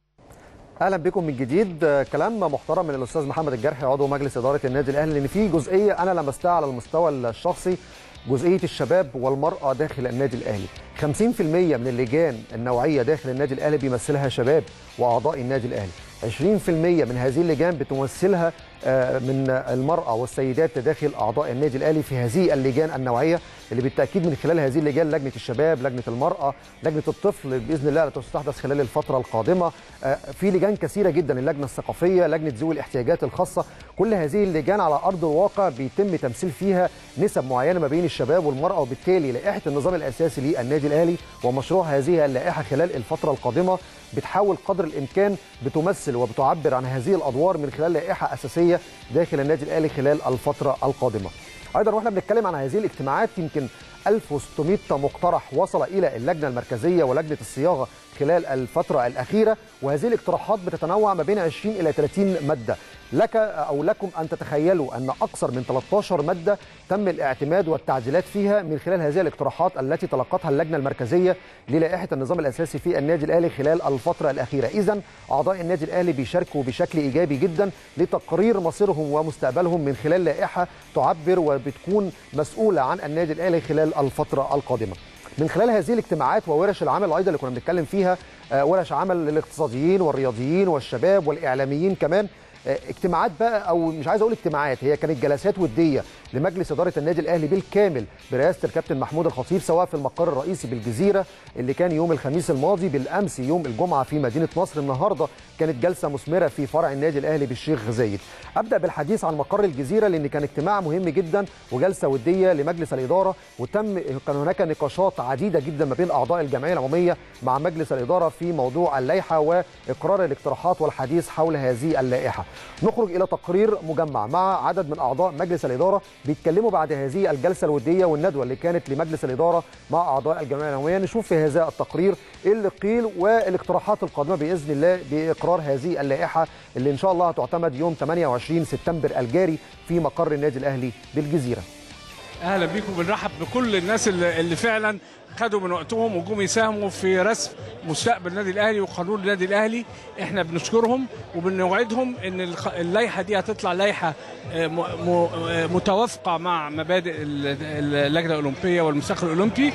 اهلا بكم من جديد آه، كلام محترم من الاستاذ محمد الجرحي عضو مجلس اداره النادي الاهلي لان في جزئيه انا لمستها على المستوى الشخصي جزئيه الشباب والمراه داخل النادي الاهلي 50% من اللجان النوعيه داخل النادي الاهلي بيمثلها شباب واعضاء النادي الاهلي 20% من هذه اللجان بتمثلها آه، من المرأة والسيدات داخل أعضاء النادي الأهلي في هذه اللجان النوعية اللي بالتأكيد من خلال هذه اللجان لجنة الشباب لجنة المرأة لجنة الطفل بإذن الله تستحدث خلال الفترة القادمة آه، في لجان كثيرة جدا اللجنة الثقافية لجنة ذوي الاحتياجات الخاصة كل هذه اللجان على أرض الواقع بيتم تمثيل فيها نسب معينة ما بين الشباب والمرأة وبالتالي لائحة النظام الأساسي للنادي الأهلي ومشروع هذه اللائحة خلال الفترة القادمة بتحاول قدر الإمكان بتمثل وبتعبر عن هذه الأدوار من خلال لائحة أساسية داخل النادي الأهلي خلال الفترة القادمة ايضا واحنا بنتكلم عن هذه الاجتماعات يمكن 1600 مقترح وصل الى اللجنه المركزيه ولجنه الصياغه خلال الفتره الاخيره وهذه الاقتراحات بتتنوع ما بين 20 الى 30 ماده لك او لكم ان تتخيلوا ان اكثر من 13 ماده تم الاعتماد والتعديلات فيها من خلال هذه الاقتراحات التي تلقتها اللجنه المركزيه للائحه النظام الاساسي في النادي الاهلي خلال الفتره الاخيره اذا اعضاء النادي الاهلي بيشاركوا بشكل ايجابي جدا لتقرير مصيرهم ومستقبلهم من خلال لائحه تعبر وبتكون مسؤوله عن النادي الاهلي خلال الفتره القادمه من خلال هذه الاجتماعات وورش العمل ايضا اللي كنا بنتكلم فيها آه، ورش عمل للاقتصاديين والرياضيين والشباب والاعلاميين كمان آه، اجتماعات بقى او مش عايز اقول اجتماعات هي كانت جلسات وديه لمجلس اداره النادي الاهلي بالكامل برئاسه الكابتن محمود الخطيب سواء في المقر الرئيسي بالجزيره اللي كان يوم الخميس الماضي بالامس يوم الجمعه في مدينه نصر النهارده كانت جلسه مثمره في فرع النادي الاهلي بالشيخ زايد ابدا بالحديث عن مقر الجزيره لان كان اجتماع مهم جدا وجلسه وديه لمجلس الاداره وتم كان هناك نقاشات عديده جدا ما بين اعضاء الجمعيه العموميه مع مجلس الاداره في موضوع اللائحه واقرار الاقتراحات والحديث حول هذه اللائحه نخرج الى تقرير مجمع مع عدد من اعضاء مجلس الاداره بيتكلموا بعد هذه الجلسه الوديه والندوه اللي كانت لمجلس الاداره مع اعضاء الجمعيه العموميه نشوف في هذا التقرير ايه اللي قيل والاقتراحات القادمه باذن الله باقرار هذه اللائحه اللي ان شاء الله هتعتمد يوم 28 سبتمبر الجاري في مقر النادي الاهلي بالجزيره اهلا بيكم بنرحب بكل الناس اللي, اللي فعلا خدوا من وقتهم وجم يساهموا في رسم مستقبل النادي الاهلي وقانون النادي الاهلي احنا بنشكرهم وبنوعدهم ان الخ- اللائحه دي هتطلع لائحه آه، م- م- آه، متوافقه مع مبادئ ال- اللجنه الاولمبيه والمساق الاولمبي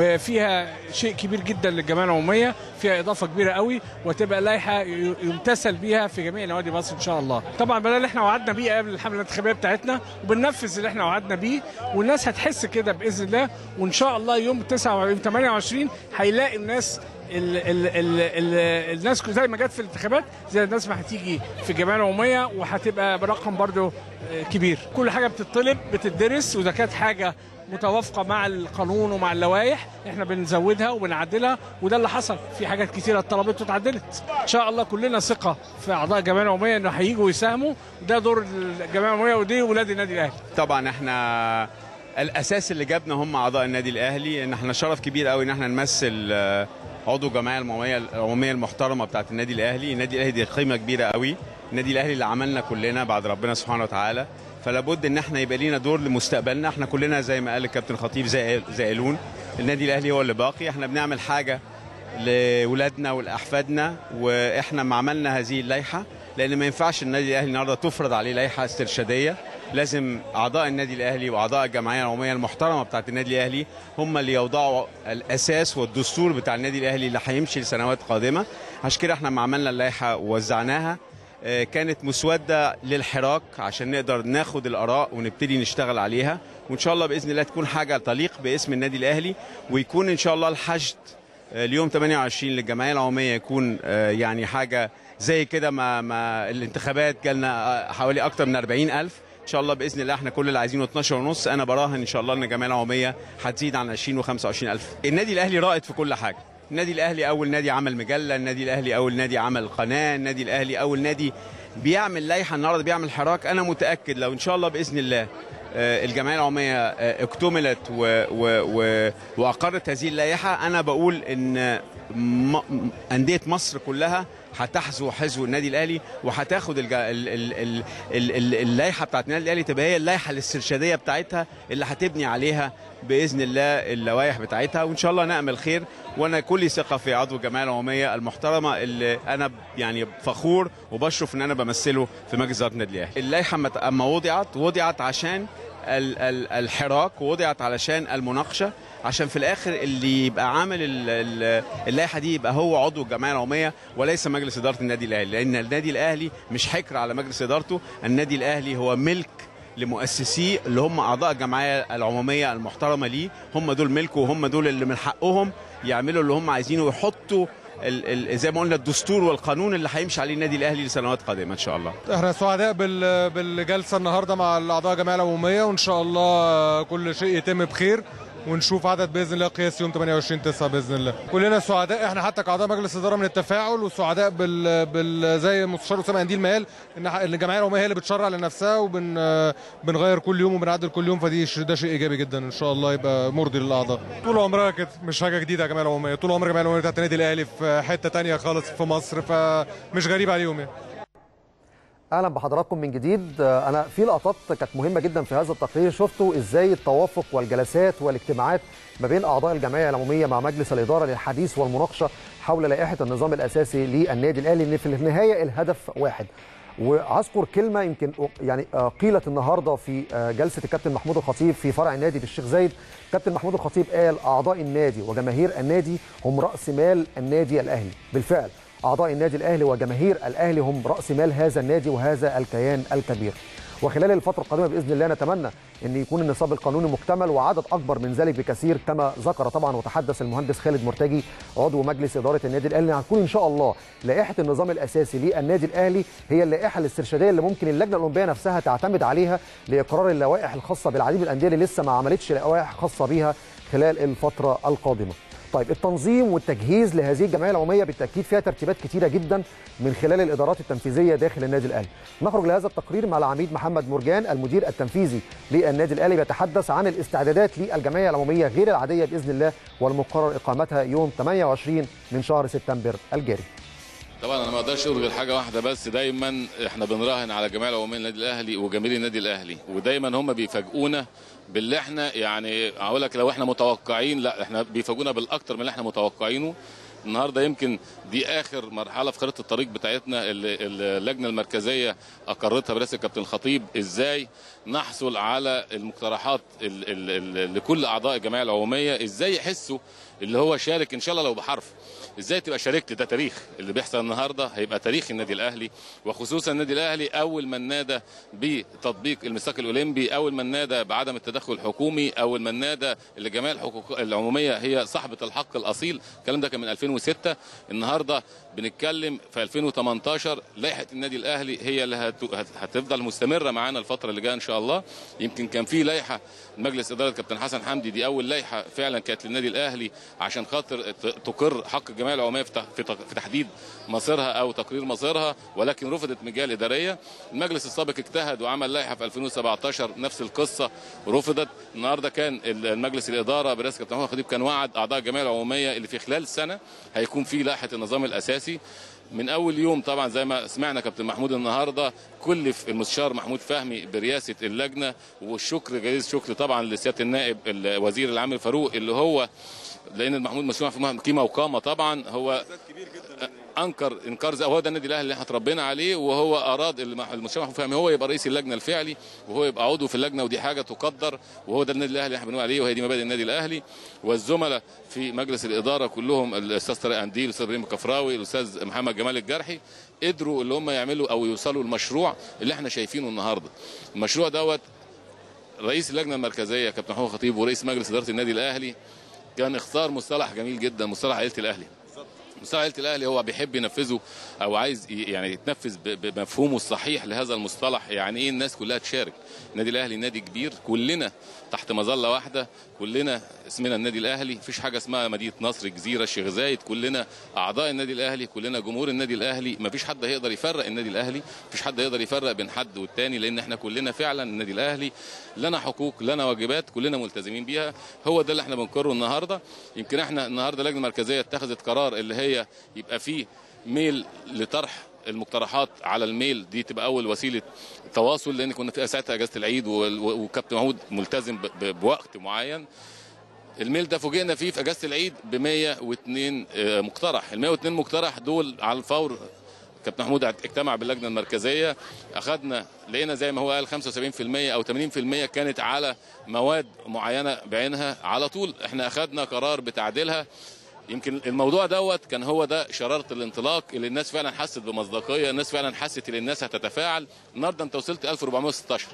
فيها شيء كبير جدا للجمعيه العموميه فيها اضافه كبيره قوي وتبقى لائحه ي- يمتثل بيها في جميع نوادي مصر ان شاء الله طبعا ده اللي احنا وعدنا بيه قبل الحمله الانتخابيه بتاعتنا وبننفذ اللي احنا وعدنا بيه والناس هتحس كده باذن الله وان شاء الله يوم 29 28 هيلاقي الناس ال ال ال ال الناس زي ما جت في الانتخابات زي الناس ما هتيجي في الجمعيه العموميه وهتبقى برقم برضو آه، كبير كل حاجه بتطلب بتدرس واذا كانت حاجه متوافقه مع القانون ومع اللوائح احنا بنزودها وبنعدلها وده اللي حصل في حاجات كتيره اتطلبت واتعدلت ان شاء الله كلنا ثقه في اعضاء الجمعيه العموميه انه هيجوا يساهموا ده دور الجمعيه العموميه ودي ولاد النادي الاهلي طبعا احنا الاساس اللي جابنا هم اعضاء النادي الاهلي ان احنا شرف كبير قوي ان احنا نمثل آه، عضو الجمعيه العموميه العموميه المحترمه بتاعه النادي الاهلي النادي الاهلي دي قيمه كبيره قوي النادي الاهلي اللي عملنا كلنا بعد ربنا سبحانه وتعالى فلا بد ان احنا يبقى لينا دور لمستقبلنا احنا كلنا زي ما قال الكابتن خطيب زائل- زائلون النادي الاهلي هو اللي باقي احنا بنعمل حاجه لاولادنا ولاحفادنا واحنا ما عملنا هذه اللائحه لان ما ينفعش النادي الاهلي النهارده تفرض عليه لائحه استرشاديه لازم اعضاء النادي الاهلي واعضاء الجمعيه العموميه المحترمه بتاعه النادي الاهلي هم اللي يوضعوا الاساس والدستور بتاع النادي الاهلي اللي هيمشي لسنوات قادمه عشان كده احنا ما عملنا اللائحه ووزعناها آه، كانت مسوده للحراك عشان نقدر ناخد الاراء ونبتدي نشتغل عليها وان شاء الله باذن الله تكون حاجه تليق باسم النادي الاهلي ويكون ان شاء الله الحشد آه، اليوم 28 للجمعيه العموميه يكون آه، يعني حاجه زي كده ما ما الانتخابات جالنا آه، حوالي اكتر من 40 ألف ان شاء الله باذن الله احنا كل اللي عايزينه 12 ونص انا براهن ان شاء الله ان الجمعيه العموميه هتزيد عن 20 و25 الف النادي الاهلي رائد في كل حاجه النادي الاهلي اول نادي عمل مجله النادي الاهلي اول نادي عمل قناه النادي الاهلي اول نادي بيعمل لائحه النهارده بيعمل حراك انا متاكد لو ان شاء الله باذن الله آه، الجمعيه العموميه آه، اكتملت و و و واقرت هذه اللائحه انا بقول ان م- م- انديه مصر كلها هتحذو حذو النادي الاهلي وهتاخد الج- ال- ال- ال- ال- ال- اللائحه بتاعت النادي الاهلي تبقى هي اللائحه الاسترشاديه بتاعتها اللي هتبني عليها باذن الله اللوائح بتاعتها وان شاء الله نامل خير وانا كل ثقه في عضو الجمعيه العموميه المحترمه اللي انا يعني فخور وبشرف ان انا بمثله في مجلس اداره النادي الاهلي. اللائحه مت- اما وضعت وضعت عشان ال- ال- الحراك ووضعت علشان المناقشه عشان في الاخر اللي يبقى عامل ال- ال- اللائحه دي يبقى هو عضو الجمعيه العموميه وليس مجلس اداره النادي الاهلي لان النادي الاهلي مش حكر على مجلس ادارته النادي الاهلي هو ملك لمؤسسيه اللي هم اعضاء الجمعيه العموميه المحترمه ليه هم دول ملكه وهم دول اللي من حقهم يعملوا اللي هم عايزينه ويحطوا ال ال زي ما قلنا الدستور والقانون اللي هيمشي عليه النادي الاهلي لسنوات قادمه ان شاء الله احنا سعداء بال- بالجلسه النهارده مع الاعضاء الجمعيه العموميه وان شاء الله كل شيء يتم بخير ونشوف عدد باذن الله قياس يوم 28 9 باذن الله كلنا سعداء احنا حتى كاعضاء مجلس اداره من التفاعل وسعداء بال, بال... زي مستشار اسامه قنديل ما قال ان ح- إن الجمعيه العموميه هي اللي بتشرع لنفسها وبن بنغير كل يوم وبنعدل كل يوم فدي ش- ده شيء ايجابي جدا ان شاء الله يبقى مرضي للاعضاء طول عمرها كده مش حاجه جديده يا جمعيه العموميه طول عمر الجمعيه العموميه بتاعت النادي الاهلي في حته تانية خالص في مصر فمش غريب عليهم يعني اهلا بحضراتكم من جديد آه، انا في لقطات كانت مهمه جدا في هذا التقرير شفتوا ازاي التوافق والجلسات والاجتماعات ما بين اعضاء الجمعيه العموميه مع مجلس الاداره للحديث والمناقشه حول لائحه النظام الاساسي للنادي الاهلي ان في النهايه الهدف واحد وهذكر كلمه يمكن يعني آه، قيلت النهارده في آه، جلسه الكابتن محمود الخطيب في فرع النادي بالشيخ زايد كابتن محمود الخطيب قال اعضاء النادي وجماهير النادي هم راس مال النادي الاهلي بالفعل اعضاء النادي الاهلي وجماهير الاهلي هم راس مال هذا النادي وهذا الكيان الكبير وخلال الفتره القادمه باذن الله نتمنى ان يكون النصاب القانوني مكتمل وعدد اكبر من ذلك بكثير كما ذكر طبعا وتحدث المهندس خالد مرتجي عضو مجلس اداره النادي الاهلي هتكون ان شاء الله لائحه النظام الاساسي للنادي الاهلي هي اللائحه الاسترشاديه اللي ممكن اللجنه الاولمبيه نفسها تعتمد عليها لاقرار اللوائح الخاصه بالعديد من الانديه اللي لسه ما عملتش لوائح خاصه بيها خلال الفتره القادمه طيب التنظيم والتجهيز لهذه الجمعيه العموميه بالتاكيد فيها ترتيبات كتيره جدا من خلال الادارات التنفيذيه داخل النادي الاهلي. نخرج لهذا التقرير مع العميد محمد مرجان المدير التنفيذي للنادي الاهلي بيتحدث عن الاستعدادات للجمعيه العموميه غير العاديه باذن الله والمقرر اقامتها يوم 28 من شهر سبتمبر الجاري. طبعا انا ما اقدرش اقول غير حاجه واحده بس دايما احنا بنراهن على جميع العموميه النادي الاهلي وجماهير النادي الاهلي ودايما هم بيفاجئونا باللي احنا يعني هقول لك لو احنا متوقعين لا احنا بيفاجئونا بالاكتر من اللي احنا متوقعينه النهارده يمكن دي اخر مرحله في خريطه الطريق بتاعتنا اللي اللجنه المركزيه اقرتها برئاسه الكابتن الخطيب ازاي نحصل على المقترحات ال ال ال لكل اعضاء الجمعيه العموميه ازاي يحسوا اللي هو شارك ان شاء الله لو بحرف ازاي تبقى شاركت ده تاريخ اللي بيحصل النهارده هيبقى تاريخ النادي الاهلي وخصوصا النادي الاهلي اول من نادى بتطبيق الميثاق الاولمبي اول من نادى بعدم التدخل الحكومي اول من نادى اللي جميع الحقوق العموميه هي صاحبه الحق الاصيل الكلام ده كان من 2006 النهارده بنتكلم في 2018 لائحه النادي الاهلي هي اللي هت- هت- هتفضل مستمره معانا الفتره اللي جايه ان شاء الله يمكن كان في لائحه مجلس اداره كابتن حسن حمدي دي اول لائحه فعلا كانت للنادي الاهلي عشان خاطر ت- تقر حق الجمعيه العموميه في تح- في تق- في تحديد مصيرها او تقرير مصيرها ولكن رفضت من الجهه الاداريه المجلس السابق اجتهد وعمل لائحه في 2017 نفس القصه رفضت النهارده كان ال- المجلس الاداره برئاسه كابتن محمد خطيب كان وعد اعضاء الجمعيه العموميه اللي في خلال سنه هيكون في لائحه النظام الاساسي من اول يوم طبعا زي ما سمعنا كابتن محمود النهارده كلف المستشار محمود فهمي برئاسه اللجنه والشكر جليل شكر طبعا لسياده النائب الوزير العام فاروق اللي هو لان محمود مسؤول في قيمه وقامه طبعا هو انكر انكار زي هو ده النادي الاهلي اللي احنا اتربينا عليه وهو اراد المح- المستشار محمود فهمي هو يبقى رئيس اللجنه الفعلي وهو يبقى عضو في اللجنه ودي حاجه تقدر وهو ده النادي الاهلي اللي احنا بنقول عليه وهي دي مبادئ النادي الاهلي والزملاء في مجلس الاداره كلهم الاستاذ طارق انديل الاستاذ ابراهيم الكفراوي الاستاذ محمد جمال الجرحي قدروا اللي هم يعملوا او يوصلوا المشروع اللي احنا شايفينه النهارده المشروع دوت رئيس اللجنه المركزيه كابتن محمود خطيب ورئيس مجلس اداره النادي الاهلي كان اختار مصطلح جميل جدا مصطلح عائله الاهلي مصطلح عيله الاهلي هو بيحب ينفذه او عايز ي- يعني يتنفذ ب- بمفهومه الصحيح لهذا المصطلح يعني ايه الناس كلها تشارك النادي الاهلي نادي كبير كلنا تحت مظله واحده كلنا اسمنا النادي الاهلي مفيش حاجه اسمها مدينه نصر جزيره الشيخ زايد كلنا اعضاء النادي الاهلي كلنا جمهور النادي الاهلي مفيش حد هيقدر يفرق النادي الاهلي مفيش حد هيقدر يفرق بين حد والتاني لان احنا كلنا فعلا النادي الاهلي لنا حقوق لنا واجبات كلنا ملتزمين بيها هو ده اللي احنا بنقره النهارده يمكن احنا النهارده اللجنه المركزيه اتخذت قرار اللي هي يبقى فيه ميل لطرح المقترحات على الميل دي تبقى اول وسيله تواصل لان كنا في ساعتها اجازه العيد وال- وكابتن محمود ملتزم ب- ب- بوقت معين الميل ده فوجئنا فيه في اجازه العيد ب 102 آه، مقترح ال 102 مقترح دول على الفور كابتن محمود اجتمع باللجنه المركزيه اخذنا لقينا زي ما هو قال 75% او 80% كانت على مواد معينه بعينها على طول احنا اخذنا قرار بتعديلها يمكن الموضوع دوت كان هو ده شراره الانطلاق اللي الناس فعلا حست بمصداقيه الناس فعلا حست ان الناس هتتفاعل النهارده انت وصلت 1416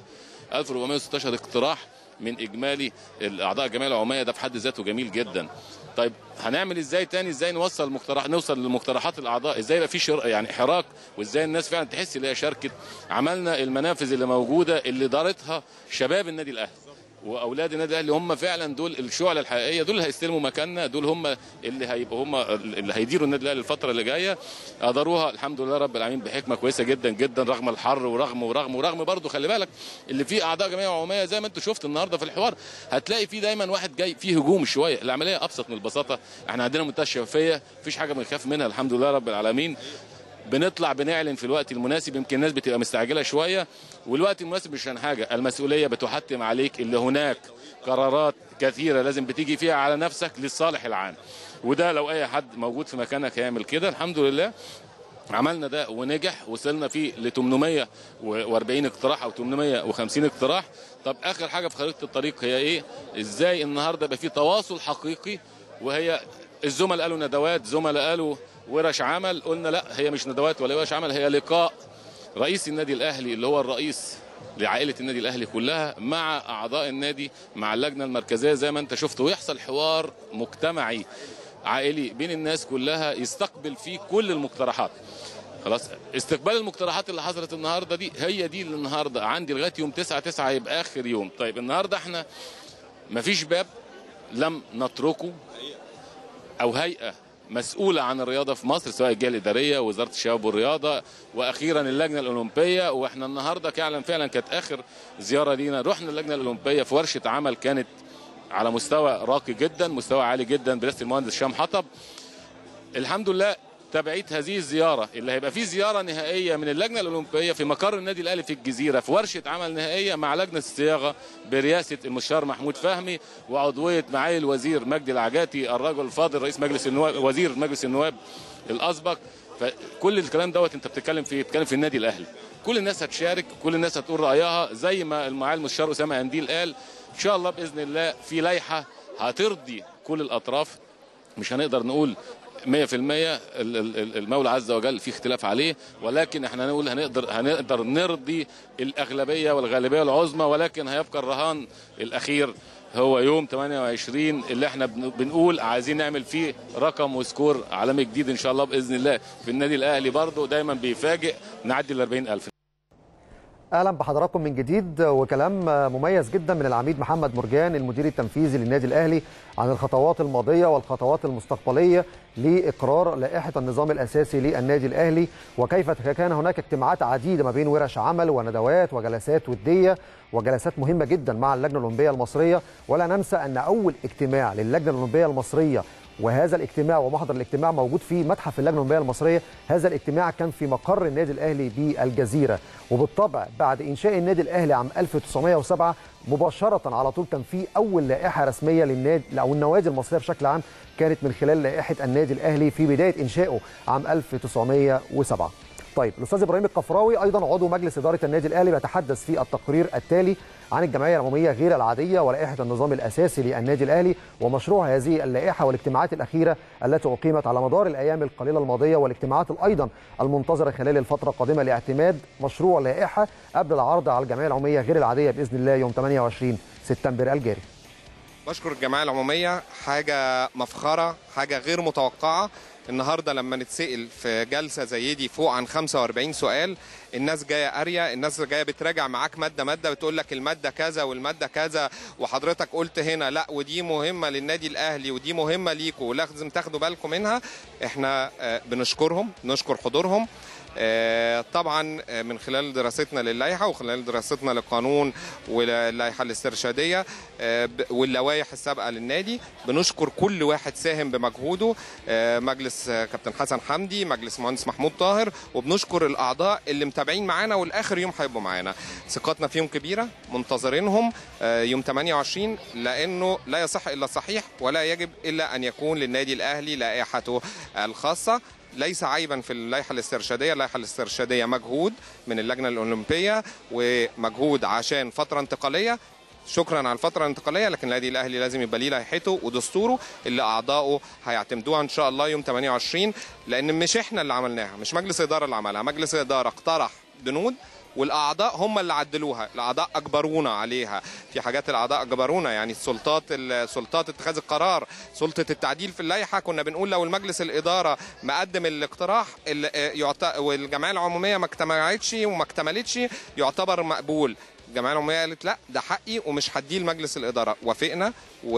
1416 اقتراح من اجمالي الاعضاء الجمعيه العموميه ده في حد ذاته جميل جدا طيب هنعمل ازاي تاني ازاي نوصل مقترح نوصل لمقترحات الاعضاء ازاي يبقى في شر... يعني حراك وازاي الناس فعلا تحس ان هي شاركت عملنا المنافذ اللي موجوده اللي دارتها شباب النادي الاهلي واولاد النادي الاهلي هم فعلا دول الشعله الحقيقيه دول اللي هيستلموا مكاننا دول هم اللي هيبقوا هم اللي هيديروا النادي الاهلي الفتره اللي جايه قدروها الحمد لله رب العالمين بحكمه كويسه جدا جدا رغم الحر ورغم ورغم ورغم برضه خلي بالك اللي فيه اعضاء جمعيه عموميه زي ما انت شفت النهارده في الحوار هتلاقي فيه دايما واحد جاي فيه هجوم شويه العمليه ابسط من البساطه احنا عندنا منتهى الشفافيه مفيش حاجه بنخاف منها الحمد لله رب العالمين بنطلع بنعلن في الوقت المناسب يمكن الناس بتبقى مستعجله شويه والوقت المناسب مش عشان حاجه المسؤوليه بتحتم عليك اللي هناك قرارات كثيره لازم بتيجي فيها على نفسك للصالح العام وده لو اي حد موجود في مكانك هيعمل كده الحمد لله عملنا ده ونجح وصلنا فيه ل 840 اقتراح او 850 اقتراح طب اخر حاجه في خريطه الطريق هي ايه ازاي النهارده يبقى في تواصل حقيقي وهي الزملاء قالوا ندوات زملاء قالوا ورش عمل قلنا لا هي مش ندوات ولا ورش عمل هي لقاء رئيس النادي الاهلي اللي هو الرئيس لعائله النادي الاهلي كلها مع اعضاء النادي مع اللجنه المركزيه زي ما انت شفت ويحصل حوار مجتمعي عائلي بين الناس كلها يستقبل فيه كل المقترحات خلاص استقبال المقترحات اللي حصلت النهارده دي هي دي اللي النهارده عندي لغايه يوم 9 9 هيبقى اخر يوم طيب النهارده احنا مفيش باب لم نتركه او هيئه مسؤوله عن الرياضه في مصر سواء الجهه الاداريه وزاره الشباب والرياضه واخيرا اللجنه الاولمبيه واحنا النهارده فعلا فعلا كانت اخر زياره لينا رحنا اللجنه الاولمبيه في ورشه عمل كانت على مستوى راقي جدا مستوى عالي جدا برئاسه المهندس هشام حطب الحمد لله تبعيت هذه الزياره اللي هيبقى في زياره نهائيه من اللجنه الاولمبيه في مقر النادي الاهلي في الجزيره في ورشه عمل نهائيه مع لجنه الصياغه برئاسه المستشار محمود فهمي وعضويه معالي الوزير مجدي العجاتي الرجل الفاضل رئيس مجلس النواب وزير مجلس النواب الاسبق فكل الكلام دوت انت بتتكلم في بتتكلم في النادي الاهلي كل الناس هتشارك كل الناس هتقول رايها زي ما المعالي المستشار اسامه انديل قال ان شاء الله باذن الله في لائحه هترضي كل الاطراف مش هنقدر نقول 100% المولى عز وجل في اختلاف عليه ولكن احنا نقول هنقدر هنقدر نرضي الاغلبيه والغالبيه العظمى ولكن هيبقى الرهان الاخير هو يوم 28 اللي احنا بنقول عايزين نعمل فيه رقم وسكور عالمي جديد ان شاء الله باذن الله في النادي الاهلي برضه دايما بيفاجئ نعدي ال 40000 اهلا بحضراتكم من جديد وكلام مميز جدا من العميد محمد مرجان المدير التنفيذي للنادي الاهلي عن الخطوات الماضيه والخطوات المستقبليه لاقرار لائحه النظام الاساسي للنادي الاهلي وكيف كان هناك اجتماعات عديده ما بين ورش عمل وندوات وجلسات وديه وجلسات مهمه جدا مع اللجنه الاولمبيه المصريه ولا ننسى ان اول اجتماع للجنه الاولمبيه المصريه وهذا الاجتماع ومحضر الاجتماع موجود في متحف اللجنه الاولمبيه المصريه هذا الاجتماع كان في مقر النادي الاهلي بالجزيره وبالطبع بعد انشاء النادي الاهلي عام 1907 مباشره على طول كان في اول لائحه رسميه للنادي او النوادي المصريه بشكل عام كانت من خلال لائحه النادي الاهلي في بدايه انشائه عام 1907 طيب الاستاذ ابراهيم القفراوي ايضا عضو مجلس اداره النادي الاهلي بيتحدث في التقرير التالي عن الجمعيه العموميه غير العاديه ولائحه النظام الاساسي للنادي الاهلي ومشروع هذه اللائحه والاجتماعات الاخيره التي اقيمت على مدار الايام القليله الماضيه والاجتماعات ايضا المنتظره خلال الفتره القادمه لاعتماد مشروع لائحه قبل العرض على الجمعيه العموميه غير العاديه باذن الله يوم 28 سبتمبر الجاري. بشكر الجمعيه العموميه حاجه مفخره حاجه غير متوقعه النهارده لما نتسال في جلسه زي دي فوق عن 45 سؤال الناس جايه قاريه الناس جايه بتراجع معاك ماده ماده بتقول لك الماده كذا والماده كذا وحضرتك قلت هنا لا ودي مهمه للنادي الاهلي ودي مهمه ليكم ولازم تاخدوا بالكم منها احنا آه، بنشكرهم نشكر حضورهم آه، طبعا آه، من خلال دراستنا للائحه وخلال دراستنا للقانون واللائحه الاسترشاديه آه، ب- واللوائح السابقه للنادي بنشكر كل واحد ساهم بمجهوده آه، مجلس آه، كابتن حسن حمدي مجلس مهندس محمود طاهر وبنشكر الاعضاء اللي متابعين معانا والاخر يوم هيبقوا معانا ثقتنا فيهم كبيره منتظرينهم آه، يوم 28 لانه لا يصح الا الصحيح ولا يجب الا ان يكون للنادي الاهلي لائحته الخاصه ليس عيبا في اللائحه الاسترشاديه، اللائحه الاسترشاديه مجهود من اللجنه الاولمبيه ومجهود عشان فتره انتقاليه شكرا على الفتره الانتقاليه لكن النادي الاهلي لازم يبقى ليه لائحته ودستوره اللي اعضائه هيعتمدوها ان شاء الله يوم 28 لان مش احنا اللي عملناها مش مجلس اداره اللي عملها مجلس اداره اقترح بنود والاعضاء هم اللي عدلوها الاعضاء اجبرونا عليها في حاجات الاعضاء اجبرونا يعني السلطات سلطات اتخاذ القرار سلطه التعديل في اللائحه كنا بنقول لو المجلس الاداره مقدم الاقتراح ال- يعت- والجمعيه العموميه ما اجتمعتش وما اكتملتش يعتبر مقبول الجمعيه العموميه قالت لا ده حقي ومش هديه لمجلس الاداره وافقنا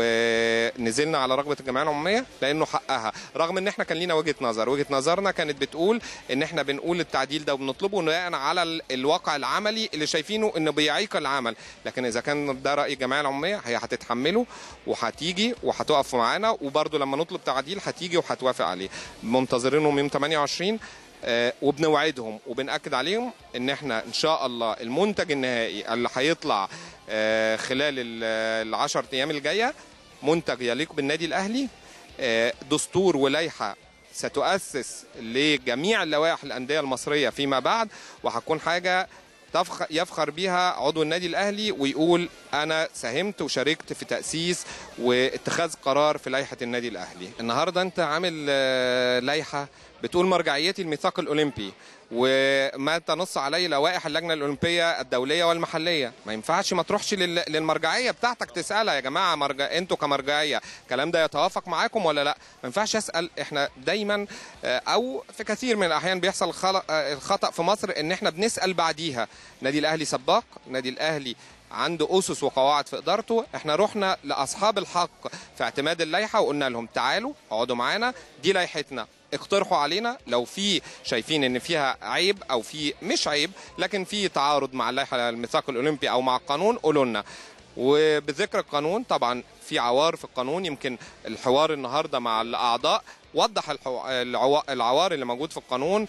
ونزلنا على رغبه الجمعيه العموميه لانه حقها رغم ان احنا كان لينا وجهه نظر وجهه نظرنا كانت بتقول ان احنا بنقول التعديل ده وبنطلبه بناء على ال- الواقع العملي اللي شايفينه انه بيعيق العمل لكن اذا كان ده راي الجمعيه العموميه هي هتتحمله وهتيجي وهتقف معانا وبرده لما نطلب تعديل هتيجي وهتوافق عليه منتظرينهم يوم 28 آه، وبنوعدهم وبنأكد عليهم ان احنا ان شاء الله المنتج النهائي اللي هيطلع آه، خلال ال- العشر ايام الجايه منتج يليق بالنادي الاهلي آه، دستور ولائحه ستؤسس لجميع اللوائح الانديه المصريه فيما بعد وهتكون حاجه تفخ- يفخر بيها عضو النادي الاهلي ويقول انا ساهمت وشاركت في تاسيس واتخاذ قرار في لائحه النادي الاهلي النهارده انت عامل آه، لائحه بتقول مرجعيتي الميثاق الاولمبي وما تنص عليه لوائح اللجنه الاولمبيه الدوليه والمحليه ما ينفعش ما تروحش لل- للمرجعيه بتاعتك تسالها يا جماعه مرجع انتوا كمرجعيه الكلام ده يتوافق معاكم ولا لا ما ينفعش اسال احنا دايما آه، او في كثير من الاحيان بيحصل خل- آه، الخطا في مصر ان احنا بنسال بعديها النادي الاهلي سباق النادي الاهلي عنده اسس وقواعد في ادارته احنا رحنا لاصحاب الحق في اعتماد اللائحه وقلنا لهم تعالوا اقعدوا معانا دي لائحتنا اقترحوا علينا لو في شايفين ان فيها عيب او في مش عيب لكن في تعارض مع اللائحه الميثاق الاولمبي او مع القانون قولوا لنا وبذكر القانون طبعا في عوار في القانون يمكن الحوار النهارده مع الاعضاء وضح الحو... العوا... العوار اللي موجود في القانون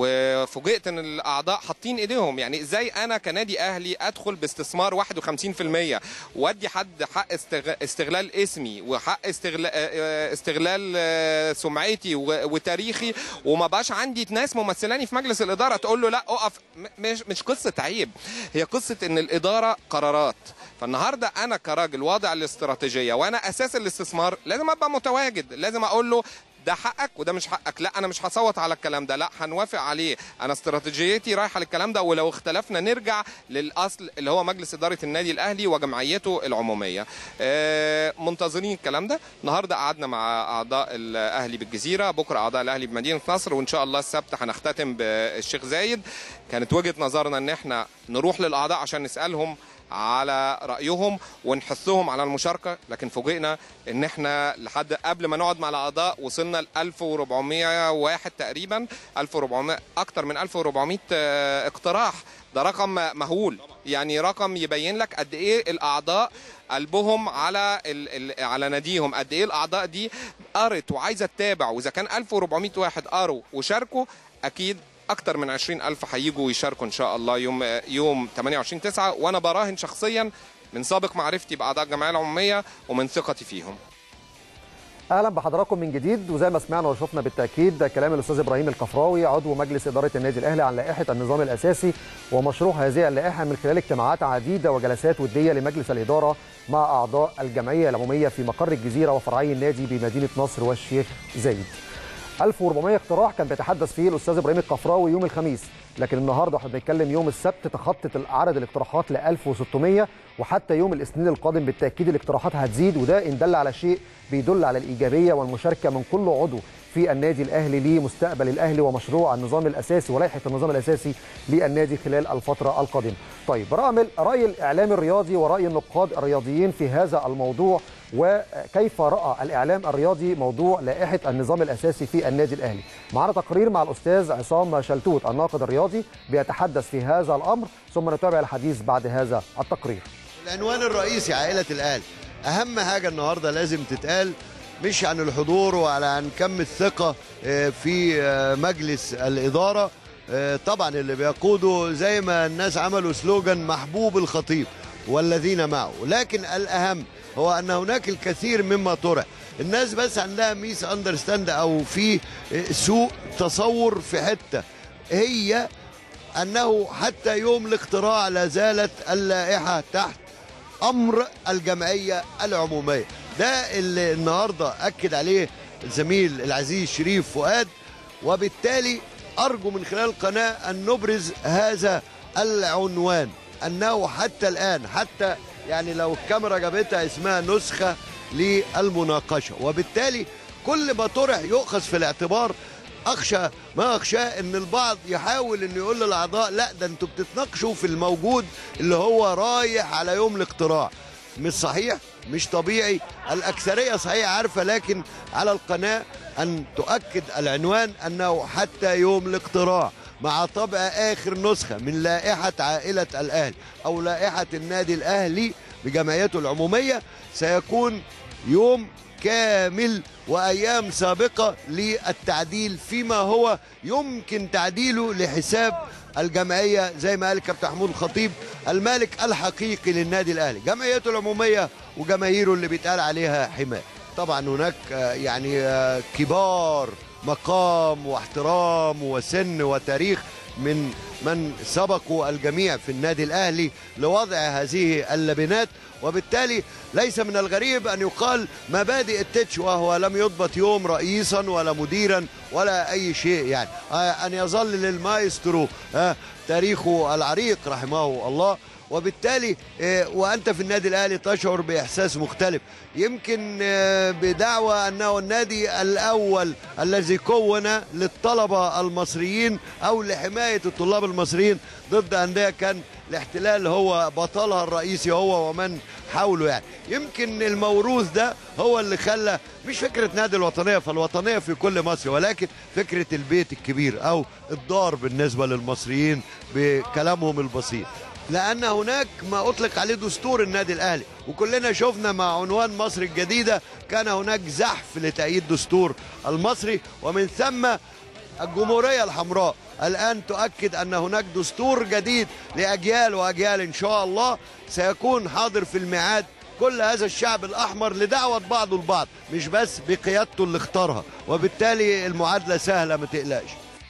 وفوجئت ان الاعضاء حاطين ايديهم يعني ازاي انا كنادي اهلي ادخل باستثمار 51% وادي حد حق استغ... استغلال اسمي وحق استغلال استغلال آه، سمعتي و... وتاريخي وما بقاش عندي ناس ممثلاني في مجلس الاداره تقول له لا اقف م- مش مش قصه عيب هي قصه ان الاداره قرارات فالنهارده انا كراجل واضع الاستراتيجيه وانا اساس الاستثمار لازم ابقى متواجد لازم اقول له ده حقك وده مش حقك لا انا مش هصوت على الكلام ده لا هنوافق عليه انا استراتيجيتي رايحه للكلام ده ولو اختلفنا نرجع للاصل اللي هو مجلس اداره النادي الاهلي وجمعيته العموميه آه، منتظرين الكلام ده النهارده قعدنا مع اعضاء الاهلي بالجزيره بكره اعضاء الاهلي بمدينه نصر وان شاء الله السبت هنختتم بالشيخ زايد كانت وجهه نظرنا ان احنا نروح للاعضاء عشان نسالهم على رايهم ونحثهم على المشاركه لكن فوجئنا ان احنا لحد قبل ما نقعد مع الاعضاء وصلنا ل 1400 واحد تقريبا 1400 اكتر من 1400 آه، اقتراح ده رقم مهول يعني رقم يبين لك قد ايه الاعضاء قلبهم على ال ال على ناديهم قد ايه الاعضاء دي قرت وعايزه تتابع واذا كان 1400 واحد قروا وشاركوا اكيد اكتر من 20 الف هيجوا يشاركوا ان شاء الله يوم يوم 28 9 وانا براهن شخصيا من سابق معرفتي باعضاء الجمعيه العموميه ومن ثقتي فيهم اهلا بحضراتكم من جديد وزي ما سمعنا وشفنا بالتاكيد ده كلام الاستاذ ابراهيم القفراوي عضو مجلس اداره النادي الاهلي عن لائحه النظام الاساسي ومشروع هذه اللائحه من خلال اجتماعات عديده وجلسات وديه لمجلس الاداره مع اعضاء الجمعيه العموميه في مقر الجزيره وفرعي النادي بمدينه نصر والشيخ زايد. 1400 اقتراح كان بيتحدث فيه الاستاذ ابراهيم القفراوي يوم الخميس لكن النهارده احنا بنتكلم يوم السبت تخطت عدد الاقتراحات ل 1600 وحتى يوم الاثنين القادم بالتاكيد الاقتراحات هتزيد وده ان دل على شيء بيدل على الايجابيه والمشاركه من كل عضو في النادي الاهلي لمستقبل الاهلي ومشروع النظام الاساسي ولائحه النظام الاساسي للنادي خلال الفتره القادمه. طيب رامل راي الاعلام الرياضي وراي النقاد الرياضيين في هذا الموضوع وكيف راى الاعلام الرياضي موضوع لائحه النظام الاساسي في النادي الاهلي. معنا تقرير مع الاستاذ عصام شلتوت الناقد الرياضي بيتحدث في هذا الامر ثم نتابع الحديث بعد هذا التقرير. العنوان الرئيسي عائله الاهلي اهم حاجه النهارده لازم تتقال مش عن الحضور ولا عن كم الثقة في مجلس الإدارة طبعا اللي بيقوده زي ما الناس عملوا سلوجان محبوب الخطيب والذين معه لكن الأهم هو أن هناك الكثير مما طرح الناس بس عندها ميس اندرستاند أو في سوء تصور في حتة هي أنه حتى يوم الاقتراع لا زالت اللائحة تحت أمر الجمعية العمومية ده اللي النهارده اكد عليه الزميل العزيز شريف فؤاد وبالتالي ارجو من خلال القناه ان نبرز هذا العنوان انه حتى الان حتى يعني لو الكاميرا جابتها اسمها نسخه للمناقشه وبالتالي كل ما طرح يؤخذ في الاعتبار اخشى ما اخشى ان البعض يحاول انه يقول للاعضاء لا ده انتوا بتتناقشوا في الموجود اللي هو رايح على يوم الاقتراع مش صحيح مش طبيعي الأكثرية صحيح عارفة لكن على القناة أن تؤكد العنوان أنه حتى يوم الاقتراع مع طبع آخر نسخة من لائحة عائلة الأهلي أو لائحة النادي الأهلي بجمعيته العمومية سيكون يوم كامل وأيام سابقة للتعديل فيما هو يمكن تعديله لحساب الجمعيه زي ما قال كابتن محمود الخطيب المالك الحقيقي للنادي الاهلي جمعيته العموميه وجماهيره اللي بيتقال عليها حمايه طبعا هناك يعني كبار مقام واحترام وسن وتاريخ من من سبقوا الجميع في النادي الاهلي لوضع هذه اللبنات وبالتالي ليس من الغريب ان يقال مبادئ التتش وهو لم يضبط يوم رئيسا ولا مديرا ولا اي شيء يعني ان يظل للمايسترو تاريخه العريق رحمه الله وبالتالي وانت في النادي الاهلي تشعر باحساس مختلف يمكن بدعوى انه النادي الاول الذي كون للطلبه المصريين او لحمايه الطلاب المصريين ضد انديه كان الاحتلال هو بطلها الرئيسي هو ومن حوله يعني يمكن الموروث ده هو اللي خلى مش فكره نادي الوطنيه فالوطنيه في كل مصر ولكن فكره البيت الكبير او الدار بالنسبه للمصريين بكلامهم البسيط لان هناك ما اطلق عليه دستور النادي الاهلي وكلنا شفنا مع عنوان مصر الجديده كان هناك زحف لتأييد دستور المصري ومن ثم الجمهوريه الحمراء الان تؤكد ان هناك دستور جديد لاجيال واجيال ان شاء الله سيكون حاضر في الميعاد كل هذا الشعب الاحمر لدعوه بعضه البعض مش بس بقيادته اللي اختارها وبالتالي المعادله سهله ما تقلقش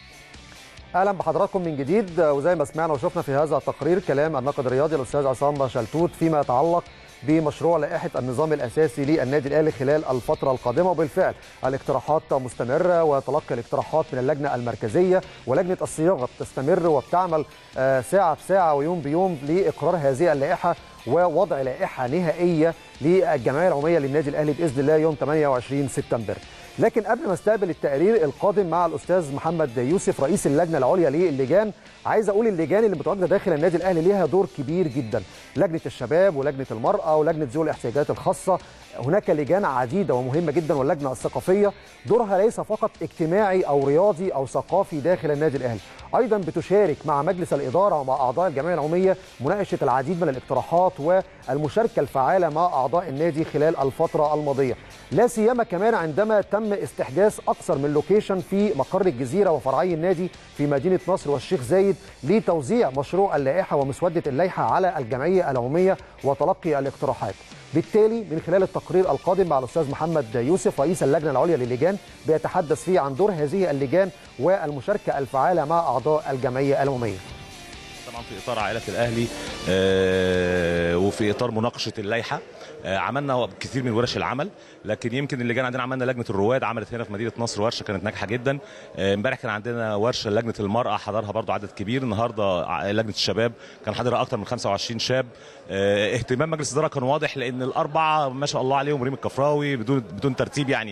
اهلا بحضراتكم من جديد وزي ما سمعنا وشفنا في هذا التقرير كلام الناقد الرياضي الاستاذ عصام شلتوت فيما يتعلق بمشروع لائحه النظام الاساسي للنادي الاهلي خلال الفتره القادمه وبالفعل الاقتراحات مستمره وتلقي الاقتراحات من اللجنه المركزيه ولجنه الصياغه تستمر وبتعمل ساعه بساعه ويوم بيوم لاقرار هذه اللائحه ووضع لائحه نهائيه للجمعيه العموميه للنادي الاهلي باذن الله يوم 28 سبتمبر. لكن قبل ما استقبل التقرير القادم مع الاستاذ محمد يوسف رئيس اللجنه العليا للجان عايز اقول اللجان اللي متواجده داخل النادي الاهلي ليها دور كبير جدا لجنه الشباب ولجنه المراه ولجنه ذوي الاحتياجات الخاصه هناك لجان عديده ومهمه جدا واللجنه الثقافيه دورها ليس فقط اجتماعي او رياضي او ثقافي داخل النادي الاهلي ايضا بتشارك مع مجلس الاداره ومع اعضاء الجمعيه العموميه مناقشه العديد من الاقتراحات والمشاركه الفعاله مع اعضاء النادي خلال الفتره الماضيه لا سيما كمان عندما تم استحداث اكثر من لوكيشن في مقر الجزيره وفرعي النادي في مدينه نصر والشيخ زايد لتوزيع مشروع اللائحه ومسوده اللائحه على الجمعيه العموميه وتلقي الاقتراحات بالتالي من خلال التقرير القادم مع الاستاذ محمد يوسف رئيس اللجنه العليا للجان بيتحدث فيه عن دور هذه اللجان والمشاركه الفعاله مع اعضاء الجمعيه العموميه طبعا في اطار عائله الاهلي آه، وفي اطار مناقشه اللائحه آه، عملنا كثير من ورش العمل لكن يمكن اللي جانا عندنا عملنا لجنه الرواد عملت هنا في مدينه نصر ورشه كانت ناجحه جدا آه، امبارح كان عندنا ورشه لجنه المراه حضرها برضو عدد كبير النهارده ع- لجنه الشباب كان حاضرها اكثر من 25 شاب آه، اهتمام مجلس الاداره كان واضح لان الاربعه ما شاء الله عليهم ريم الكفراوي بدون بدون ترتيب يعني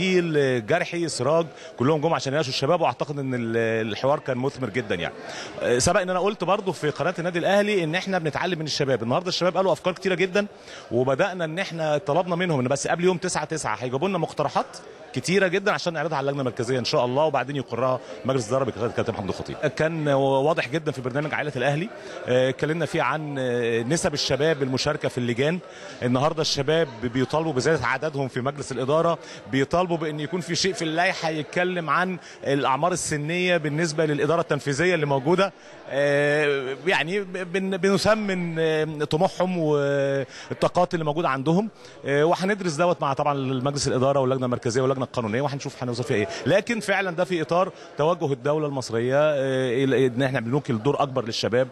ديل جرحي سراج كلهم جم عشان يناقشوا الشباب واعتقد ان ال- الحوار كان مثمر جدا يعني آه، سبق ان انا قلت برضو في قناه النادي الاهلي ان احنا بنتعلم من الشباب النهارده الشباب قالوا افكار كتيره جدا وبدانا ان احنا طلبنا منهم ان بس قبل يوم 9 9 هيجيبوا لنا مقترحات كتيره جدا عشان نعرضها على اللجنه المركزيه ان شاء الله وبعدين يقرها مجلس الاداره بقياده كابتن محمود الخطيب كان واضح جدا في برنامج عائله الاهلي آه، اتكلمنا فيه عن آه، نسب الشباب المشاركه في اللجان النهارده الشباب بيطالبوا بزياده عددهم في مجلس الاداره بيطالبوا بان يكون في شيء في اللائحه يتكلم عن الاعمار السنيه بالنسبه للاداره التنفيذيه اللي موجوده آه، يعني بن- بنثمن آه، طموحهم والطاقات اللي موجوده عندهم آه، وهندرس دوت مع طبعا مجلس الاداره واللجنه المركزيه واللجنه القانونيه وهنشوف هنوصل فيها ايه لكن فعلا ده في اطار توجه الدوله المصريه آه، إلى ان احنا بنوكل دور اكبر للشباب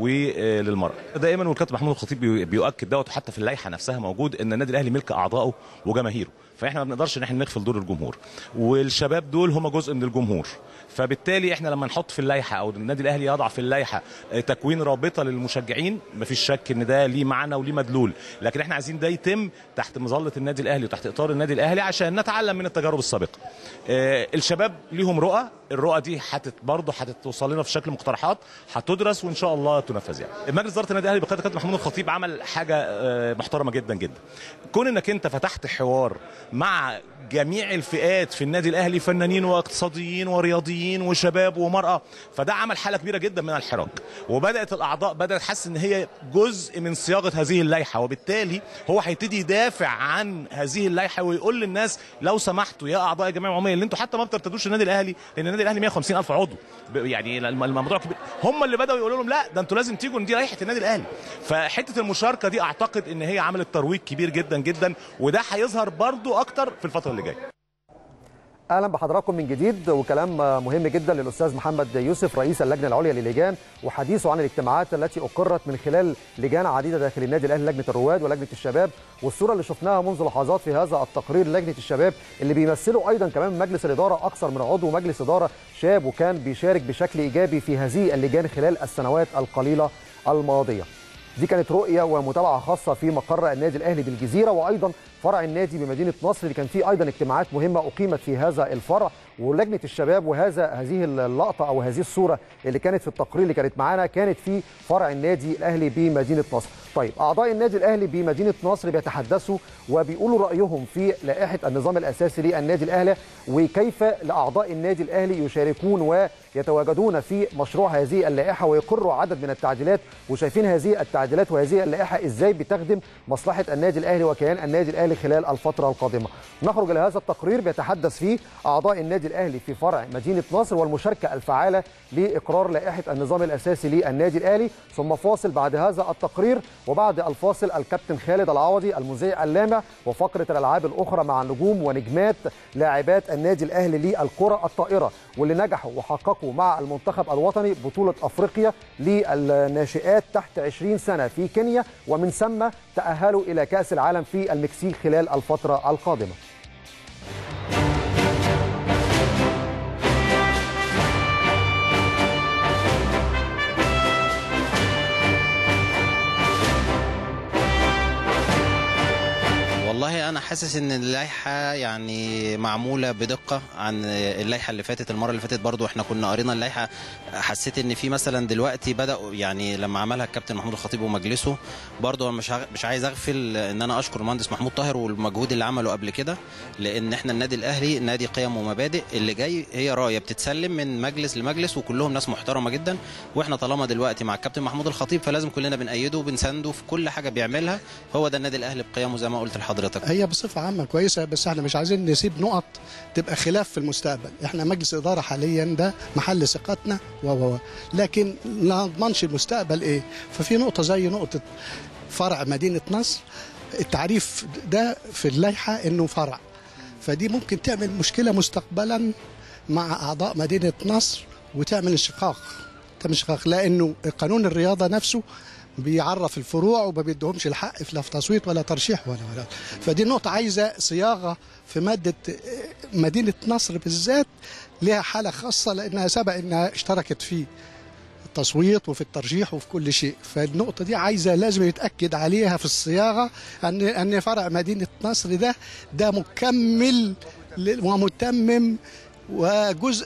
وللمراه دائما والكابتن محمود الخطيب بي- بيؤكد دوت وحتى في اللائحه نفسها موجود ان النادي الاهلي ملك اعضائه وجماهيره فاحنا ما بنقدرش ان احنا نغفل دور الجمهور والشباب دول هم جزء من الجمهور فبالتالي احنا لما نحط في اللائحه او النادي الاهلي يضع في اللائحه آه، تكوين رابطه للمشجعين مفيش شك ان ده ليه معنى وليه مدلول لكن احنا عايزين ده يتم تحت مظله النادي الاهلي وتحت اطار النادي الاهلي عشان نتعلم من التجارب السابقه آه، الشباب ليهم رؤى الرؤى دي حتت برضه هتوصل لنا في شكل مقترحات هتدرس وان شاء الله تنفذ يعني مجلس اداره النادي الاهلي بقياده كابتن محمود الخطيب عمل حاجه آه، محترمه جدا جدا كون انك انت فتحت حوار مع جميع الفئات في النادي الاهلي فنانين واقتصاديين ورياضيين وشباب ومراه فده عمل حاله كبيره جدا من الحراك وبدات الاعضاء بدات تحس ان هي جزء من صياغه هذه اللائحه وبالتالي هو هيبتدي يدافع عن هذه اللائحه ويقول للناس لو سمحتوا يا اعضاء الجمعيه العموميه اللي انتوا حتى ما بترتدوش النادي الاهلي لان النادي الاهلي 150 الف عضو ب- يعني الم- الموضوع كبير هم اللي بداوا يقولوا لهم لا ده انتوا لازم تيجوا دي لائحه النادي الاهلي فحته المشاركه دي اعتقد ان هي عملت ترويج كبير جدا جدا وده هيظهر برضو اكتر في الفتره اللي جايه اهلا بحضراتكم من جديد وكلام مهم جدا للاستاذ محمد يوسف رئيس اللجنه العليا للجان وحديثه عن الاجتماعات التي اقرت من خلال لجان عديده داخل النادي الاهلي لجنه الرواد ولجنه الشباب والصوره اللي شفناها منذ لحظات في هذا التقرير لجنه الشباب اللي بيمثلوا ايضا كمان مجلس الاداره اكثر من عضو مجلس اداره شاب وكان بيشارك بشكل ايجابي في هذه اللجان خلال السنوات القليله الماضيه. دي كانت رؤيه ومتابعه خاصه في مقر النادي الاهلي بالجزيره وايضا فرع النادي بمدينه نصر اللي كان فيه ايضا اجتماعات مهمه اقيمت في هذا الفرع ولجنه الشباب وهذا هذه اللقطه او هذه الصوره اللي كانت في التقرير اللي كانت معانا كانت في فرع النادي الاهلي بمدينه نصر. طيب اعضاء النادي الاهلي بمدينه نصر بيتحدثوا وبيقولوا رايهم في لائحه النظام الاساسي للنادي الاهلي وكيف لاعضاء النادي الاهلي يشاركون ويتواجدون في مشروع هذه اللائحه ويقروا عدد من التعديلات وشايفين هذه التعديلات وهذه اللائحه ازاي بتخدم مصلحه النادي الاهلي وكيان النادي الاهلي خلال الفتره القادمه. نخرج لهذا التقرير بيتحدث فيه اعضاء النادي الاهلي في فرع مدينه نصر والمشاركه الفعاله لاقرار لائحه النظام الاساسي للنادي الاهلي ثم فاصل بعد هذا التقرير وبعد الفاصل الكابتن خالد العوضي المذيع اللامع وفقره الالعاب الاخرى مع نجوم ونجمات لاعبات النادي الاهلي للكره الطائره واللي نجحوا وحققوا مع المنتخب الوطني بطوله افريقيا للناشئات تحت 20 سنه في كينيا ومن ثم تاهلوا الى كاس العالم في المكسيك خلال الفتره القادمه والله انا حاسس ان اللائحه يعني معموله بدقه عن اللائحه اللي فاتت المره اللي فاتت برضو احنا كنا قرينا اللائحه حسيت ان في مثلا دلوقتي بداوا يعني لما عملها الكابتن محمود الخطيب ومجلسه برضو أنا مش مش عايز اغفل ان انا اشكر المهندس محمود طاهر والمجهود اللي عمله قبل كده لان احنا النادي الاهلي نادي قيم ومبادئ اللي جاي هي رايه بتتسلم من مجلس لمجلس وكلهم ناس محترمه جدا واحنا طالما دلوقتي مع الكابتن محمود الخطيب فلازم كلنا بنأيده وبنسانده في كل حاجه بيعملها هو ده النادي الاهلي بقيمه زي ما قلت لحضرتك هي بصفة عامة كويسة بس احنا مش عايزين نسيب نقط تبقى خلاف في المستقبل احنا مجلس إدارة حاليا ده محل ثقتنا و و لكن لا نضمنش المستقبل ايه ففي نقطة زي نقطة فرع مدينة نصر التعريف ده في اللائحة انه فرع فدي ممكن تعمل مشكلة مستقبلا مع أعضاء مدينة نصر وتعمل انشقاق تعمل انشقاق لأنه قانون الرياضة نفسه بيعرف الفروع وما بيدهمش الحق في لا في تصويت ولا ترشيح ولا ولا فدي نقطة عايزة صياغة في مادة آه، مدينة نصر بالذات لها حالة خاصة لأنها سبق إنها اشتركت في التصويت وفي الترجيح وفي كل شيء فالنقطة دي عايزة لازم يتأكد عليها في الصياغة أن أن فرع مدينة نصر ده ده مكمل ل- ومتمم وجزء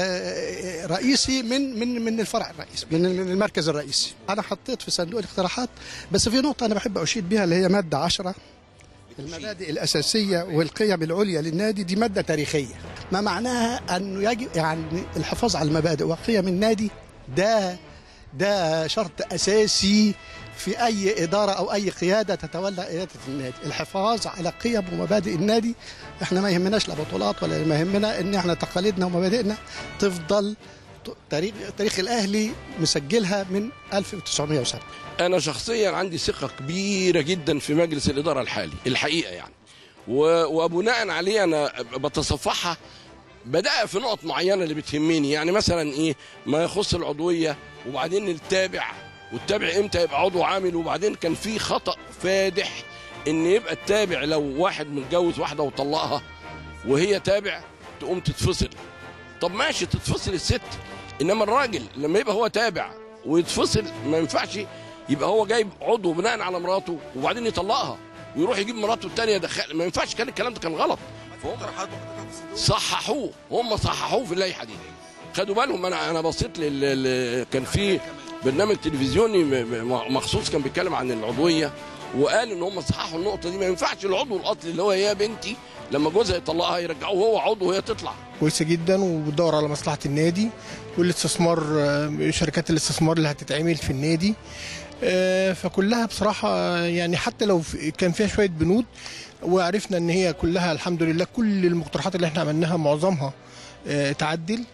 آه، رئيسي من من من الفرع الرئيسي من من المركز الرئيسي انا حطيت في صندوق الاقتراحات بس في نقطه انا بحب اشيد بها اللي هي ماده 10 المبادئ الأساسية والقيم العليا للنادي دي مادة تاريخية ما معناها أنه يجب يعني الحفاظ على المبادئ وقيم النادي ده ده شرط أساسي في أي إدارة أو أي قيادة تتولى قيادة النادي الحفاظ على قيم ومبادئ النادي احنا ما يهمناش لا بطولات ولا ما يهمنا ان احنا تقاليدنا ومبادئنا تفضل ت- تاريخ تاريخ الاهلي مسجلها من 1907 انا شخصيا عندي ثقه كبيره جدا في مجلس الاداره الحالي الحقيقه يعني و- وبناء عليه انا بتصفحها بدأ في نقط معينه اللي بتهمني يعني مثلا ايه ما يخص العضويه وبعدين التابع والتابع امتى يبقى عضو عامل وبعدين كان في خطأ فادح ان يبقى التابع لو واحد متجوز واحده وطلقها وهي تابع تقوم تتفصل طب ماشي تتفصل الست انما الراجل لما يبقى هو تابع ويتفصل ما ينفعش يبقى هو جايب عضو بناء على مراته وبعدين يطلقها ويروح يجيب مراته الثانيه يدخل ما ينفعش كان الكلام ده كان غلط فهم صححوه هم صححوه في اللائحه دي خدوا بالهم انا انا بصيت لل... لل- كان في برنامج تلفزيوني م- م- مخصوص كان بيتكلم عن العضويه وقال ان هم صححوا النقطه دي ما ينفعش العضو الاصلي اللي هو يا بنتي لما جوزها يطلقها يرجعوه هو عضو وهي تطلع كويسه جدا وبتدور على مصلحه النادي والاستثمار آه، شركات الاستثمار اللي هتتعمل في النادي آه، فكلها بصراحه آه، يعني حتى لو في- كان فيها شويه بنود وعرفنا ان هي كلها الحمد لله كل المقترحات اللي احنا عملناها معظمها آه، تعدل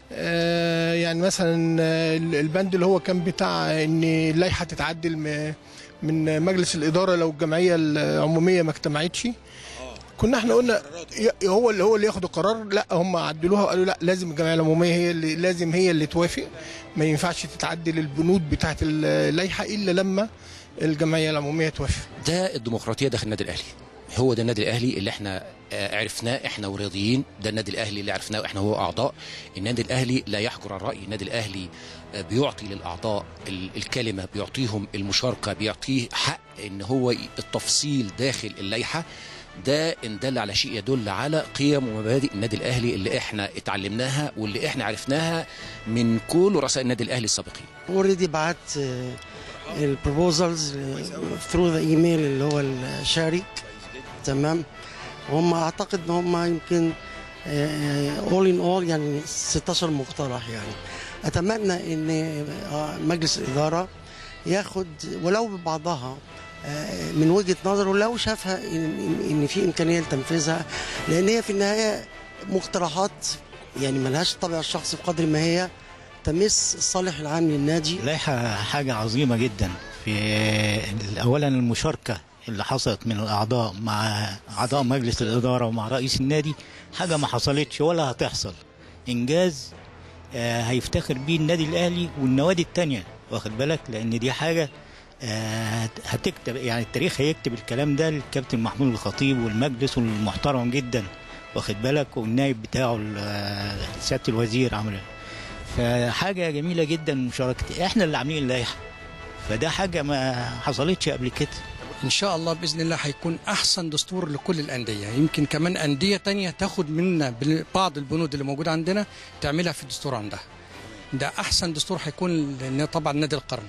آه، يعني مثلا آه، البند اللي هو كان بتاع ان اللائحه تتعدل م- من مجلس الاداره لو الجمعيه العموميه ما اجتمعتش كنا احنا قلنا ي- هو اللي هو اللي ياخد القرار لا هم عدلوها وقالوا لا لازم الجمعيه العموميه هي اللي لازم هي اللي توافق ما ينفعش تتعدل البنود بتاعه اللائحه الا لما الجمعيه العموميه توافق ده الديمقراطيه داخل النادي الاهلي هو ده النادي الاهلي اللي احنا آه، عرفناه احنا ورياضيين ده النادي الاهلي اللي عرفناه احنا هو اعضاء النادي الاهلي لا يحجر الراي النادي الاهلي آه، بيعطي للاعضاء ال- الكلمه بيعطيهم المشاركه بيعطيه حق ان هو ي- التفصيل داخل اللائحه ده ان دل على شيء يدل على قيم ومبادئ النادي الاهلي اللي احنا اتعلمناها واللي احنا عرفناها من كل رؤساء النادي الاهلي السابقين اوريدي بعت البروبوزلز ثرو ذا ايميل اللي هو الشاري تمام هم اعتقد ان هم يمكن اول ان اول يعني 16 مقترح يعني اتمنى ان آه، مجلس الاداره ياخد ولو ببعضها آه، من وجهه نظره لو شافها ان إن- ان في امكانيه لتنفيذها لان هي في النهايه مقترحات يعني ملهاش طابع الشخصي بقدر ما هي تمس الصالح العام للنادي لائحة حاجة عظيمة جدا في أولا المشاركة اللي حصلت من الأعضاء مع أعضاء مجلس الإدارة ومع رئيس النادي حاجة ما حصلتش ولا هتحصل إنجاز آه، هيفتخر بيه النادي الأهلي والنوادي التانية واخد بالك لأن دي حاجة آه، هت- هتكتب يعني التاريخ هيكتب الكلام ده للكابتن محمود الخطيب والمجلس المحترم جدا واخد بالك والنائب بتاعه ال- آه، سيادة الوزير عمرو فحاجه جميله جدا مشاركتي احنا اللي عاملين اللائحه فده حاجه ما حصلتش قبل كده ان شاء الله باذن الله هيكون احسن دستور لكل الانديه يمكن كمان انديه تانية تاخد منا بال- بعض البنود اللي موجوده عندنا تعملها في الدستور عندها ده احسن دستور هيكون لان طبعا نادي القرن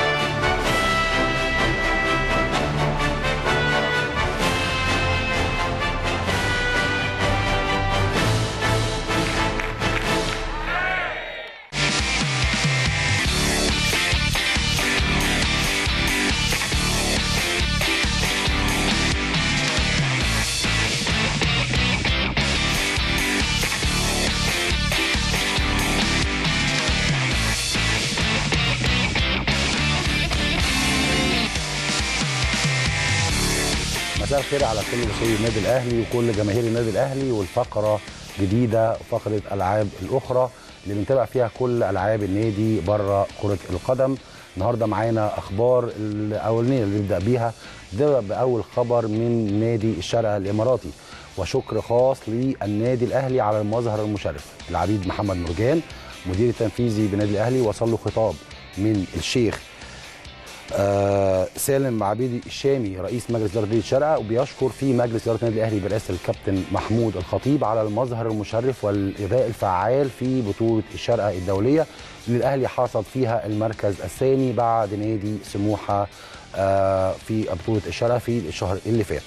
مساء الخير على كل مشاهدي النادي الاهلي وكل جماهير النادي الاهلي والفقره جديده فقره العاب الاخرى اللي بنتابع فيها كل العاب النادي بره كره القدم النهارده معانا اخبار الاولانيه اللي نبدا بيها ده باول خبر من نادي الشارقه الاماراتي وشكر خاص للنادي الاهلي على المظهر المشرف العبيد محمد مرجان مدير التنفيذي بالنادي الاهلي وصل له خطاب من الشيخ آه سالم عبيدي الشامي رئيس مجلس اداره نادي الشارقه وبيشكر في مجلس اداره النادي الاهلي برئاسه الكابتن محمود الخطيب على المظهر المشرف والاداء الفعال في بطوله الشارقه الدوليه اللي الاهلي حصد فيها المركز الثاني بعد نادي سموحه آه في بطوله الشارقه في الشهر اللي فات.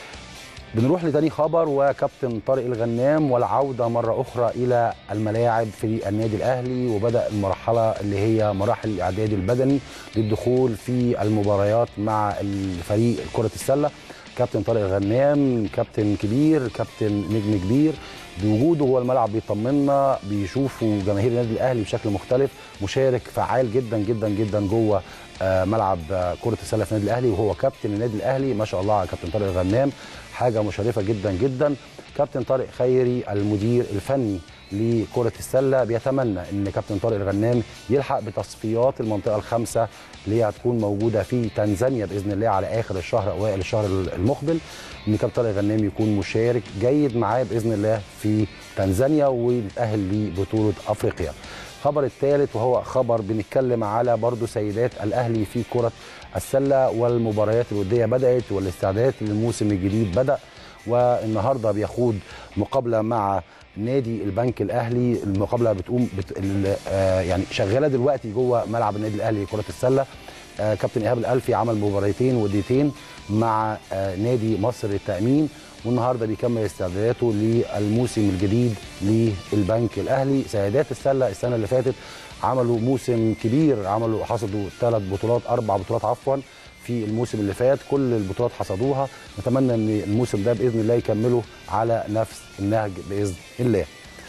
بنروح لتاني خبر وكابتن طارق الغنام والعوده مره اخرى الى الملاعب في النادي الاهلي وبدا المرحله اللي هي مراحل الاعداد البدني للدخول في المباريات مع الفريق كره السله كابتن طارق الغنام كابتن كبير كابتن نجم كبير بوجوده جوه الملعب بيطمنا بيشوفوا جماهير النادي الاهلي بشكل مختلف مشارك فعال جدا جدا جدا جوه ملعب كره السله في النادي الاهلي وهو كابتن النادي الاهلي ما شاء الله على كابتن طارق الغنام حاجه مشرفه جدا جدا كابتن طارق خيري المدير الفني لكرة السلة بيتمنى ان كابتن طارق الغنام يلحق بتصفيات المنطقة الخامسة اللي هي هتكون موجودة في تنزانيا بإذن الله على آخر الشهر أوائل الشهر المقبل ان كابتن طارق الغنام يكون مشارك جيد معاه بإذن الله في تنزانيا ويتأهل لبطولة أفريقيا الخبر الثالث وهو خبر بنتكلم على برضو سيدات الأهلي في كرة السلة والمباريات الودية بدأت والاستعدادات للموسم الجديد بدأ والنهارده بيخوض مقابله مع نادي البنك الاهلي المقابله بتقوم بت... آه يعني شغاله دلوقتي جوه ملعب النادي الاهلي كره السله آه كابتن ايهاب الالفي عمل مباراتين وديتين مع آه نادي مصر التامين والنهارده بيكمل استعداداته للموسم الجديد للبنك الاهلي سيدات السله السنه اللي فاتت عملوا موسم كبير عملوا حصدوا ثلاث بطولات اربع بطولات عفوا في الموسم اللي فات كل البطولات حصدوها نتمنى ان الموسم ده باذن الله يكملوا على نفس النهج باذن الله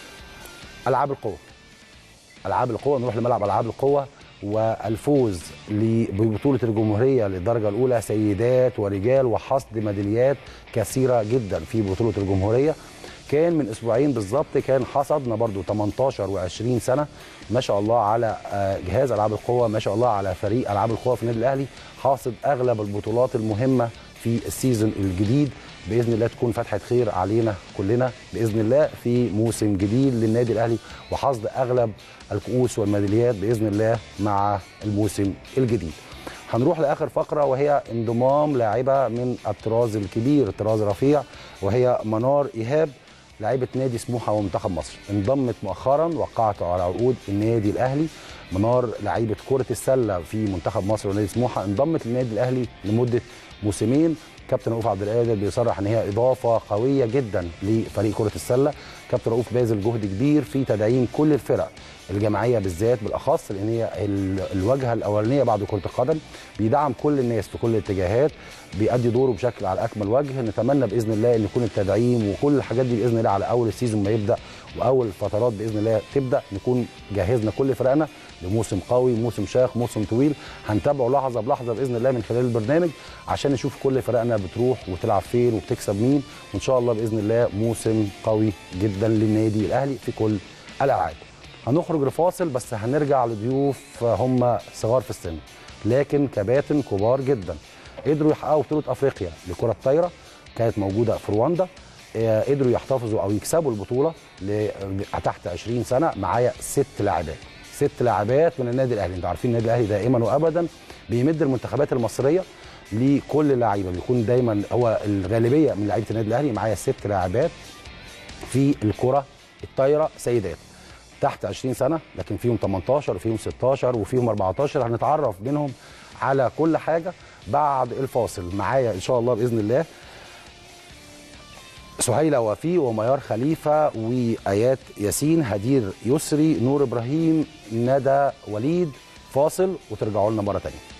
العاب القوه العاب القوه نروح لملعب العاب القوه والفوز ببطوله الجمهوريه للدرجه الاولى سيدات ورجال وحصد ميداليات كثيره جدا في بطوله الجمهوريه كان من اسبوعين بالظبط كان حصدنا برضو 18 و20 سنه ما شاء الله على جهاز العاب القوه ما شاء الله على فريق العاب القوه في النادي الاهلي حاصد اغلب البطولات المهمه في السيزون الجديد باذن الله تكون فتحه خير علينا كلنا باذن الله في موسم جديد للنادي الاهلي وحصد اغلب الكؤوس والميداليات باذن الله مع الموسم الجديد هنروح لاخر فقره وهي انضمام لاعبه من الطراز الكبير الطراز رفيع وهي منار ايهاب لاعبة نادي سموحة ومنتخب مصر انضمت مؤخرا وقعت على عقود النادي الأهلي منار لعيبة كرة السلة في منتخب مصر ونادي سموحة انضمت للنادي الأهلي لمدة موسمين كابتن رؤوف عبد القادر بيصرح ان هي اضافه قويه جدا لفريق كره السله كابتن رؤوف باذل جهد كبير في تدعيم كل الفرق الجماعيه بالذات بالاخص لان هي الواجهه الاولانيه بعد كره القدم بيدعم كل الناس في كل الاتجاهات بيأدي دوره بشكل على اكمل وجه نتمنى باذن الله ان يكون التدعيم وكل الحاجات دي باذن الله على اول السيزون ما يبدا واول الفترات باذن الله تبدا نكون جهزنا كل فرقنا لموسم قوي موسم شاق موسم طويل هنتابعه لحظه بلحظه باذن الله من خلال البرنامج عشان نشوف كل فرقنا بتروح وتلعب فين وبتكسب مين وان شاء الله باذن الله موسم قوي جدا للنادي الاهلي في كل الالعاب هنخرج لفاصل بس هنرجع لضيوف هم صغار في السن لكن كباتن كبار جدا قدروا يحققوا بطوله افريقيا لكره الطايره كانت موجوده في رواندا قدروا يحتفظوا او يكسبوا البطوله تحت 20 سنه معايا ست لاعبات ست لاعبات من النادي الاهلي انتوا عارفين النادي الاهلي دائما وابدا بيمد المنتخبات المصريه لكل لعيبه بيكون دايما هو الغالبيه من لعيبه النادي الاهلي معايا ست لاعبات في الكره الطايره سيدات تحت 20 سنه لكن فيهم 18 وفيهم 16 وفيهم 14 هنتعرف بينهم على كل حاجه بعد الفاصل معايا ان شاء الله باذن الله سهيله وفي وميار خليفه وايات ياسين هدير يسري نور ابراهيم ندى وليد فاصل وترجعوا لنا مره ثانيه